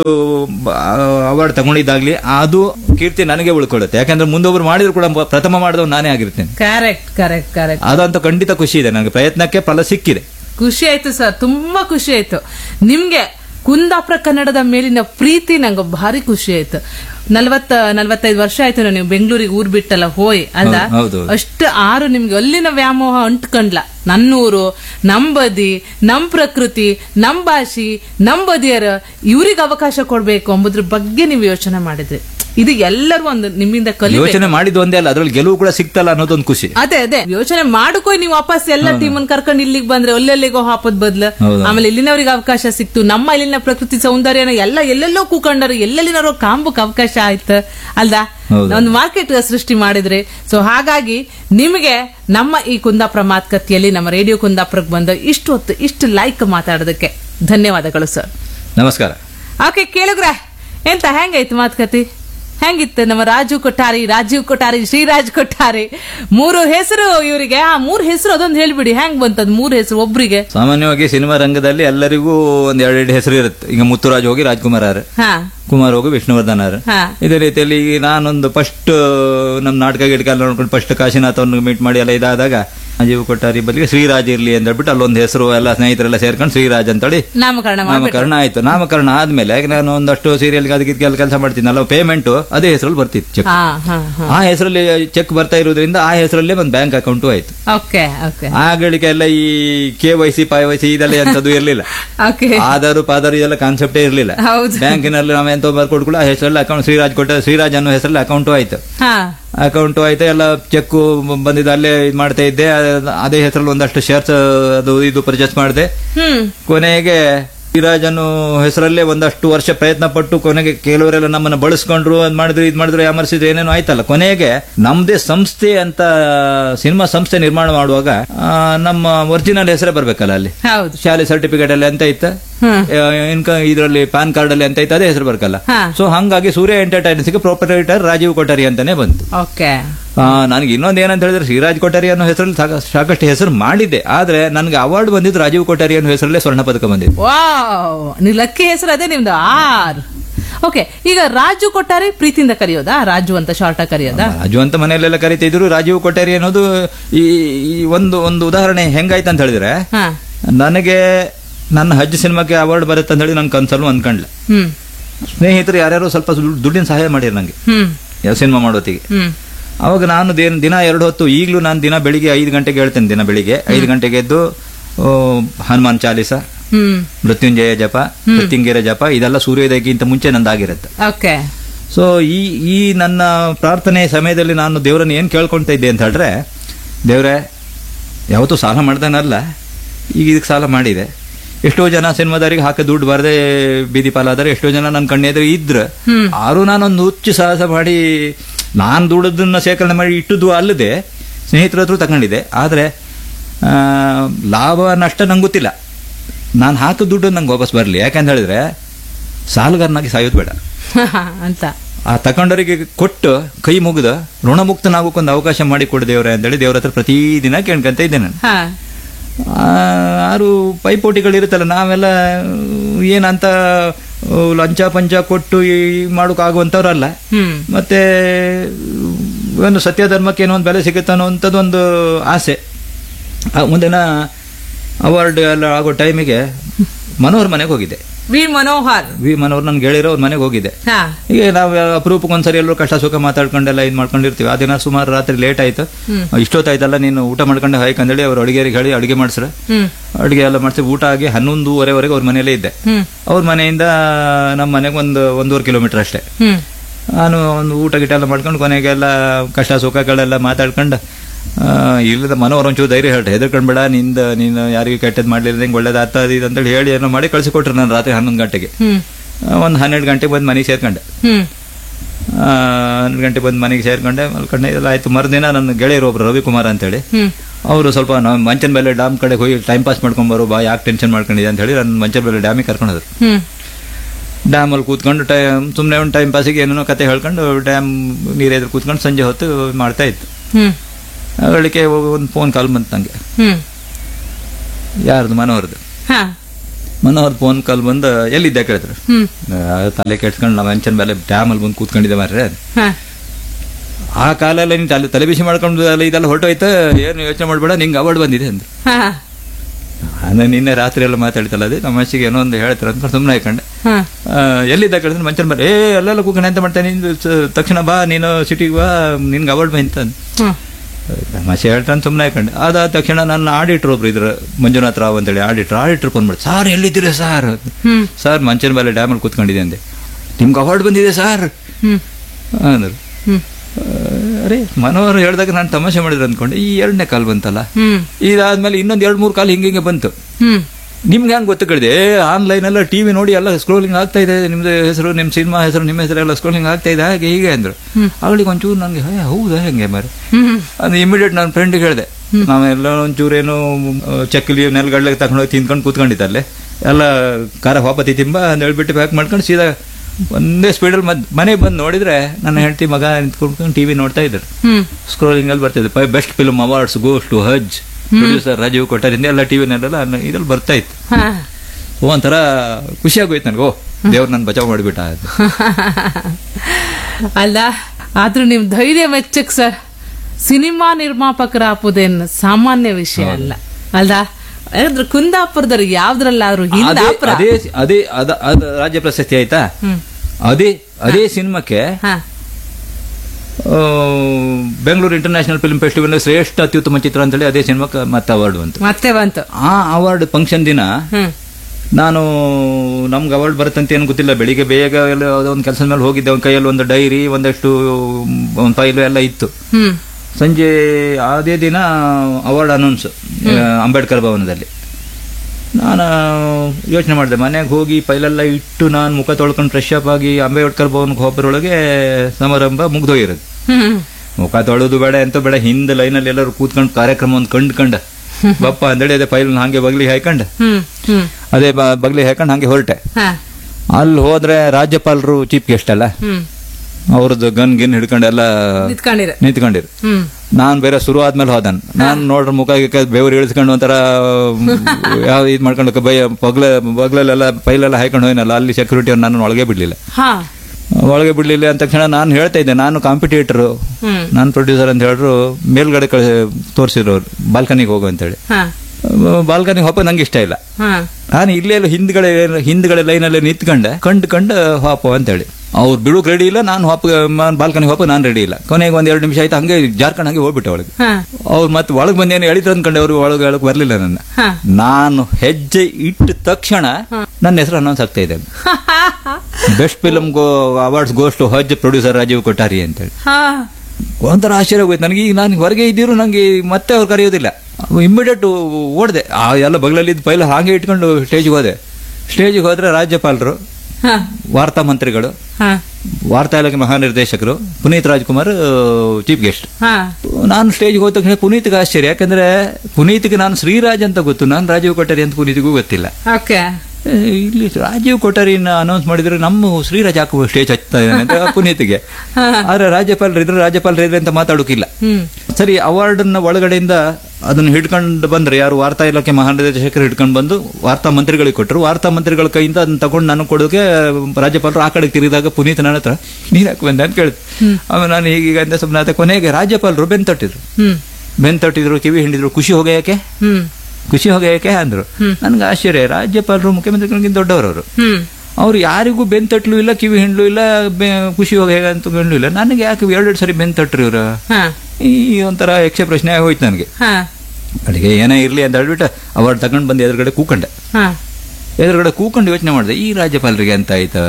ಅವಾರ್ಡ್ ತಗೊಂಡಿದ್ದಾಗ್ಲಿ ಅದು ಕೀರ್ತಿ ನನಗೆ ಉಳ್ಕೊಳ್ಳುತ್ತೆ ಯಾಕಂದ್ರೆ ಮುಂದೊಬ್ರು ಮಾಡಿದ್ರು ಕೂಡ ಪ್ರಥಮ ಮಾಡಿದವ್ ನಾನೇ ಆಗಿರ್ತೇನೆ ಕರೆಕ್ಟ್ ಕರೆಕ್ಟ್ ಕರೆಕ್ಟ್ ಅದಂತೂ ಖಂಡಿತ ಖುಷಿ ಇದೆ ನನಗೆ ಪ್ರಯತ್ನಕ್ಕೆ ಫಲ ಸಿಕ್ಕಿದೆ ಖುಷಿ ಆಯ್ತು ಸರ್ ತುಂಬಾ ಖುಷಿ ಆಯ್ತು ನಿಮ್ಗೆ ಕುಂದಾಪುರ ಕನ್ನಡದ ಮೇಲಿನ ಪ್ರೀತಿ ನಂಗೆ ಭಾರಿ ಖುಷಿ ಆಯ್ತು ನಲ್ವತ್ತ ನಲ್ವತ್ತೈದು ವರ್ಷ ಆಯ್ತು ನೀವು ಬೆಂಗಳೂರಿಗೆ ಊರ್ ಬಿಟ್ಟಲ್ಲ ಹೋಯ್ ಅಲ್ಲ ಹೌದು, ಹೌದು. ಅಷ್ಟು ಆರು ನಿಮ್ಗೆ ಅಲ್ಲಿನ ವ್ಯಾಮೋಹ ಅಂಟ್ಕೊಂಡ್ಲ ನನ್ನೂರು ನಮ್ ಬದಿ ನಮ್ ಪ್ರಕೃತಿ ನಮ್ ಭಾಷಿ ನಮ್ ಬದಿಯರ ಇವ್ರಿಗೆ ಅವಕಾಶ ಕೊಡ್ಬೇಕು ಎಂಬುದ್ರ ಬಗ್ಗೆ ನೀವು ಯೋಚನೆ ಮಾಡಿದ್ರಿ ಇದು ಎಲ್ಲರೂ ಒಂದು ನಿಮ್ಮಿಂದ ಕಲಿಬೇಕು ಯೋಚನೆ ಮಾಡಿದ್ದು ಒಂದೇ ಅಲ್ಲ ಅದ್ರಲ್ಲಿ ಗೆಲುವು ಕೂಡ ಸಿಕ್ತಲ್ಲ ಅನ್ನೋದೊಂದು ಖುಷಿ ಅದೇ ಅದೇ ಯೋಚನೆ ಮಾಡ್ಕೊಯ್ ನೀವು ವಾಪಸ್ ಎಲ್ಲ ಟೀಮನ್ ಕರ್ಕೊಂಡು ಇಲ್ಲಿಗೆ ಬಂದ್ರೆ ಅಲ್ಲೆಲ್ಲಿಗೋ ಹಾಪದ್ ಬದ್ಲು ಹೌದು. ಆಮೇಲೆ ಇಲ್ಲಿನವ್ರಿಗೆ ಅವಕಾಶ ಸಿಕ್ತು ನಮ್ಮ ಇಲ್ಲಿನ ಪ್ರಕೃತಿ ಸೌಂದರ್ಯನ ಎಲ್ಲ ಎಲ್ಲೆಲ್ಲೋ ಕೂಕೊಂಡರು ಎಲ್ಲೆಲ್ಲಿನವ್ರು ಕಾಂಬಕ್ ಅವಕಾಶ ಆಯ್ತು ಅಲ್ದಾ ಹೌದು. ಒಂದು ಮಾರ್ಕೆಟ್ ಸೃಷ್ಟಿ ಮಾಡಿದ್ರಿ ಸೊ ಹಾಗಾಗಿ ನಿಮಗೆ ನಮ್ಮ ಈ ಕುಂದಾಪುರ ಮಾತುಕತೆಯಲ್ಲಿ ನಮ್ಮ ರೇಡಿಯೋ ಕುಂದಾಪುರಕ್ಕೆ ಬಂದು ಇಷ್ಟು ಹೊತ್ತು ಇಷ್ಟು ಲೈಕ್ ಮಾತಾಡೋದಕ್ಕೆ ಧನ್ಯವಾದಗಳು ಸರ್ ನಮಸ್ಕಾರ ಓಕೆ ಕೇಳಿಗ್ರ ಎಂತ ಹೆಂಗಾಯ್ತು ಮಾತುಕತೆ ಹೆಂಗಿತ್ತು ನಮ್ಮ ರಾಜು ಕೊಟ್ಟಾರಿ ರಾಜೀವ್ ಕೊಟ್ಟಾರಿ ಶ್ರೀರಾಜ್ ಕೊಟ್ಟಾರಿ ಮೂರು ಹೆಸರು ಇವರಿಗೆ ಆ ಮೂರು ಹೆಸರು ಅದೊಂದು ಹೇಳ್ಬಿಡಿ ಹೆಂಗ್ ಬಂತದ್ ಮೂರು ಹೆಸರು ಒಬ್ರಿಗೆ ಸಾಮಾನ್ಯವಾಗಿ ಸಿನಿಮಾ ರಂಗದಲ್ಲಿ ಎಲ್ಲರಿಗೂ ಒಂದ್ ಎರಡೆರಡು ಹೆಸರು ಇರುತ್ತೆ ಈಗ ಮುತ್ತುರಾಜ್ ಹೋಗಿ ರಾಜ್ಕುಮಾರ್ ಆರ್ ಹಾ ಕುಮಾರ್ ಹೋಗಿ ವಿಷ್ಣುವರ್ಧನ್ ಆರ್ ಹಾ ಇದೇ ರೀತಿಯಲ್ಲಿ ಈಗ ನಾನೊಂದು ಫಸ್ಟ್ ನಮ್ಮ ನಾಟಕ ಗಿಟಕ ಎಲ್ಲ ನೋಡ್ಕೊಂಡು ಫಸ್ಟ್ ಕಾಶಿನಾಥ್ ಅವ್ರನ್ನ ಮೀಟ್ ಮಾಡಿ ಎಲ್ಲ ಇದಾದಾಗ ರಾಜೀವ್ ಕೊಟ್ಟಾರಿ ಬದಲಿಗೆ ಶ್ರೀರಾಜ್ ಇರ್ಲಿ ಅಂತ ಹೇಳ್ಬಿಟ್ಟು ಅಲ್ಲೊಂದು ಹೆಸರು ಎಲ್ಲ ಸ್ನೇಹಿತರೆಲ್ಲ ಸೇರ್ಕೊಂಡು ಶ್ರೀರಾಜ್ ಅಂತೇಳಿ ನಾಮಕರಣ ಮಾಡ್ಬಿಟ್ಟು ನಾಮಕರಣ ಆಯ್ತು ನಾಮಕರಣ ಆದ್ಮೇಲೆ ನಾನು ಒಂದಷ್ಟು ಸೀರಿಯಲ್ ಅದಕ್ಕೆ ಕೆಲಸ ಮಾಡ್ತೀನಲ್ಲ ಪೇಮೆಂಟ್ ಅದೇ ಹೆಸರಲ್ಲಿ ಬರ್ತಿತ್ತು ಚೆಕ್ ಹಾ ಹಾ ಹಾ ಆ ಹೆಸರಲ್ಲಿ ಚೆಕ್ ಬರ್ತಾ ಇರೋದ್ರಿಂದ ಆ ಹೆಸರಲ್ಲೇ ಒಂದು ಬ್ಯಾಂಕ್ ಅಕೌಂಟು ಆಯ್ತು ಓಕೆ ಓಕೆ ಆಗಳಿಗೆ ಎಲ್ಲ ಈ ಕೆ ವೈ ಸಿ ಪೈ ವೈ ಸಿ ಇದೆಲ್ಲ ಎಂತದ್ದು ಇರಲಿಲ್ಲ ಓಕೆ ಆಧಾರು ಪಾಧಾರು ಇದೆಲ್ಲ ಕಾನ್ಸೆಪ್ಟೇ ಇರಲಿಲ್ಲ ಹೌದು ಬ್ಯಾಂಕಿನಲ್ಲಿ ನಾವು ಎಂತ ಬರ್ಕೊಟ್ಟು ಕೂಡ ಆ ಹೆಸರಲ್ಲಿ ಅಕೌಂಟ್ ಶ್ರೀರಾಜ್ ಕೊಟ್ಟ ಶ್ರೀರಾಜ್ ಅನ್ನೋ ಹೆಸರಲ್ಲಿ ಅಕೌಂಟು ಆಯ್ತು ಹಾ ಅಕೌಂಟು ಆಯ್ತು ಎಲ್ಲ ಚೆಕ್ ಬಂದಿದ್ದು ಅಲ್ಲೇ ಇದು ಮಾಡ್ತಾ ಇದ್ದೆ ಅದ್- ಅದೇ ಹೆಸರಲ್ಲಿ ಒಂದಷ್ಟು ಶೇರ್ಸ್ ಅದು ಇದು ಪರ್ಚೇಸ್ ಮಾಡಿದೆ ಹ್ಮ್ ಕೊನೆಗೆ ಶ್ರೀರಾಜ್ ಅನ್ನೋ ಹೆಸರಲ್ಲೇ ಒಂದಷ್ಟು ವರ್ಷ ಪ್ರಯತ್ನ ಪಟ್ಟು ಕೊನೆಗೆ ಕೆಲವರೆಲ್ಲ ನಮ್ಮನ್ನ ಬಳಸ್ಕೊಂಡ್ರು ಅದ್ ಮಾಡಿದ್ರು ಇದ್ ಮಾಡಿದ್ರು ಯಾಮರ್ಸಿದ್ರು ಏನೇನೋ ಆಯ್ತಲ್ಲ ಕೊನೆಗೆ ನಮ್ದೇ ಸಂಸ್ಥೆ ಅಂತ ಸಿನಿಮಾ ಸಂಸ್ಥೆ ನಿರ್ಮಾಣ ಮಾಡುವಾಗ ಆ, ನಮ್ಮ ಒರಿಜಿನಲ್ ಹೆಸರೇ ಬರ್ಬೇಕಲ್ಲ ಅಲ್ಲಿ ಹೌದು ಶಾಲೆ ಸರ್ಟಿಫಿಕೇಟ್ ಅಲ್ಲಿ ಅಂತ ಇತ್ತ ಹ್ಮ್ ಇನ್ಕಮ್ ಇದರಲ್ಲಿ ಪ್ಯಾನ್ ಕಾರ್ಡ್ ಅಲ್ಲಿ ಅಂತ ಇತ್ತು ಅದೇ ಹೆಸರು ಬರ್ಕಲ್ಲ ಹಾ. ಸೊ ಹಂಗಾಗಿ ಸೂರ್ಯ ಎಂಟರ್ಟೈನ್ಸ್ ಗೆ ಪ್ರೊಪರೇಟರ್ ರಾಜೀವ್ ಕೊಠಾರಿ ಅಂತಾನೆ ಬಂತು ಓಕೆ ಆ, ನನಗೆ ಇನ್ನೊಂದು ಏನಂತ ಹೇಳಿದ್ರೆ ಶ್ರೀರಾಜ್ ಕೊಠಾರಿ ಅನ್ನೋ ಹೆಸರಲ್ಲಿ ಸಾಕ- ಸಾಕಷ್ಟು ಹೆಸರು ಮಾಡಿದ್ದೆ ಆದ್ರೆ ನನಗೆ ಅವಾರ್ಡ್ ಬಂದಿದ್ದು ರಾಜೀವ್ ಕೊಠಾರಿ ಅನ್ನೋ ಹೆಸರಲ್ಲೇ ಸ್ವರ್ಣ ಪದಕ ಬಂದಿದ್ದು ವಾವ್ ನೀವು ಲಕ್ಕಿ ಹೆಸರು ಅದೇ ನಿಮ್ದು ಆರ್ ಓಕೆ ಈಗ ರಾಜು ಕೊಟ್ಟಾರೆ ಪ್ರೀತಿಯಿಂದ ಕರೆಯೋದಾ ರಾಜು ಅಂತ ಶಾರ್ಟ್ ಆಗಿ ಕರೆಯೋದಾ ರಾಜು ಅಂತ ಮನೆಯಲ್ಲೆಲ್ಲ ಕರಿತಿದ್ರು ರಾಜೀವ್ ಕೊಠಾರಿ ಅನ್ನೋದು ಈ ಈ ಒಂದು ಒಂದು ಉದಾಹರಣೆ ಹೆಂಗಾಯ್ತು ಅಂತ ಹೇಳಿದ್ರೆ ಹಾ ನನಗೆ ನನ್ನ ಹಜ್ ಸಿನಿಮಾಕ್ಕೆ ಅವಾರ್ಡ್ ಬರುತ್ತೆ ಅಂತ ಹೇಳಿ ನನ್ನ ಕನ್ಸಲ್ಲೂ ಅನ್ಕೊಂಡ್ಲೆ ಹ್ಮ್ ಸ್ನೇಹಿತರು ಯಾರ್ಯಾರು ಸ್ವಲ್ಪ ದುಡ್- ದುಡ್ಡಿನ ಸಹಾಯ ಮಾಡಿರು ನಂಗೆ ಹ್ಮ್ ಯಾವ ಸಿನಿಮಾ ಮಾಡೋತ್ತಿಗೆ ಹ್ಮ್ ಅವಾಗ ನಾನು ದಿನ ದಿನ ಎರಡು ಹೊತ್ತು ಈಗಲೂ ನಾನು ದಿನ ಬೆಳಿಗ್ಗೆ ಐದು ಗಂಟೆಗೆ ಹೇಳ್ತೇನೆ ದಿನ ಬೆಳಿಗ್ಗೆ ಐದು ಗಂಟೆಗೆ ಎದ್ದು ಆ, ಹನುಮಾನ್ ಚಾಲಿಸ ಹ್ಮ್ ಮೃತ್ಯುಂಜಯ ಜಪ ಮೃತ್ಯುಂಗಿರ ಜಪ ಇದೆಲ್ಲ ಸೂರ್ಯೋದಯಕ್ಕಿಂತ ಮುಂಚೆ ನಂದಾಗಿರುತ್ತೆ ಓಕೆ ಸೊ ಈ ಈ ನನ್ನ ಪ್ರಾರ್ಥನೆ ಸಮಯದಲ್ಲಿ ನಾನು ದೇವರನ್ನು ಏನು ಕೇಳ್ಕೊಳ್ತಾ ಇದ್ದೆ ಅಂತ ಹೇಳಿದ್ರೆ ದೇವರೇ ಯಾವತ್ತೂ ಸಾಲ ಮಾಡ್ದಾನಲ್ಲ ಈಗ ಇದಕ್ಕೆ ಸಾಲ ಮಾಡಿದೆ ಎಷ್ಟೋ ಜನ ಸಿನಿಮಾದವರಿಗೆ ಹಾಕಿ ದುಡ್ಡು ಬರದೆ ಬೀದಿ ಪಾಲಾದರೆ ಎಷ್ಟೋ ಜನ ನನ್ನ ಕಣ್ಣೆದುರು ಇದ್ರ ಆರು ನಾನೊಂದು ಹುಚ್ಚು ಸಾಹಸ ಮಾಡಿ ನಾನು ದುಡ್ಡದನ್ನ ಶೇಖರಣೆ ಮಾಡಿ ಇಟ್ಟದ್ದು ಅಲ್ಲದೆ ಸ್ನೇಹಿತರ ಹತ್ರ ತಗೊಂಡಿದ್ದೆ ಆದರೆ ಆ, ಲಾಭ ನಷ್ಟ ನಂಗೆ ಗೊತ್ತಿಲ್ಲ ನಾನು ಹಾಕಿದ ದುಡ್ಡು ನಂಗೆ ವಾಪಸ್ ಬರಲಿ ಯಾಕಂತ ಹೇಳಿದ್ರೆ ಸಾಲಗಾರನಾಗಿ ಸಾಯೋದು ಬೇಡ ಅಂತ ಆ ತಕೊಂಡವರಿಗೆ ಕೊಟ್ಟು ಕೈ ಮುಗಿದ ಋಣಮುಕ್ತನಾಗೋಕೊಂದು ಅವಕಾಶ ಮಾಡಿ ಕೊಡು ದೇವ್ರೆ ಅಂತೇಳಿ ದೇವ್ರ ಹತ್ರ ಪ್ರತಿದಿನ ಕೇಳ್ಕೊಂತ ಇದ್ದೆ ನಾನು ಹಾ ಆ, ಆರು ಪೈಪೋಟಿಗಳಿರುತ್ತಲ್ಲ ನಾವೆಲ್ಲ ಏನಂತ ಆ, ಲಂಚ ಪಂಚ ಕೊಟ್ಟು ಈ ಮಾಡೋಕ್ಕಾಗುವಂಥವ್ರಲ್ಲ ಹ್ಮ್ ಮತ್ತೆ ಒಂದು ಸತ್ಯ ಧರ್ಮಕ್ಕೆ ಏನೋ ಒಂದು ಬೆಲೆ ಸಿಗುತ್ತೆ ಅನ್ನೋಂಥದ್ದೊಂದು ಆಸೆ ಆ, ಮುಂದಿನ ಅವಾರ್ಡ್ ಎಲ್ಲ ಆಗೋ ಟೈಮಿಗೆ ಮನೋಹರ್ ಮನೆಗೆ ಹೋಗಿದ್ದೆ ವಿ ಮನೋಹರ್ ವಿ ಮನೋಹರ್ ನನ್ಗೆ ಹೇಳಿರೋ ಅವ್ರ ಮನೆಗೆ ಹೋಗಿದ್ದೆ ಹಾ ಈಗ ನಾವು ಅಪರೂಪಕ್ಕೆ ಒಂದ್ಸರಿ ಎಲ್ಲರೂ ಕಷ್ಟ ಸುಖ ಮಾತಾಡ್ಕೊಂಡೆಲ್ಲ ಇದು ಮಾಡ್ಕೊಂಡಿರ್ತೀವಿ ಆ ದಿನ ಸುಮಾರು ರಾತ್ರಿ ಲೇಟ್ ಆಯ್ತು ಇಷ್ಟೊತ್ತಾಯ್ತಲ್ಲ ನೀನು ಊಟ ಮಾಡ್ಕೊಂಡು ಹೋಯ್ಕಂದೇಳಿ ಅವ್ರ ಅಡುಗೆರಿಗೆ ಹೇಳಿ ಅಡುಗೆ ಮಾಡಿಸ್ರೆ ಹ್ಮ್ ಅಡುಗೆ ಎಲ್ಲ ಮಾಡಿಸಿ ಊಟ ಆಗಿ ಹನ್ನೊಂದುವರೆವರೆಗೆ ಅವ್ರ ಮನೆಯಲ್ಲೇ ಇದ್ದೆ ಹ್ಮ್ ಅವ್ರ ಮನೆಯಿಂದ ನಮ್ಮ ಮನೆಗೆ ಒಂದು ಒಂದೂವರೆ ಕಿಲೋಮೀಟರ್ ಅಷ್ಟೇ ಹ್ಮ್ ನಾನು ಒಂದು ಊಟ ಗಿಟ ಎಲ್ಲ ಮಾಡ್ಕೊಂಡು ಕೊನೆಗೆಲ್ಲ ಕಷ್ಟ ಸುಖಗಳೆಲ್ಲ ಮಾತಾಡ್ಕೊಂಡು ಆ, ಇಲ್ಲದ ಮನೋಹರ್ ಒಂಚೂರು ಧೈರ್ಯ ಹೇಳ್ರಿ ಹೆದರ್ಕೊಂಡ್ಬೇಡ ನಿಂದ ನೀನು ಯಾರಿಗೂ ಕೆಟ್ಟದ್ದು ಮಾಡಲಿಲ್ಲ ಹಿಂಗೆ ಒಳ್ಳೇದು ಆಗ್ತದೆ ಇದು ಅಂತೇಳಿ ಹೇಳಿ ಏನೋ ಮಾಡಿ ಕಳಿಸಿಕೊಟ್ರು ನಾನು ರಾತ್ರಿ ಹನ್ನೊಂದು ಗಂಟೆಗೆ ಹ್ಮ್ ಒಂದು ಹನ್ನೆರಡು ಗಂಟೆಗೆ ಬಂದು ಮನೆಗೆ ಸೇರ್ಕೊಂಡೆ ಹ್ಮ್ ಆ, ಹನ್ನೆರಡು ಗಂಟೆ ಬಂದು ಮನೆಗೆ ಸೇರ್ಕೊಂಡೆ ಮಲ್ಕೊಂಡೆ ಇದೆಲ್ಲ ಆಯ್ತು ಮರುದಿನ ನನ್ನ ಗೆಳೆಯರು ಒಬ್ರು ರವಿಕುಮಾರ್ ಅಂತೇಳಿ ಹ್ಮ್ ಅವರು ಸ್ವಲ್ಪ ನಾವು ಮಂಚನ ಮೇಲೆ ಡ್ಯಾಮ್ ಕಡೆ ಹೋಗಿ ಟೈಮ್ ಪಾಸ್ ಮಾಡ್ಕೊಂಬರು ಬಾ ಯಾಕೆ ಟೆನ್ಷನ್ ಮಾಡ್ಕೊಂಡಿದೆ ಅಂತ ಹೇಳಿ ನನ್ನ ಮಂಚನ ಮೇಲೆ ಡ್ಯಾಮಿಗೆ ಕರ್ಕೊಂಡು ಹೋದ್ರು ಹ್ಮ್ ಡ್ಯಾಮಲ್ಲಿ ಕೂತ್ಕೊಂಡು ಟೈಮ್ ಸುಮ್ಮನೆ ಒಂದು ಟೈಮ್ ಪಾಸಿಗೆ ಏನೇನೋ ಕತೆ ಹೇಳ್ಕೊಂಡು ಡ್ಯಾಮ್ ನೀರೆದ್ರು ಕೂತ್ಕೊಂಡು ಸಂಜೆ ಹೊತ್ತು ಮಾಡ್ತಾ ಇತ್ತು ಹ್ಮ್ ಅಳಿಕೆ ಒಂದು ಫೋನ್ ಕಾಲ್ ಬಂತು ನನಗೆ ಹ್ಮ್ ಯಾರ್ದು ಮನೋಹರ್ದು ಹಾ ಮನೋಹರ್ ಫೋನ್ ಕಾಲ್ ಬಂದು ಎಲ್ಲಿದ್ದೆ ಕೇಳಿದ್ರು ಹ್ಮ್ ಆ, ತಲೆ ಕೆಡ್ಸ್ಕೊಂಡು ನಾವು ಅಂಚನ ಮೇಲೆ ಡ್ಯಾಮಲ್ಲಿ ಬಂದು ಕೂತ್ಕೊಂಡಿದ್ದೆ ಮಾರ್ರೆ ಹಾ ಆ ಕಾಲೆಲ್ಲ ನೀನು ತಲೆ ತಲೆ ಬಿಸಿ ಮಾಡ್ಕೊಂಡು ಅಲ್ಲಿ ಇದೆಲ್ಲ ಹೊರಟೋಯ್ತು ಏನು ಯೋಚನೆ ಮಾಡಬೇಡ ನಿಂಗೆ ಅವಾರ್ಡ್ ಬಂದಿದೆ ಅಂದ್ರು ಹಾ ನಾನು ನಿನ್ನೆ ರಾತ್ರಿ ಎಲ್ಲ ಮಾತಾಡ್ತಲ್ಲ ಅದೇ ತಮಾಷೆಗೆ ಏನೋ ಒಂದು ಹೇಳ್ತಾರೆ ಅಂತ ಸುಮ್ಮನೆ ಹಾಕೊಂಡೆ ಹಾ ಆ, ಎಲ್ಲಿದ್ದ ಕೇಳಿದ್ರೆ ಮಂಚನ ಮೇಲೆ ಏ ಅಲ್ಲೆಲ್ಲ ಕೂತ್ಕೊಂಡು ಎಂತ ಮಾಡ್ತೇನೆ ನೀನು ಸ- ತಕ್ಷಣ ಬಾ ನೀನು ಸಿಟಿಗೆ ಬಾ ನಿನ್ಗೆ ಅವಾರ್ಡ್ ಬಂತ ಹ್ಮ್ ತಮಾಷೆ ಹೇಳ್ತಾನೆ ಸುಮ್ಮನೆ ಹಾಕೊಂಡೆ ಅದಾದ ತಕ್ಷಣ ನನ್ನ ಆಡಿಟ್ರ್ ಒಬ್ರು ಇದ್ರು ಮಂಜುನಾಥ್ ರಾವ್ ಅಂತೇಳಿ ಆಡಿಟ್ರ್ ಆಡಿಟ್ರ್ ಫೋನ್ ಮಾಡಿ ಸಾರ್ ಎಲ್ಲಿದ್ದೀರಾ ಸರ್ ಹ್ಮ್ ಸರ್ ಮಂಚನ ಮೇಲೆ ಡ್ಯಾಮಲ್ಲಿ ಕೂತ್ಕೊಂಡಿದೆ ಅಂದೆ ನಿಮ್ಗೆ ಅವಾರ್ಡ್ ಬಂದಿದೆ ಸರ್ ಹ್ಮ್ ಅಂದ್ರು ಹ್ಮ್ ಆ, ಅರೆ ಮನೋಹರ್ ಹೇಳಿದಾಗ ನಾನು ತಮಾಷೆ ಮಾಡಿದ್ರು ಅಂದ್ಕೊಂಡೆ ಈ ಎರಡನೇ ಕಾಲ್ ಬಂತಲ್ಲ ಹ್ಮ್ ಇದಾದ್ಮೇಲೆ ಇನ್ನೊಂದು ಎರಡು ಮೂರು ಕಾಲ್ ಹಿಂಗೆ ಹಿಂಗೆ ಬಂತು ಹ್ಮ್ ನಿಮ್ಗೆ ಹೆಂಗೆ ಗೊತ್ತು ಕೇಳಿದೆ ಆನ್ಲೈನ್ ಎಲ್ಲ ಟಿವಿ ನೋಡಿ ಎಲ್ಲ ಸ್ಕ್ರೋಲಿಂಗ್ ಆಗ್ತಾ ಇದೆ ನಿಮ್ದು ಹೆಸರು ನಿಮ್ಮ ಸಿನಿಮಾ ಹೆಸರು ನಿಮ್ಮ ಹೆಸರು ಎಲ್ಲ ಸ್ಕ್ರೋಲಿಂಗ್ ಆಗ್ತಾ ಇದೆ ಹಾಗೆ ಹೀಗೆ ಅಂದ್ರು ಅವಳಿಗೆ ಒಂಚೂರು ನನಗೆ ಹೇ ಹೌದಾ ಹೆಂಗೆ ಮಾರೆ ಹ್ಮ್ ಅದು ಇಮಿಡಿಯೇಟ್ ನನ್ನ ಫ್ರೆಂಡಿಗೆ ಹೇಳಿದೆ ನಾವೆಲ್ಲ ಒಂಚೂರೇನು ಚಕ್ಕಲಿ ನೆಲಗಡ್ಲೆ ತಗೊಂಡೋಗಿ ತಿನ್ಕೊಂಡು ಕೂತ್ಕೊಂಡಿದ್ದಲ್ಲೇ ಎಲ್ಲ ಖಾರ ವಾಪತಿ ತಿಂಬ ಅಂತ ಹೇಳ್ಬಿಟ್ಟು ಪ್ಯಾಕ್ ಮಾಡ್ಕೊಂಡು ಸೀದಾ ಒಂದೇ ಸ್ಪೀಡಲ್ಲಿ ಮದ್ ಮನೆಗೆ ಬಂದು ನೋಡಿದ್ರೆ ನನ್ನ ಹೆಂಡತಿ ಮಗ ನಿಂತ್ಕೊಂಡು ಟಿವಿ ನೋಡ್ತಾ ಇದ್ರು ಹ್ಮ್ ಸ್ಕ್ರೋಲಿಂಗ್ ಅಲ್ಲಿ ಬರ್ತಿದೆ ಪೈ best film awards goes to ಹಜ್ ಪ್ರೊಡ್ಯೂಸರ್ ರಾಜೀವ್ ಕೊಟ್ಟಾರಿಂದ ಎಲ್ಲ ಟಿವಿನಲ್ಲೆಲ್ಲ ಇದ್ರಲ್ಲಿ ಬರ್ತಾ ಇತ್ತು ಹಾ ಓ ಒಂಥರ ಖುಷಿ ಆಗೋಯ್ತು ನನಗೆ ಓ ದೇವ್ರು ನನ್ನ ಬಚಾವ್ ಮಾಡಿಬಿಟ್ಟ ಅದು ಅಲ್ಲ ಆದ್ರೂ ನಿಮ್ ಧೈರ್ಯ ಮೆಚ್ಚಕ್ ಸರ್ ಸಿನಿಮಾ ನಿರ್ಮಾಪಕರ ಆಪುದೇನ್ ಸಾಮಾನ್ಯ ವಿಷಯ ಅಲ್ಲ ಅಲ್ದಾ ಯಾಕಂದ್ರೆ ಕುಂದಾಪುರದವ್ರು ಯಾವ್ದ್ರಲ್ಲಾದ್ರು ಹಿಂದ ಅದೇ ಅಪರ ಅದೇ ಅದೇ ಅದ ಅದ ರಾಜ್ಯ ಪ್ರಶಸ್ತಿ ಆಯ್ತಾ ಹ್ಮ್ ಅದೇ ಅದೇ ಸಿನಿಮಾಕ್ಕೆ ಹಾ ಆ, ಬೆಂಗಳೂರು ಇಂಟರ್ನ್ಯಾಷನಲ್ ಫಿಲ್ಮ್ ಫೆಸ್ಟಿವಲ್ ಶ್ರೇಷ್ಠ ಅತ್ಯುತ್ತಮ ಚಿತ್ರ ಅಂತೇಳಿ ಅದೇ ಸಿನಿಮಾಕ್ಕೆ ಮತ್ತೆ ಅವಾರ್ಡ್ ಬಂತು ಮತ್ತೆ ಬಂತು ಆ ಅವಾರ್ಡ್ ಫಂಕ್ಷನ್ ದಿನ ಹ್ಮ್ ನಾನು ನಮ್ಗೆ ಅವಾರ್ಡ್ ಬರುತ್ತಂತ ಏನು ಗೊತ್ತಿಲ್ಲ ಬೆಳಿಗ್ಗೆ ಬೇಗ ಎಲ್ಲ ಯಾವುದೋ ಒಂದು ಕೆಲಸದ ಮೇಲೆ ಹೋಗಿದ್ದೆ ಒಂದು ಕೈಯಲ್ಲಿ ಒಂದು ಡೈರಿ ಒಂದಷ್ಟು ಒಂದು ಫೈಲು ಎಲ್ಲ ಇತ್ತು ಹ್ಮ್ ಸಂಜೆ ಅದೇ ದಿನ ಅವಾರ್ಡ್ ಅನೌನ್ಸ್ ಅಂಬೇಡ್ಕರ್ ಭವನದಲ್ಲಿ ನಾನು ಯೋಚನೆ ಮಾಡಿದೆ ಮನೆಗೆ ಹೋಗಿ ಫೈಲೆಲ್ಲ ಇಟ್ಟು ನಾನು ಮುಖ ತೊಳ್ಕೊಂಡು ಫ್ರೆಶ್ ಅಪ್ ಆಗಿ ಅಂಬೇಡ್ಕರ್ ಭವನಕ್ಕೆ ಹೋಗೋದ್ರೊಳಗೆ ಸಮಾರಂಭ ಮುಗ್ದೋಗಿರೋದು ಹ್ಮ್ ಮುಖ ತೊಳೆದು ಬೇಡ ಎಂತ ಬೇಡ ಹಿಂದೆ ಲೈನಲ್ಲಿ ಎಲ್ಲರೂ ಕೂತ್ಕೊಂಡು ಕಾರ್ಯಕ್ರಮ ಒಂದು ಕಂಡು ಕಂಡ ಬಪ್ಪ ಅಂದೇಳಿ ಅದೇ ಫೈಲ್ ಹಾಗೆ ಬಗ್ಲಿಗೆ ಹಾಕೊಂಡು ಹ್ಮ್ ಹ್ಮ್ ಅದೇ ಬ- ಬಗ್ಲಿಗೆ ಹಾಕೊಂಡು ಹಾಗೆ ಹೊರಟೆ ಹಾ ಅಲ್ಲಿ ಹೋದ್ರೆ ರಾಜ್ಯಪಾಲರು ಚೀಫ್ ಗೆಸ್ಟ್ ಅಲ್ಲ ಹ್ಮ್ ಅವ್ರದ್ದು ಗನ್ ಗಿನ್ ಹಿಡ್ಕೊಂಡೆಲ್ಲ ನಿಂತ್ಕೊಂಡಿರ ನಿಂತ್ಕೊಂಡಿರು ಹ್ಮ್ ನಾನ್ ಬೇರೆ ಶುರು ಆದ್ಮೇಲೆ ಹೋದನ್ ನಾನ್ ನೋಡ್ರ ಮುಖ ಗಿಕ್ಕ ಬೆವರು ಇಳಿಸ್ಕೊಂಡು ಒಂಥರ ಯಾವ ಇದ್ ಮಾಡ್ಕೊಂಡು ಬೈ ಬಗ್ಲ ಬಗ್ಲಲ್ಲೆಲ್ಲ ಪೈಲೆಲ್ಲ ಹಾಕೊಂಡು ಹೋಯ್ನಲ್ಲ ಅಲ್ಲಿ ಸೆಕ್ಯೂರಿಟಿ ನಾನು ಒಳಗೆ ಬಿಡ್ಲಿಲ್ಲ ಹಾ ಒಳಗೆ ಬಿಡ್ಲಿಲ್ಲ ಅಂದ ತಕ್ಷಣ ನಾನು ಹೇಳ್ತಾ ಇದ್ದೆ ನಾನು ಕಾಂಪಿಟೇಟರ್ ಹ್ಮ್ ನಾನು ಪ್ರೊಡ್ಯೂಸರ್ ಅಂತ ಹೇಳಿದ್ರು ಮೇಲ್ಗಡೆ ಕಳಿಸಿ ತೋರಿಸಿದ್ರು ಅವ್ರು ಬಾಲ್ಕನಿಗೆ ಹೋಗು ಅಂತೇಳಿ ಹಾ ಬಾಲ್ಕನಿಗೆ ಹೋಪ ನಂಗೆ ಇಷ್ಟ ಇಲ್ಲ ಹಾ ನಾನು ಇಲ್ಲೇ ಎಲ್ಲ ಹಿಂದ್ಗಡೆ ಹಿಂದ್ಗಡೆ ಲೈನಲ್ಲಿ ನಿಂತ್ಕೊಂಡೆ ಕಂಡು ಕಂಡು ಹಾಪು ಅಂತೇಳಿ ಅವ್ರು ಬಿಡುಕ್ ರೆಡಿ ಇಲ್ಲ ನಾನು ಹಾಪ ಬಾಲ್ಕನಿಗೆ ಹೋಪ ನಾನು ರೆಡಿ ಇಲ್ಲ ಕೊನೆಗೆ ಒಂದ್ ಎರಡು ನಿಮಿಷ ಆಯ್ತು ಹಂಗೆ ಜಾರ್ಕೊಂಡು ಹಂಗೆ ಹೋಗ್ಬಿಟ್ಟೆ ಒಳಗೆ ಹಾ ಅವ್ರು ಮತ್ತೆ ಒಳಗೆ ಬಂದೇನು ಎಳಿತು ಅಂದ್ಕೊಂಡೆ ಅವ್ರು ಒಳಗೆ ಒಳಗೆ ಬರಲಿಲ್ಲ ನನ್ನ ಹಾ ನಾನು ಹೆಜ್ಜೆ ಇಟ್ಟ ತಕ್ಷಣ ನನ್ನ ಹೆಸರು ಅನೌನ್ಸ್ ಆಗ್ತಾ ಇದೆ best film go awards goes to ಹಜ್ ಪ್ರೊಡ್ಯೂಸರ್ ರಾಜೀವ್ ಕೊಟ್ಟಾರಿ ಅಂತೇಳಿ ಹಾ ಒಂಥರ ಆಶ್ಚರ್ಯ ಹೋಯ್ತು ನನಗೆ ಈಗ ನಾನು ಹೊರಗೆ ಇದ್ದಿರು ನನಗೆ ಮತ್ತೆ ಅವ್ರು ಕರೆಯೋದಿಲ್ಲ ಇಮ್ಮಿಡಿಯೇಟ್ ಓಡಿದೆ ಆ ಎಲ್ಲ ಬಗಲಲ್ಲಿ ಇದ್ದ ಪೈಲ ಹಾಗೆ ಇಟ್ಕೊಂಡು ಸ್ಟೇಜ್ಗೆ ಹೋದೆ ಸ್ಟೇಜಿಗೆ ಹೋದ್ರೆ ರಾಜ್ಯಪಾಲರು ಹಾ ವಾರ್ತಾ ಮಂತ್ರಿಗಳು ಹಾ ವಾರ್ತಾ ಇಲಾಖೆ ಮಹಾನಿರ್ದೇಶಕರು ಪುನೀತ್ ರಾಜ್ಕುಮಾರ್ ಚೀಫ್ ಗೆಸ್ಟ್ ಹಾ ನಾನು ಸ್ಟೇಜ್ಗೆ ಹೋದ ತಕ್ಷಣ ಪುನೀತ್ಗೆ ಆಶ್ಚರ್ಯ ಯಾಕಂದ್ರೆ ಪುನೀತ್ಗೆ ನಾನು ಶ್ರೀರಾಜ್ ಅಂತ ಗೊತ್ತು ನಾನು ರಾಜೀವ್ ಕೊಠಾರಿ ಅಂತ ಪುನೀತ್ಗೂ ಗೊತ್ತಿಲ್ಲ ಓಕೆ ಏ, ಇಲ್ಲಿ ರಾಜೀವ್ ಕೊಠಾರಿನ ಅನೌನ್ಸ್ ಮಾಡಿದ್ರೆ ನಮ್ಮ ಶ್ರೀರಾಜ್ ಹಾಕುವ ಸ್ಟೇಜ್ ಹಚ್ತಾ ಇದ್ದಾನೆ ಅಂತ ಪುನೀತ್ಗೆ ಆದ್ರೆ ರಾಜ್ಯಪಾಲರು ಇದ್ರೆ ರಾಜ್ಯಪಾಲರು ಇದ್ರೆ ಅಂತ ಮಾತಾಡೋಕಿಲ್ಲ ಹ್ಮ್ ಸರಿ ಅವಾರ್ಡ್ ನ ಒಳಗಡೆಯಿಂದ ಅದನ್ನ ಹಿಡ್ಕೊಂಡು ಬಂದ್ರೆ ಯಾರು ವಾರ್ತಾ ಇಲಾಖೆ ಮಹಾನಿರ್ದೇಶಕರು ಹಿಡ್ಕೊಂಡು ಬಂದು ವಾರ್ತಾ ಮಂತ್ರಿಗಳಿಗೆ ಕೊಟ್ಟರು ವಾರ್ತಾ ಮಂತ್ರಿಗಳ ಕೈಯಿಂದ ಅದನ್ನ ತಗೊಂಡು ನಾನು ಕೊಡೋಕೆ ರಾಜ್ಯಪಾಲರು ಆ ಕಡೆ ತಿರುಗಿದಾಗ ಪುನೀತ್ ನನ್ನ ಹತ್ರ ನೀನ್ ಯಾಕೆ ಬಂದೆ ಅಂತ ಕೇಳಿದ್ರು ಆಮೇಲೆ ನಾನು ಹೀಗೀಗ ಅಂತ ಸುಮ್ಮನೆ ಆದ ಕೊನೆಗೆ ರಾಜ್ಯಪಾಲರು ಬೆನ್ ತಟ್ಟಿದ್ರು ಹ್ಮ್ ಬೆನ್ ತಟ್ಟಿದ್ರು ಕಿವಿ ಹಿಂಡಿದ್ರು ಖುಷಿ ಹೋಗ ಯಾಕೆ ಹ್ಮ್ ಖುಷಿ ಹೋಗ ಯಾಕೆ ಅಂದ್ರು ನನ್ಗೆ ಆಶ್ಚರ್ಯ ರಾಜ್ಯಪಾಲರು ಮುಖ್ಯಮಂತ್ರಿಗಳಿಗಿಂತ ದೊಡ್ಡವರು ಹ್ಮ್ ಅವ್ರು ಯಾರಿಗೂ ಬೆನ್ ತಟ್ಲು ಇಲ್ಲ ಕಿವಿ ಹಿಂಡ್ಲು ಇಲ್ಲ ಬೆ- ಖುಷಿ ಹೋಗ ಹೇಗೆ ಅಂತ ಹಿಂಡ್ಲು ಇಲ್ಲ ನನಗೆ ಯಾಕೆ ಎರಡೆರಡು ಸರಿ ಬೆನ್ ತಟ್ರಿ ಇವ್ರು ಹಾ ಈ ಒಂಥರ ಯಕ್ಷ ಪ್ರಶ್ನೆ ಆಗೋಯ್ತು ನನಗೆ ಹಾ ಅಡಿಗೆ ಏನೇ ಇರಲಿ ಅಂತ ಹೇಳ್ಬಿಟ್ಟು ಅವಾರ್ಡ್ ತಗೊಂಡು ಬಂದು ಎದುರುಗಡೆ ಕೂಕೊಂಡೆ ಹಾ ಎದುರುಗಡೆ ಕೂಕೊಂಡು ಯೋಚನೆ ಮಾಡಿದೆ ಈ ರಾಜ್ಯಪಾಲರಿಗೆ ಅಂತ ಆಯ್ತು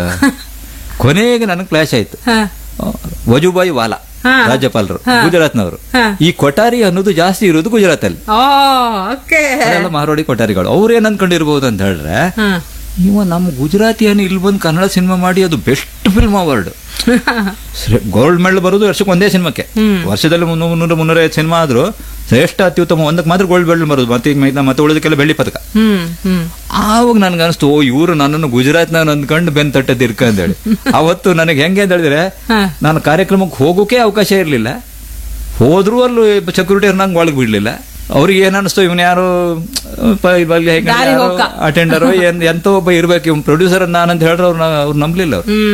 ಕೊನೆಗೆ ನನಗೆ ಕ್ಲಾಶ್ ಆಯ್ತು ಹಾ ವಜುಭಾಯಿ ವಾಲಾ ಹಾ. ರಾಜ್ಯಪಾಲರು ಹಾ. ಗುಜರಾತ್ನವರು ಹಾ. ಈ ಕೊಠಾರಿ ಅನ್ನೋದು ಜಾಸ್ತಿ ಇರೋದು ಗುಜರಾತಲ್ಲಿ ಓ ಓಕೆ ಅವರೆಲ್ಲ ಮಾರೋಡಿ ಕೊಠಾರಿಗಳು ಅವ್ರು ಏನ್ ಅನ್ಕೊಂಡಿರ್ಬೋದು ಅಂತ ಹೇಳಿದ್ರೆ ಹಾ ಇವ ನಮ್ಮ ಗುಜರಾತಿಯನ್ನು ಇಲ್ಲಿ ಬಂದು ಕನ್ನಡ ಸಿನಿಮಾ ಮಾಡಿ ಅದು best film award gold medal ಬರೋದು ವರ್ಷಕ್ಕೆ ಒಂದೇ ಸಿನಿಮಾಕ್ಕೆ ವರ್ಷದಲ್ಲಿ ಮುನ್ನೂರು ಮುನ್ನೂರ ಮುನ್ನೂರೈವತ್ತು ಸಿನಿಮಾ ಆದ್ರೂ ಶ್ರೇಷ್ಠ ಅತ್ಯುತ್ತಮ ಒಂದಕ್ಕೆ ಮಾತ್ರ ಗೋಲ್ಡ್ ಮೆಡಲ್ ಬರೋದು ಮತ್ತೆ ಈಗ ಮಿಗ್ದ- ಮತ್ತೆ ಉಳಿದಕ್ಕೆಲ್ಲ ಬೆಳ್ಳಿ ಪದಕ ಹ್ಮ್ ಹ್ಮ್ ಆವಾಗ ನನ್ಗೆ ಅನಿಸ್ತು ಓ ಇವರು ನನ್ನನ್ನು ಗುಜರಾತ್ ಅಂದ್ಕೊಂಡು ಬೆನ್ ತಟ್ಟದಿರ್ಕ ಅಂತೇಳಿ ಅವತ್ತು ನನಗೆ ಹೆಂಗೆ ಅಂತ ಹೇಳಿದ್ರೆ ಹಾ. ನಾನು ಕಾರ್ಯಕ್ರಮಕ್ಕೆ ಹೋಗೋಕೆ ಅವಕಾಶ ಇರಲಿಲ್ಲ ಹೋದ್ರೂ ಅಲ್ಲಿ ಸೆಕ್ಯೂರಿಟಿ ನಂಗೆ ಒಳಗೆ ಬಿಡ್ಲಿಲ್ಲ ಅವ್ರಿಗೆ ಏನ್ ಅನಿಸ್ತು ಇವನ್ ಯಾರು ದಾರಿ ಹೋಗ್ಕ. ಅಟೆಂಡರ್ ಎಂತ ಒಬ್ಬ ಇರ್ಬೇಕು ಇವ್ನು ಪ್ರೊಡ್ಯೂಸರ್ ನಾನಂತ ಹೇಳಿದ್ರೆ ಅವ್ರು ಅವ್ರು ನಂಬಲಿಲ್ಲ ಅವ್ರು ಹ್ಮ್